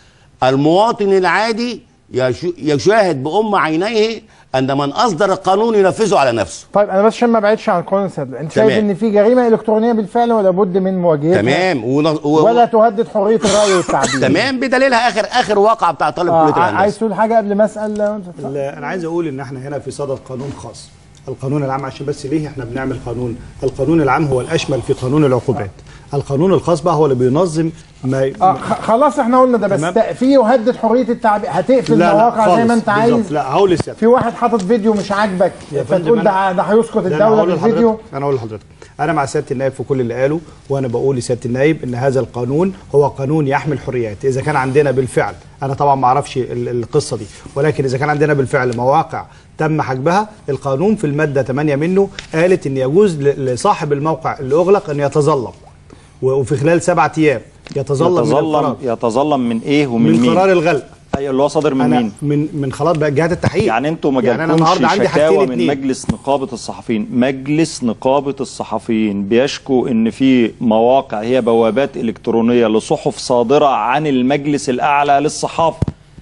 المواطن العادي يش- يشاهد بأم عينيه ان من اصدر القانون ينفذه على نفسه طيب انا بس عشان ما بعدش عن القانون السابق انت شايف تمام. ان في جريمه الكترونيه بالفعل ولا بد من مواجهتها تمام ون- و- ولا تهدد حريه الراي والتعبير تمام بدليلها اخر اخر واقعه بتاع طالب آه كليه ع- الهندسه عايز تقول حاجه قبل ما اسال لا، انا عايز اقول ان احنا هنا في صدد قانون خاص القانون العام عشان بس ليه احنا بنعمل قانون القانون العام هو الاشمل في قانون العقوبات القانون الخاص بقى هو اللي بينظم ما آه خ- خلاص احنا قلنا ده بس تمام. تا- في يهدد حريه التعبير هتقفل لا، لا، المواقع زي خالص. ما انت بالظبط. عايز لا هقول لسيادتك في واحد حاطط فيديو مش عاجبك يا فندم فتقول أنا- ده ده هيسقط ده أنا الدوله هقول بالفيديو لحضرتك- انا اقول لحضرتك انا مع سياده النائب في كل اللي قاله وانا بقول لسياده النائب ان هذا القانون هو قانون يحمي الحريات اذا كان عندنا بالفعل انا طبعا ما اعرفش ال- القصه دي ولكن اذا كان عندنا بالفعل مواقع تم حجبها القانون في الماده 8 منه قالت ان يجوز ل- لصاحب الموقع اللي اغلق ان يتظلم و- وفي خلال سبعة ايام يتظلم, من يتظلم القرار يتظلم من ايه ومن من مين قرار الغلق ايوه اللي هو صادر من أنا مين من من خلاص بقى جهات التحقيق يعني انتوا ما يعني انا جالكمش النهارده عندي حاجتين شكاوى من اتنين مجلس نقابه الصحفيين مجلس نقابه الصحفيين بيشكو ان في مواقع هي بوابات الكترونيه لصحف صادره عن المجلس الاعلى للصحافه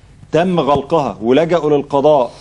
تم غلقها ولجأوا للقضاء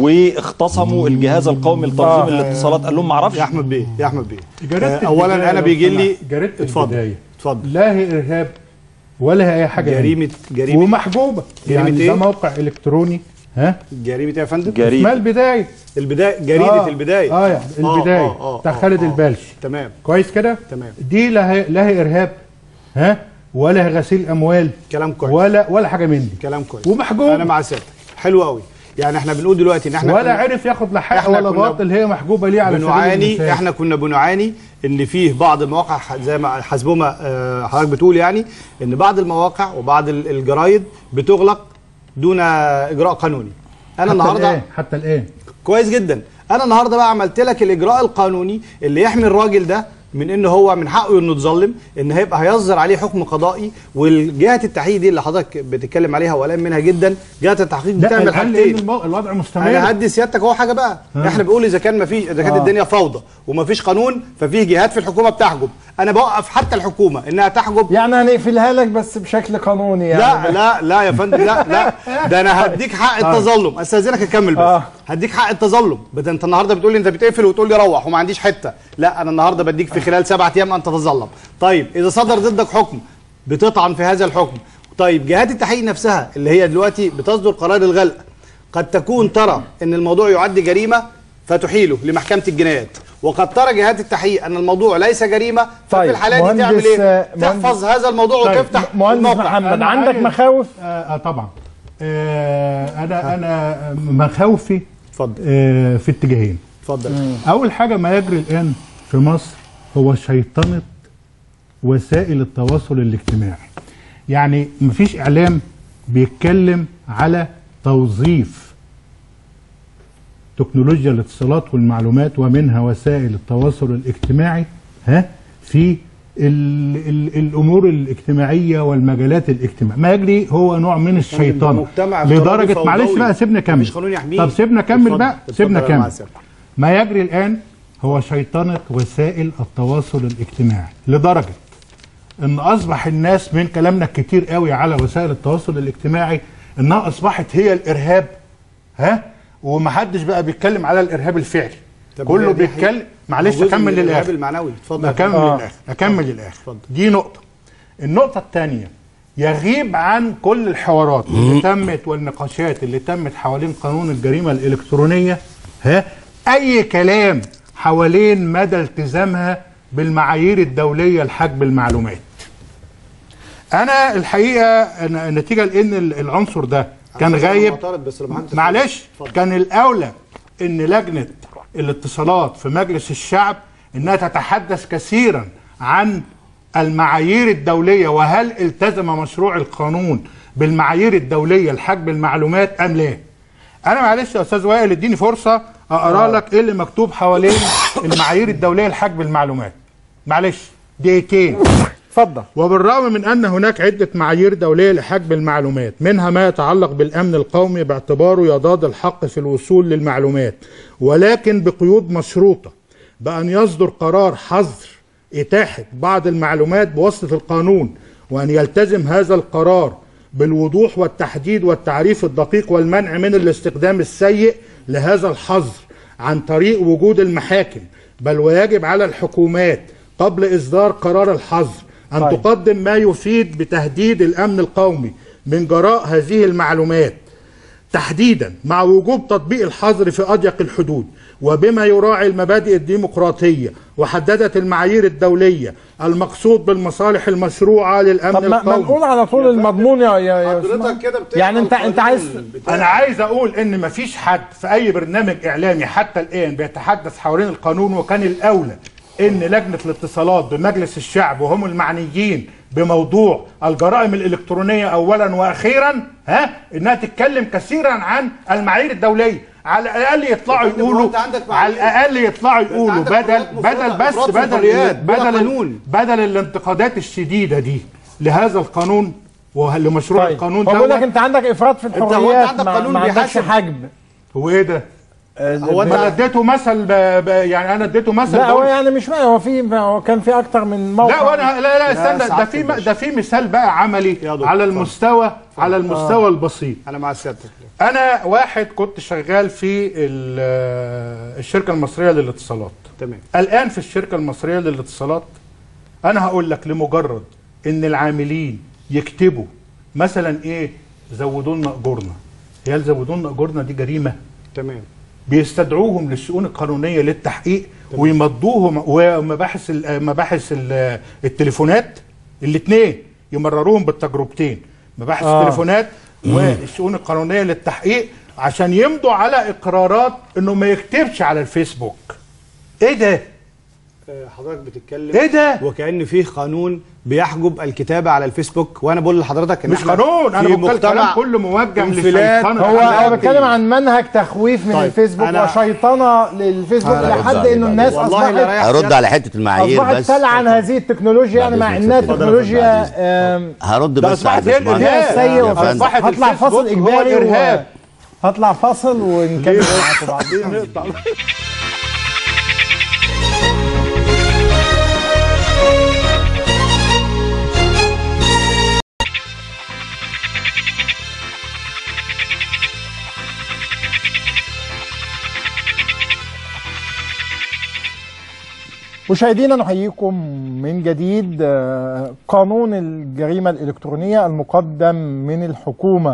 واختصموا الجهاز القومي لتنظيم آه. الاتصالات قال لهم ما اعرفش يا احمد بيه يا احمد بيه جريدة آه، اولا البداية انا لو بيجي لي سمحت، جريدة اتفضل البداية اتفضل لا هي ارهاب ولا هي اي حاجه جريمة يعني. جريمة ومحجوبه جريمة يعني إيه؟ ده موقع الكتروني ها جريمه إيه يا فندم اسمها البدايه البدايه جريده آه. البدايه اه يعني البدايه آه، آه، بتاع آه، خالد آه. البلشي تمام كويس كده تمام دي لا هي لا هي ارهاب ها ولا هي غسيل اموال كلام كويس ولا ولا حاجه من دي كلام كويس ومحجوب انا مع سيادتك حلو قوي يعني احنا بنقول دلوقتي ان احنا ولا كنا- عرف ياخد لا حق إحنا ولا كنا باطل هي محجوبه ليه على سبيل بنعاني المثال احنا كنا بنعاني ان فيه بعض المواقع ح- زي ما حسبما آه، حضرتك بتقول يعني ان بعض المواقع وبعض ال- الجرايد بتغلق دون اجراء قانوني انا حتى النهارده الآن حتى الان كويس جدا انا النهارده بقى عملت لك الاجراء القانوني اللي يحمي الراجل ده من ان هو من حقه انه يتظلم ان هيبقى هيصدر عليه حكم قضائي والجهه التحقيق دي اللي حضرتك بتتكلم عليها وقلقان منها جدا جهه التحقيق لا بتعمل الحل حاجتين ان المو- الوضع مستمر انا هدي سيادتك اهو حاجه بقى آه. احنا بنقول اذا كان ما فيش اذا كانت آه. الدنيا فوضى وما فيش قانون ففي جهات في الحكومه بتحجب انا بوقف حتى الحكومه انها تحجب يعني هنقفلها لك بس بشكل قانوني يعني لا لا لا يا فندم لا لا ده انا هديك حق آه. التظلم استاذنك اكمل بس آه. هديك حق التظلم بدل انت النهارده بتقول لي انت بتقفل وتقول لي روح وما عنديش حته لا انا النهارده بديك في خلال سبعة ايام ان تتظلم طيب اذا صدر ضدك حكم بتطعن في هذا الحكم طيب جهات التحقيق نفسها اللي هي دلوقتي بتصدر قرار الغلق قد تكون ترى ان الموضوع يعد جريمه فتحيله لمحكمه الجنايات وقد ترى جهات التحقيق ان الموضوع ليس جريمه ففي طيب، الحاله دي مهندس- تعمل ايه آه، تحفظ هذا الموضوع طيب، وتفتح مهندس الموقع. محمد أنا عندك عايز- مخاوف آه, اه طبعا آه انا انا مخاوفي اتفضل آه في اتجاهين اتفضل اول حاجه ما يجري الان في مصر هو شيطنه وسائل التواصل الاجتماعي يعني مفيش اعلام بيتكلم على توظيف تكنولوجيا الاتصالات والمعلومات ومنها وسائل التواصل الاجتماعي ها في ال ال الامور الاجتماعيه والمجالات الاجتماعيه ما يجري هو نوع من الشيطان مجتمع افتراضي لدرجه فوضوي. معلش بقى سيبنا كمل مفيش قانون يحميه. طب سيبنا كمل اتفضل. بقى اتفضل سيبنا يا كمل معسل. ما يجري الآن هو شيطنة وسائل التواصل الاجتماعي لدرجة ان اصبح الناس من كلامنا كتير قوي على وسائل التواصل الاجتماعي انها اصبحت هي الارهاب ها ومحدش بقى بيتكلم على الارهاب الفعلي طب كله هي دي بيتكلم حقيقة. معلش هو جزء اكمل من الإرهاب للاخر المعنوي اتفضل اكمل آه. للاخر اكمل للاخر دي نقطه النقطه الثانيه يغيب عن كل الحوارات اللي تمت والنقاشات اللي تمت حوالين قانون الجريمه الالكترونيه ها اي كلام حوالين مدى التزامها بالمعايير الدوليه لحجب المعلومات انا الحقيقه أنا نتيجه لان العنصر ده كان أنا غايب معترض بس لما حضرتك- معلش اتفضل. كان الاولى ان لجنه الاتصالات في مجلس الشعب انها تتحدث كثيرا عن المعايير الدوليه وهل التزم مشروع القانون بالمعايير الدوليه لحجب المعلومات ام لا انا معلش يا استاذ وائل اديني فرصه اقرا لك ايه اللي مكتوب حوالين المعايير الدوليه لحجب المعلومات معلش دقيقتين اتفضل وبالرغم من ان هناك عده معايير دوليه لحجب المعلومات منها ما يتعلق بالامن القومي باعتباره يضاد الحق في الوصول للمعلومات ولكن بقيود مشروطه بان يصدر قرار حظر اتاحه بعض المعلومات بواسطه القانون وان يلتزم هذا القرار بالوضوح والتحديد والتعريف الدقيق والمنع من الاستخدام السيء لهذا الحظر عن طريق وجود المحاكم بل ويجب على الحكومات قبل إصدار قرار الحظر أن طيب. تقدم ما يفيد بتهديد الأمن القومي من جراء هذه المعلومات تحديدا مع وجوب تطبيق الحظر في أضيق الحدود وبما يراعي المبادئ الديمقراطية وحددت المعايير الدولية المقصود بالمصالح المشروعة للأمن طب ما, ما القومي نقول على طول المضمون يا يا يا حضرتك أسماء. كده بتقرا يعني انت انت عايز انا عايز اقول ان مفيش حد في اي برنامج اعلامي حتى الان بيتحدث حوالين القانون وكان الاولى ان لجنه الاتصالات بمجلس الشعب وهم المعنيين بموضوع الجرائم الالكترونيه اولا واخيرا ها انها تتكلم كثيرا عن المعايير الدوليه على الاقل يطلعوا يا فندم، هو يقولوا أنت عندك على معايير. الاقل يطلعوا يقولوا عندك بدل قرارات مفرطة، بدل بس إفراط في بدل الحريات بلا بدل قانون. بدل الانتقادات الشديده دي لهذا القانون ولمشروع طيب القانون هو بقول لك دوت. انت عندك افراط في هو أنت الحريات عندك ما, قانون ما عندكش بيحاسب. حجب هو ايه ده؟ هو ما انا انت اديته مثل ب... ب... يعني انا اديته مثل لا هو بقول- يعني مش هو في هو كان في اكتر من موقع لا وانا لا لا استنى ده سعادة في الباشا. ده في مثال بقى عملي دكتور، على اتفضل. المستوى على المستوى البسيط انا مع سيادتك انا واحد كنت شغال في ال- الشركه المصريه للاتصالات تمام الان في الشركه المصريه للاتصالات انا هقول لك لمجرد ان العاملين يكتبوا مثلا ايه زودوا لنا اجورنا هي زودوا لنا اجورنا دي جريمه تمام بيستدعوهم للشؤون القانونيه للتحقيق ويمضوهم ومباحث ال- مباحث ال- التليفونات الاثنين يمرروهم بالتجربتين مباحث آه. التليفونات والشؤون القانونيه للتحقيق عشان يمضوا على اقرارات انه ما يكتبش على الفيسبوك ايه ده حضرتك بتتكلم ايه ده؟ وكأن فيه قانون بيحجب الكتابة على الفيسبوك وانا بقول لحضرتك ان مش احنا قانون انا في بقول الكلام مجتمع كله موجه انفلات لشيطنة هو انا أخلاقي. بتكلم عن منهج تخويف من طيب، الفيسبوك أنا- وشيطنه للفيسبوك هرد لحد عليه انه بعد الناس والله اصبحت لا رايح هرد على حته المعايير اصبحت بس تلعن هذه التكنولوجيا يعني بعد مع إذنك انها اتفضل. تكنولوجيا بعد آم، هرد ده بس أصبحت على زي الباشمهندس. الإرهاب. سيء يا وفاسد. فندم. أصبحت هطلع فاصل الفيسبوك هو اجباري و- الإرهاب. هطلع فاصل ونكمل معاكم بعدين نقطع. مشاهدينا نحييكم من جديد آه، قانون الجريمة الإلكترونية المقدم من الحكومة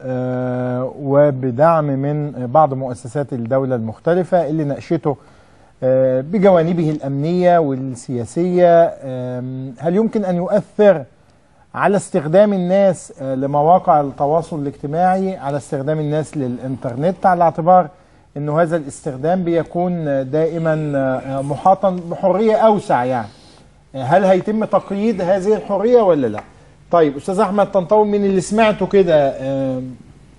آه، وبدعم من بعض مؤسسات الدولة المختلفة اللي ناقشته آه، بجوانبه الأمنية والسياسية آم، هل يمكن أن يؤثر على استخدام الناس آه، لمواقع التواصل الاجتماعي على استخدام الناس للإنترنت على اعتبار انه هذا الاستخدام بيكون دائما آه، محاطا بحريه اوسع يعني هل هيتم تقييد هذه الحريه ولا لا طيب استاذ احمد طنطاوي من اللي سمعته كده آم،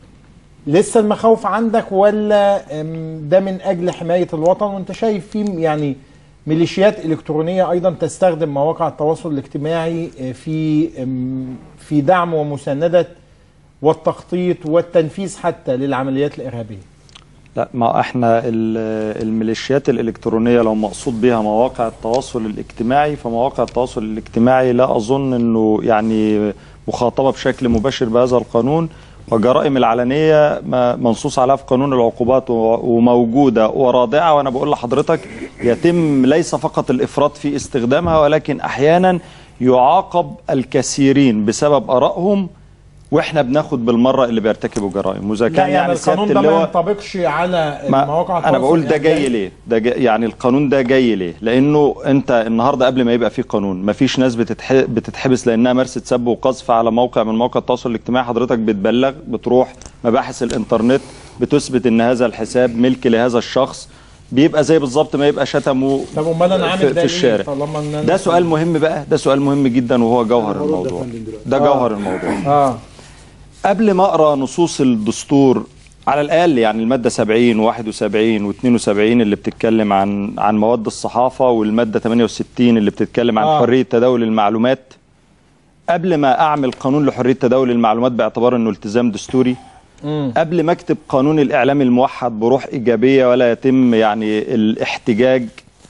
لسه المخاوف عندك ولا آم، ده من اجل حمايه الوطن وانت شايف في يعني ميليشيات الكترونيه ايضا تستخدم مواقع التواصل الاجتماعي آه، في آم، في دعم ومسانده والتخطيط والتنفيذ حتى للعمليات الارهابيه لا ما احنا ال- الميليشيات الالكترونيه لو مقصود بها مواقع التواصل الاجتماعي فمواقع التواصل الاجتماعي لا اظن انه يعني مخاطبه بشكل مباشر بهذا القانون والجرائم العلنيه ما- منصوص عليها في قانون العقوبات و- وموجوده ورادعه وانا بقول لحضرتك يتم ليس فقط الافراط في استخدامها ولكن احيانا يعاقب الكثيرين بسبب ارائهم واحنا بناخد بالمره اللي بيرتكبوا جرائم واذا لا كان يعني يعني القانون سياده ده ما اللواء ينطبقش على ما مواقع انا التواصل بقول ده الاجتماعي. جاي ليه ده جاي يعني القانون ده جاي ليه لانه انت النهارده قبل ما يبقى في قانون ما فيش ناس بتتح... بتتحبس لانها مارست سب وقذف على موقع من مواقع التواصل الاجتماعي حضرتك بتبلغ بتروح مباحث الانترنت بتثبت ان هذا الحساب ملك لهذا الشخص بيبقى زي بالظبط ما يبقى شتمه طب امال انا عامل في, ده في ليه الشارع طالما ان أنا ده سؤال مهم بقى ده سؤال مهم جدا وهو جوهر الموضوع ده جوهر الموضوع اه قبل ما اقرا نصوص الدستور على الاقل يعني الماده 70 و71 و72 اللي بتتكلم عن عن مواد الصحافه والماده 68 اللي بتتكلم عن آه. حريه تداول المعلومات قبل ما اعمل قانون لحريه تداول المعلومات باعتبار انه التزام دستوري مم. قبل ما اكتب قانون الاعلام الموحد بروح ايجابيه ولا يتم يعني الاحتجاج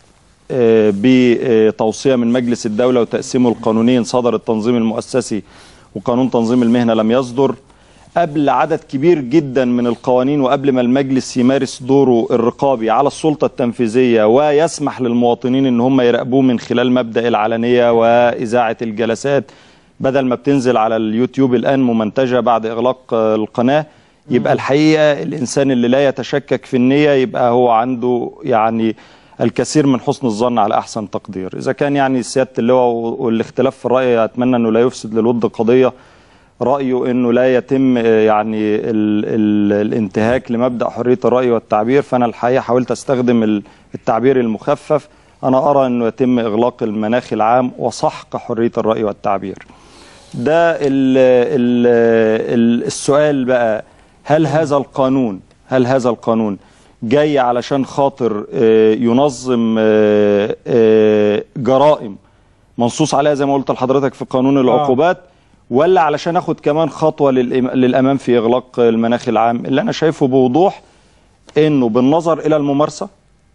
آه، بتوصيه من مجلس الدوله وتقسيمه القانونين صدر التنظيم المؤسسي وقانون تنظيم المهنه لم يصدر قبل عدد كبير جدا من القوانين وقبل ما المجلس يمارس دوره الرقابي على السلطه التنفيذيه ويسمح للمواطنين ان هم يراقبوه من خلال مبدا العلنيه واذاعه الجلسات بدل ما بتنزل على اليوتيوب الان ممنتجه بعد اغلاق آه، القناه يبقى الحقيقه الانسان اللي لا يتشكك في النيه يبقى هو عنده يعني الكثير من حسن الظن على احسن تقدير اذا كان يعني سياده اللواء والاختلاف في الراي اتمنى انه لا يفسد للود قضيه رايه انه لا يتم آه، يعني ال ال الانتهاك لمبدا حريه الراي والتعبير فانا الحقيقه حاولت استخدم ال- التعبير المخفف انا ارى انه يتم اغلاق المناخ العام وسحق حريه الراي والتعبير ده ال ال ال السؤال بقى هل هذا القانون هل هذا القانون جاي علشان خاطر آه، ينظم آه، آه، جرائم منصوص عليها زي ما قلت لحضرتك في قانون العقوبات ولا علشان اخد كمان خطوه للإم- للامام في اغلاق المناخ العام اللي انا شايفه بوضوح انه بالنظر الى الممارسه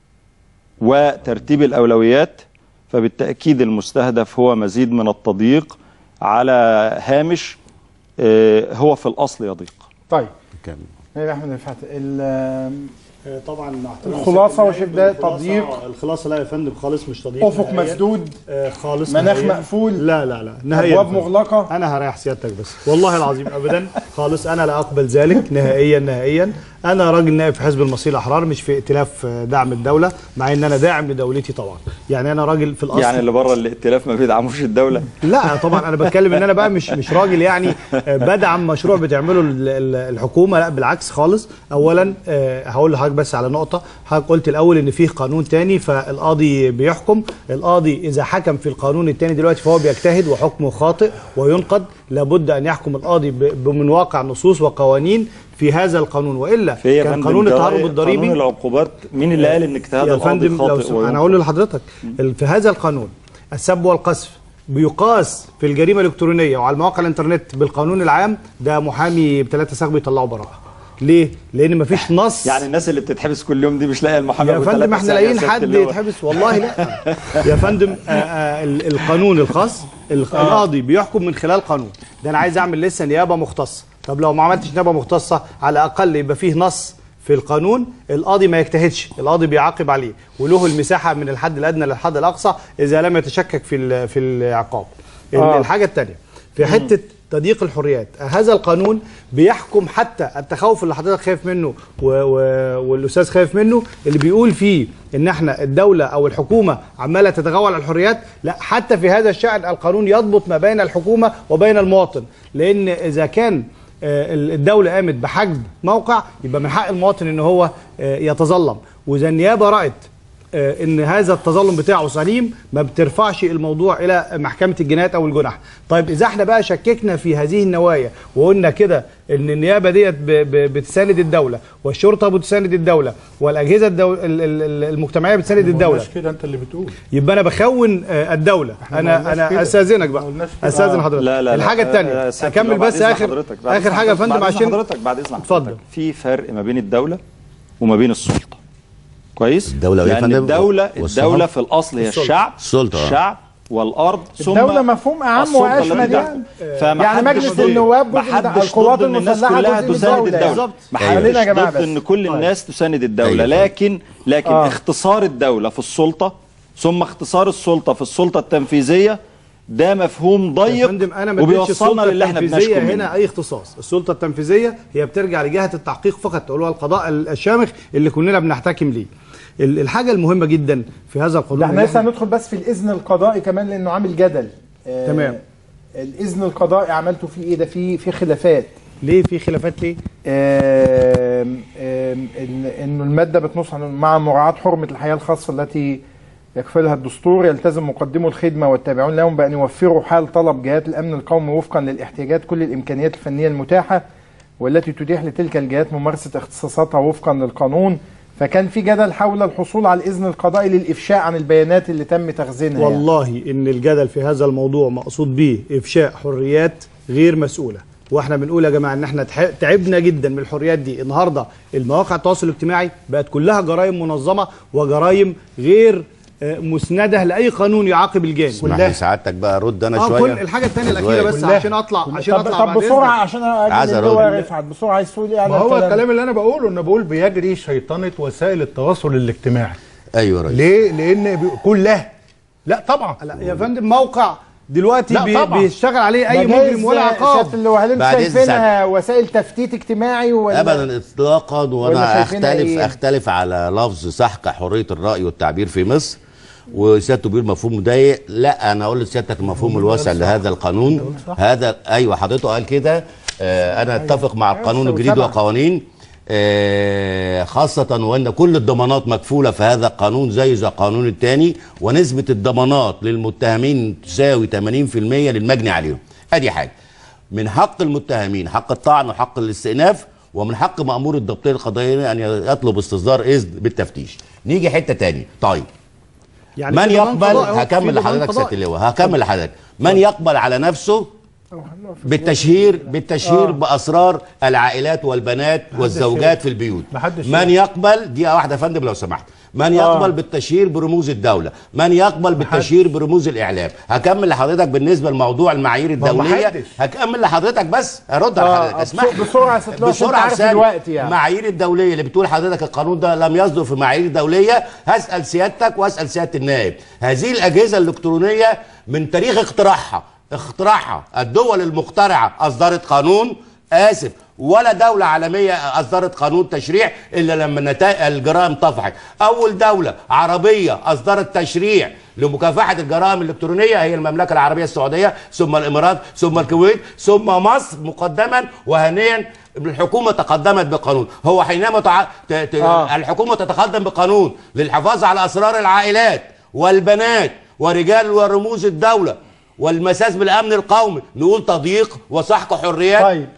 وترتيب الاولويات فبالتاكيد المستهدف هو مزيد من التضييق على هامش آه، هو في الاصل يضيق طيب ايه احمد رفعت ال- طبعا مع احترام الخلاصة سيادة وشايف ده النائب، تضييق؟ الخلاصة- الخلاصه لا يا فندم خالص مش تضييق افق نهائياً. مسدود آه خالص مناخ نهائياً. مقفول لا لا لا نهائيا ابواب مغلقه انا هريح سيادتك بس والله العظيم ابدا خالص انا لا اقبل ذلك نهائيا نهائيا انا راجل نائب في حزب المصريين الاحرار مش في ائتلاف آه، دعم الدوله مع ان انا داعم لدولتي طبعا يعني انا راجل في الاصل يعني اللي بره الائتلاف ما بيدعموش الدوله لا طبعا انا بتكلم ان انا بقى مش مش راجل يعني آه، بدعم مشروع بتعمله ال- ال- الحكومه لا بالعكس خالص اولا آه، هقول لحضرتك بس على نقطه حضرتك قلت الاول ان فيه قانون تاني فالقاضي بيحكم القاضي اذا حكم في القانون التاني دلوقتي فهو بيجتهد وحكمه خاطئ وينقد لابد ان يحكم القاضي ب- من واقع نصوص وقوانين في هذا القانون والا في يا كان فندم قانون ده التهرب الضريبي قانون العقوبات مين اللي قال ان اجتهاد يا القاضي فندم لو خاطئ سمح- انا وينقض؟ اقول لحضرتك ال- في هذا القانون السب والقذف بيقاس في الجريمه الالكترونيه وعلى مواقع الانترنت بالقانون العام ده محامي بثلاثه ساغ بيطلعوا براءه ليه؟ لان مفيش نص يعني الناس اللي بتتحبس كل يوم دي مش لاقيه المحامي يا أبو فندم ثلاثة احنا ساعة لاقيين يا سيادة حد اللواء. يتحبس والله لا يا فندم آه، آه، ال- القانون الخاص ال- القاضي بيحكم من خلال قانون ده انا عايز اعمل لسه نيابه مختصه طب لو ما عملتش نيابه مختصه على الاقل يبقى فيه نص في القانون القاضي ما يجتهدش القاضي بيعاقب عليه وله المساحه من الحد الادنى للحد الاقصى اذا لم يتشكك في ال- في العقاب ال- آه. الحاجه الثانيه في حته تضييق الحريات هذا القانون بيحكم حتى التخوف اللي حضرتك خايف منه و... و... والاستاذ خايف منه اللي بيقول فيه ان احنا الدوله او الحكومه عماله تتغول على الحريات لا حتى في هذا الشان القانون يضبط ما بين الحكومه وبين المواطن لان اذا كان آه، الدوله قامت بحجب موقع يبقى من حق المواطن ان هو آه، يتظلم واذا النيابه رأت آه، ان هذا التظلم بتاعه سليم ما بترفعش الموضوع الى محكمه الجنايات او الجنح طيب اذا احنا بقى شككنا في هذه النوايا وقلنا كده ان النيابه ديت ب- ب- بتساند الدوله والشرطه بتساند الدوله والاجهزه الدول ال- ال- ال- المجتمعيه بتساند الدوله مش كده انت اللي بتقول يبقى انا بخون آه، الدوله ما انا قلناش انا كده. استاذنك بقى ما قلناش كده. استاذن آه. حضرتك لا لا لا الحاجه آه، الثانيه سيادة اكمل اللواء، بس بعد إذن اخر حضرتك، بعد اخر إذن حاجه يا حضرتك، فندم بعد إذن عشان حضرتك بعد اذن اتفضل حضرتك في فرق ما بين الدوله وما بين السلطه كويس الدولة وإيه يا يعني فندم؟ الدوله والسلطة؟ الدوله في الاصل هي السلطة. الشعب السلطة، آه. الشعب والارض ثم الدولة مفهوم أعم السلطة وأشمل التي يعني. تحكم. فما يعني حدش مجلس ضد- النواب ما جزء من حدش القوات ضد إن الناس المسلحة كلها جزء من تساند الدولة. الدوله بالظبط. ما خلينا يا حدش جماعة ضد بس. ان كل الناس تساند الدوله أيوة. لكن لكن آه. اختصار الدوله في السلطه ثم اختصار السلطه في السلطه التنفيذيه ده مفهوم يا ضيق فندم انا ما اديتش وبيوصلنا السلطه للي احنا التنفيذيه بنشكو منه هنا اي اختصاص السلطه التنفيذيه هي بترجع لجهه التحقيق فقط تقول هو القضاء الشامخ اللي كلنا بنحتكم ليه ال- الحاجه المهمه جدا في هذا القانون ده احنا اللي لسه هندخل بس في الاذن القضائي كمان لانه عامل جدل آه، تمام. الاذن القضائي عملته فيه ايه ده في في خلافات ليه في خلافات ليه آم، آم، إن- انه الماده بتنص عن مع مراعاه حرمه الحياه الخاصه التي يكفلها الدستور يلتزم مقدمو الخدمه والتابعون لهم بان يوفروا حال طلب جهات الامن القومي وفقا للاحتياجات كل الامكانيات الفنيه المتاحه والتي تتيح لتلك الجهات ممارسه اختصاصاتها وفقا للقانون فكان في جدل حول الحصول على الاذن القضائي للافشاء عن البيانات اللي تم تخزينها يعني. والله ان الجدل في هذا الموضوع مقصود به افشاء حريات غير مسؤوله واحنا بنقول يا جماعه ان احنا تح- تعبنا جدا من الحريات دي النهارده المواقع التواصل الاجتماعي بقت كلها جرائم منظمه وجرائم غير آه، مسنده لاي قانون يعاقب الجاني اسمح لي سعادتك بقى ارد انا اه شويه كل الحاجه الثانيه الاخيره بس كلها. عشان اطلع عشان طب, اطلع طب بعد بسرعه إذنك. عشان عايز اجل أرد. اللواء رفعت بسرعه عايز تقول ايه على ما هو الكلام الكلام اللي انا بقوله ان بقول بيجري شيطنه وسائل التواصل الاجتماعي ايوه يا ريس ليه لان بي- كلها لا طبعا لا يا فندم موقع دلوقتي لا بي طبعا. بيشتغل عليه اي مجاز مجرم ولا عقاب سيادة اللواء هل انتوا بعد إذن شايفينها وسائل تفتيت اجتماعي ولا ابدا اطلاقا ولا وانا شايفينها اختلف إيه؟ اختلف على لفظ سحق حريه الراي والتعبير في مصر وسيادته بيقول مفهوم مضايق لا انا اقول لسيادتك المفهوم الواسع لهذا القانون هذا ايوه حضرته قال كده آه انا اتفق مع القانون الجديد سبعة. وقوانين آه خاصة وأن كل الضمانات مكفولة في هذا القانون زي زي القانون الثاني ونسبة الضمانات للمتهمين تساوي 80% للمجني عليهم أدي حاجة من حق المتهمين حق الطعن وحق الاستئناف ومن حق مأمور الضبطية القضائية أن يطلب استصدار إذن بالتفتيش نيجي حتة تانية طيب يعني من في ضمان يقبل قضائي أهو، في هكمل ضمان لحضرتك قضائي. سياده اللواء هكمل لحضرتك من يقبل على نفسه بالتشهير بالتشهير آه. باسرار العائلات والبنات والزوجات في البيوت محدش من يقبل دقيقه واحده يا فندم لو سمحت من يقبل بالتشهير برموز الدوله من يقبل بالتشهير برموز الاعلام هكمل لحضرتك بالنسبه لموضوع المعايير ما هو الدوليه محدش. هكمل لحضرتك بس ارد على آه، حضرتك آه، اسمح لي. بسرعة يا ست لؤي، عشان تعرف ثانية. الوقت يعني. المعايير الدوليه اللي بتقول حضرتك القانون ده لم يصدر في معايير دوليه هسال سيادتك واسال سياده النائب هذه الاجهزه الالكترونيه من تاريخ اختراعها اختراعها الدول المخترعه اصدرت قانون اسف ولا دولة عالمية أصدرت قانون تشريع إلا لما النتائج الجرائم طفحت أول دولة عربية أصدرت تشريع لمكافحة الجرائم الإلكترونية هي المملكة العربية السعودية ثم الإمارات ثم الكويت ثم مصر مقدما وهنيا الحكومة تقدمت بقانون هو حينما تع... ت... ت... آه. الحكومة تتقدم بقانون للحفاظ على أسرار العائلات والبنات ورجال ورموز الدولة والمساس بالامن القومي نقول تضييق وسحق حريات طيب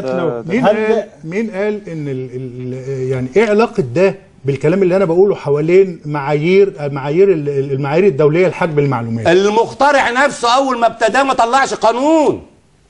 مين قال مين قال ان ال ال يعني ايه علاقه ده بالكلام اللي انا بقوله حوالين معايير معايير المعايير الدوليه لحجب المعلومات المخترع نفسه اول ما ابتدى ما طلعش قانون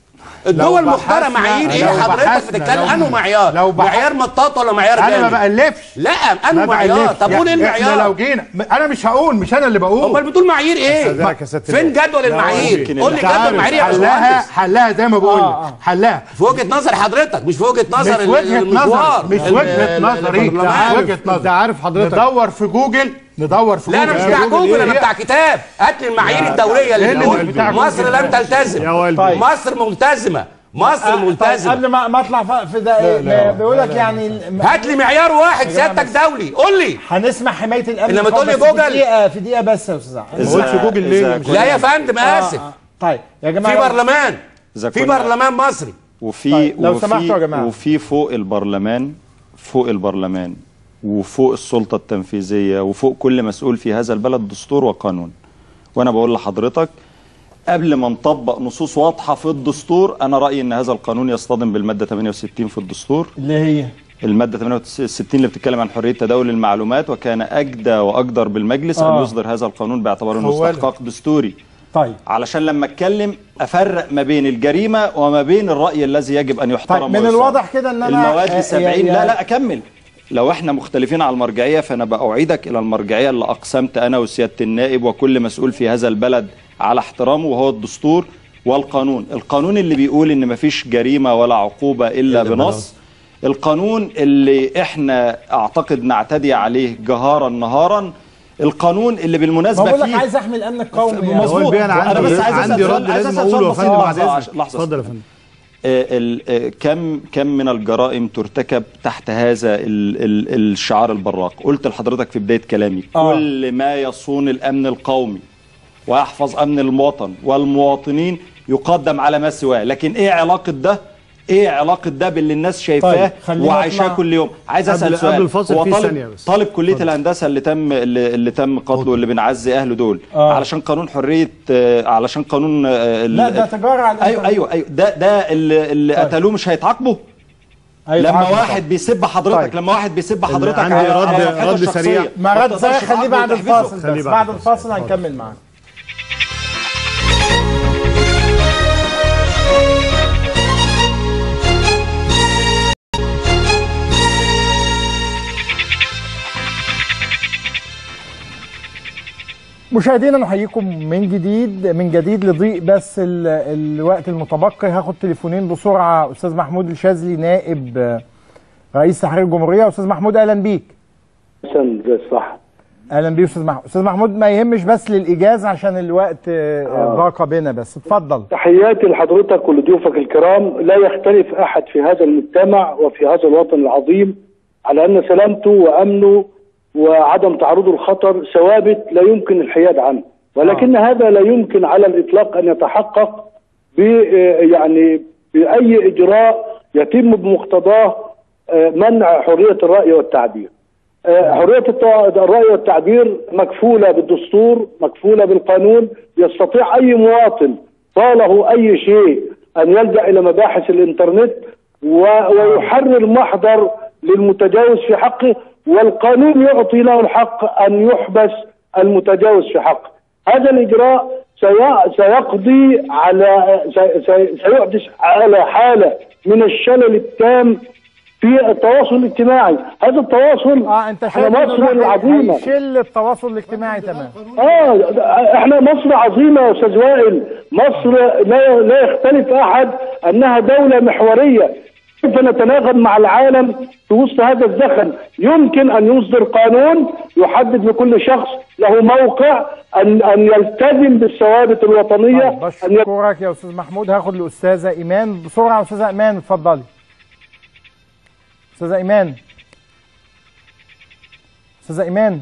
الدول مختاره معايير ايه حضرتك بتتكلم انه معيار لو معيار مطاط ولا معيار انا ما بألفش لا انه معيار طب قول ايه المعيار احنا لو جينا انا مش هقول مش انا اللي بقول امال بتقول معايير ايه فين جدول المعايير قول لي جدول المعايير يا حلها حلها زي ما بقول لك حلها في وجهه نظر حضرتك مش في وجهه نظر مش وجهه نظر مش وجهه نظري وجهه نظر انت عارف حضرتك ندور في جوجل ندور في لا انا مش بتاع جوجل انا بتاع كتاب هات لي المعايير الدوليه اللي مصر لم تلتزم مصر ملتزمه مصر ملتزمه قبل ما ما اطلع في ده بيقول لك يعني هات لي معيار واحد سيادتك دولي قول لي هنسمع حمايه الامن انما تقول لي جوجل في دقيقه في دقيقه بس يا استاذ ما قلتش جوجل ليه لا يا فندم اسف طيب يا جماعه في برلمان في برلمان مصري وفي طيب لو وفي سمحتوا يا جماعة. وفي فوق البرلمان فوق البرلمان وفوق السلطة التنفيذية وفوق كل مسؤول في هذا البلد دستور وقانون وأنا بقول لحضرتك قبل ما نطبق نصوص واضحة في الدستور أنا رأيي أن هذا القانون يصطدم بالمادة 68 في الدستور اللي هي المادة 68 اللي بتتكلم عن حرية تداول المعلومات وكان أجدى وأقدر بالمجلس آه. أن يصدر هذا القانون باعتباره أنه هو استحقاق دستوري طيب علشان لما اتكلم افرق ما بين الجريمه وما بين الراي الذي يجب ان يحترم طيب من ويصان. الواضح كده ان انا المواد آه، 70 يعني- لا لا اكمل لو احنا مختلفين على المرجعيه فانا باوعدك الى المرجعيه اللي اقسمت انا وسياده النائب وكل مسؤول في هذا البلد على احترامه وهو الدستور والقانون القانون اللي بيقول ان مفيش جريمه ولا عقوبه الا, إلا بنص القانون اللي احنا اعتقد نعتدي عليه جهارا نهارا القانون اللي بالمناسبه بقول لك فيه عايز احمي الامن القومي يعني. مظبوط انا عندي بس عايز أسأل عندي سؤال- رد عايز لازم أسأل اقوله يا سؤال فندم بسيط. بعد لحظة، اذنك لحظة اتفضل يا فندم آه، ال- آه، كم كم من الجرائم ترتكب تحت هذا ال ال الشعار البراق قلت لحضرتك في بداية كلامي آه. كل ما يصون الأمن القومي ويحفظ أمن المواطن والمواطنين يقدم على ما سواه لكن إيه علاقة ده ايه علاقه ده باللي الناس شايفاه طيب، خلينا وعايشاه نطلع- كل يوم عايز قبل- اسال سؤال قبل الفاصل هو في طالب ثانية بس. طالب كليه الهندسه اللي تم اللي, اللي تم قتله واللي بنعزي اهله دول آه. علشان قانون حريه آه، علشان قانون آه، ال- لا ده تجاره على ايوه الإنترنت. ايوه ايوه ده ده اللي, اللي طيب. قتلوه مش هيتعاقبوا أيوة، لما عارف واحد بيسب حضرتك طيب. لما واحد بيسب حضرتك عندي على رد- على صفحته رد الشخصية، سريع. ما رد تقدرش زي خليه تعاقبه بعد وتحبسه. الفاصل خليه بس بعد بعد الفاصل. الفاصل هنكمل معاك مشاهدينا نحييكم من جديد من جديد لضيق بس ال- الوقت المتبقي هاخد تليفونين بسرعه استاذ محمود الشاذلي نائب آه، رئيس تحرير الجمهوريه استاذ محمود اهلا بيك احسن صح اهلا بيك استاذ محمود استاذ محمود ما يهمش بس للايجاز عشان الوقت آه، آه. ضاق بنا بس اتفضل تحياتي لحضرتك ولضيوفك الكرام لا يختلف احد في هذا المجتمع وفي هذا الوطن العظيم على ان سلامته وامنه وعدم تعرضه للخطر ثوابت لا يمكن الحياد عنه ولكن هذا لا يمكن على الاطلاق ان يتحقق ب يعني باي اجراء يتم بمقتضاه آه، منع حريه الراي والتعبير آه، حرية الت- الرأي والتعبير مكفولة بالدستور مكفولة بالقانون يستطيع أي مواطن طاله أي شيء أن يلجأ إلى مباحث الإنترنت و- ويحرر محضر للمتجاوز في حقه والقانون يعطي له الحق أن يحبس المتجاوز في حقه هذا الإجراء سي- سيقضي على سي- سي- سيحدث على حالة من الشلل التام في التواصل الاجتماعي هذا التواصل اه انت احنا شايف إنه مصر ده العظيمه هيشل التواصل الاجتماعي تمام اه احنا مصر عظيمه يا استاذ وائل مصر لا لا يختلف احد انها دوله محوريه كيف نتناغم مع العالم في وسط هذا الزخم يمكن ان يصدر قانون يحدد لكل شخص له موقع ان ان يلتزم بالثوابت الوطنيه طيب بشكرك يا استاذ محمود هاخد الاستاذه ايمان بسرعه يا استاذه ايمان اتفضلي استاذه ايمان استاذه ايمان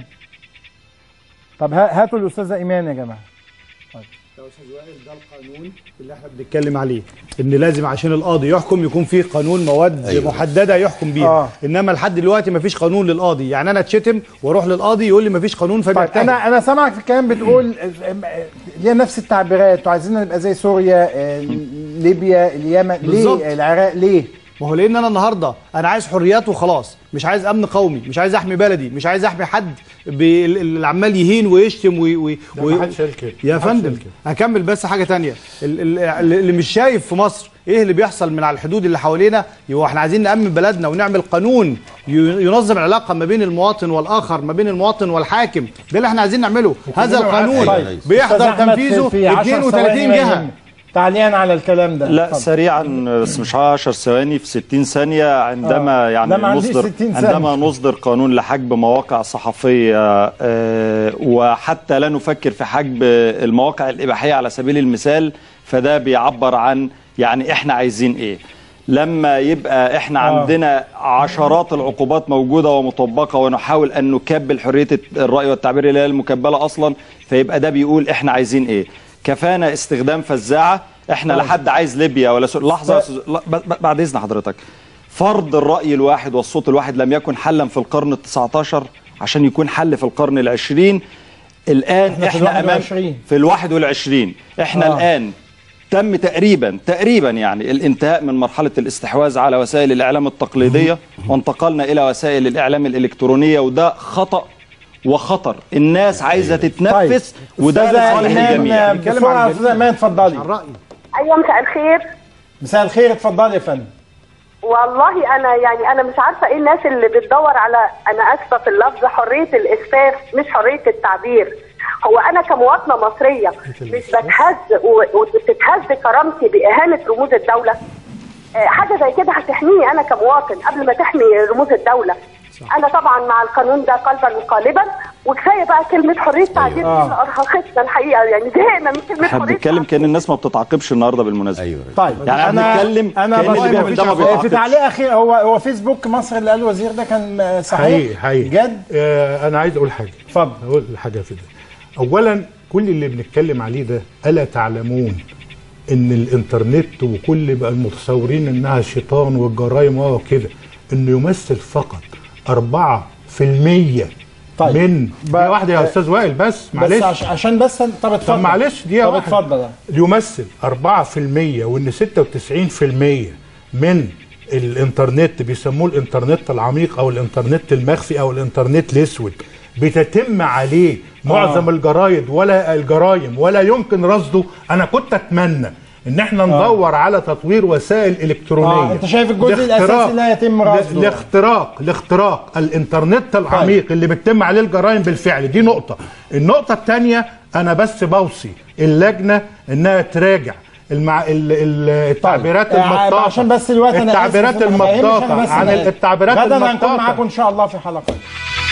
طب ها- هاتوا الاستاذه ايمان يا جماعه ده القانون اللي احنا بنتكلم عليه ان لازم عشان القاضي يحكم يكون فيه قانون مواد أيوة. محدده يحكم بيها آه. آه. انما لحد دلوقتي مفيش قانون للقاضي يعني انا اتشتم واروح للقاضي يقول لي مفيش قانون طيب فبيجتهد انا انا سامعك في الكلام بتقول ليها نفس التعبيرات انتوا عايزين نبقى زي سوريا آه، ليبيا اليمن بالظبط. ليه العراق ليه ما هو لان انا النهارده انا عايز حريات وخلاص مش عايز امن قومي مش عايز احمي بلدي مش عايز احمي حد بال- اللي عمال يهين ويشتم وي وي ده وي- ما حدش قال كده يا ما حدش فندم قال كده. هكمل بس حاجه تانية ال- ال- اللي مش شايف في مصر ايه اللي بيحصل من على الحدود اللي حوالينا يبقى احنا عايزين نامن بلدنا ونعمل قانون ي- ينظم العلاقه ما بين المواطن والاخر ما بين المواطن والحاكم ده اللي احنا عايزين نعمله هذا كلنا معاك. القانون طيب. أستاذ بيحضر أحمد في- تنفيذه في 10 32 ثواني ما جهه يهمك. تعليقا على الكلام ده لا اتفضل. سريعا بس مش 10 ثواني في 60 ثانية عندما آه. يعني لا، ما عنديش نصدر 60 ثانية. عندما نصدر قانون لحجب مواقع صحفية آه، وحتى لا نفكر في حجب المواقع الإباحية على سبيل المثال فده بيعبر عن يعني احنا عايزين ايه لما يبقى احنا آه. عندنا عشرات العقوبات موجودة ومطبقة ونحاول ان نكبل حرية الرأي والتعبير اللي هي المكبلة اصلا فيبقى ده بيقول احنا عايزين ايه كفانا استخدام فزاعة احنا لا حد عايز ليبيا ولا سوريا لحظة يا أستاذ- لا، ب- ب- بعد اذن حضرتك فرض الرأي الواحد والصوت الواحد لم يكن حلا في القرن التسعتاشر عشان يكون حل في القرن العشرين الآن إحنا في احنا أمام 21. في الواحد والعشرين احنا آه. آه. الآن تم تقريبا تقريبا يعني الانتهاء من مرحلة الاستحواذ على وسائل الإعلام التقليدية وانتقلنا إلى وسائل الإعلام الإلكترونية وده خطأ وخطر الناس عايزة تتنفس وده أستاذة لصالح إيمان، الجميع بسرعه استاذه ايمان اتفضلي ايوه مساء الخير مساء الخير اتفضلي يا فندم والله انا يعني انا مش عارفه ايه الناس اللي بتدور على انا اسفه في اللفظ حريه الاسفاف مش حريه التعبير هو انا كمواطنه مصريه مش بتهز و- وتتهز كرامتي باهانه رموز الدوله آه، حاجه زي كده هتحميني انا كمواطن قبل ما تحمي رموز الدوله انا طبعا مع القانون ده قلبا وقالبا وكفايه بقى كلمه حريه تعبير آه. دي ارهقتنا الحقيقه يعني زهقنا من كلمه احنا حريه بنتكلم كان الناس ما بتتعاقبش النهارده بالمناسبه ايوه طيب يعني احنا بنتكلم انا كان اللي بيعمل ده ما في بيتعاقبش تعليق اخير هو هو فيسبوك مصر اللي قال الوزير ده كان آه، صحيح حقيقي حقيقي بجد آه انا عايز اقول حاجه اتفضل اقول حاجه في ده اولا كل اللي بنتكلم عليه ده الا تعلمون ان الانترنت وكل بقى المتصورين انها شيطان والجرايم وكده انه يمثل فقط 4% طيب. من دقيقه واحده يا استاذ وائل بس معلش بس عش- عشان بس طب اتفضل طب معلش دقيقه طب واحده اتفضل يمثل 4% وان 96% من الانترنت بيسموه الانترنت العميق او الانترنت المخفي او الانترنت الاسود بتتم عليه معظم آه. الجرايد ولا الجرايم ولا يمكن رصده انا كنت اتمنى ان احنا ندور على تطوير وسائل الكترونيه آه، أنت شايف الجزء لاختراق- الأساسي لا يتم رصده. لاختراق لاختراق الانترنت العميق اللي بتتم عليه الجرائم بالفعل دي نقطه النقطه الثانيه انا بس بوصي اللجنه انها تراجع المع... ال... ال... التعبيرات آه، المطاطه عشان بس الوقت انا آسف، التعبيرات أنا ما يهمش، أنا المطاطه بس عن أنا- التعبيرات غدا هنكون المطاطه معاكم ان شاء الله في حلقه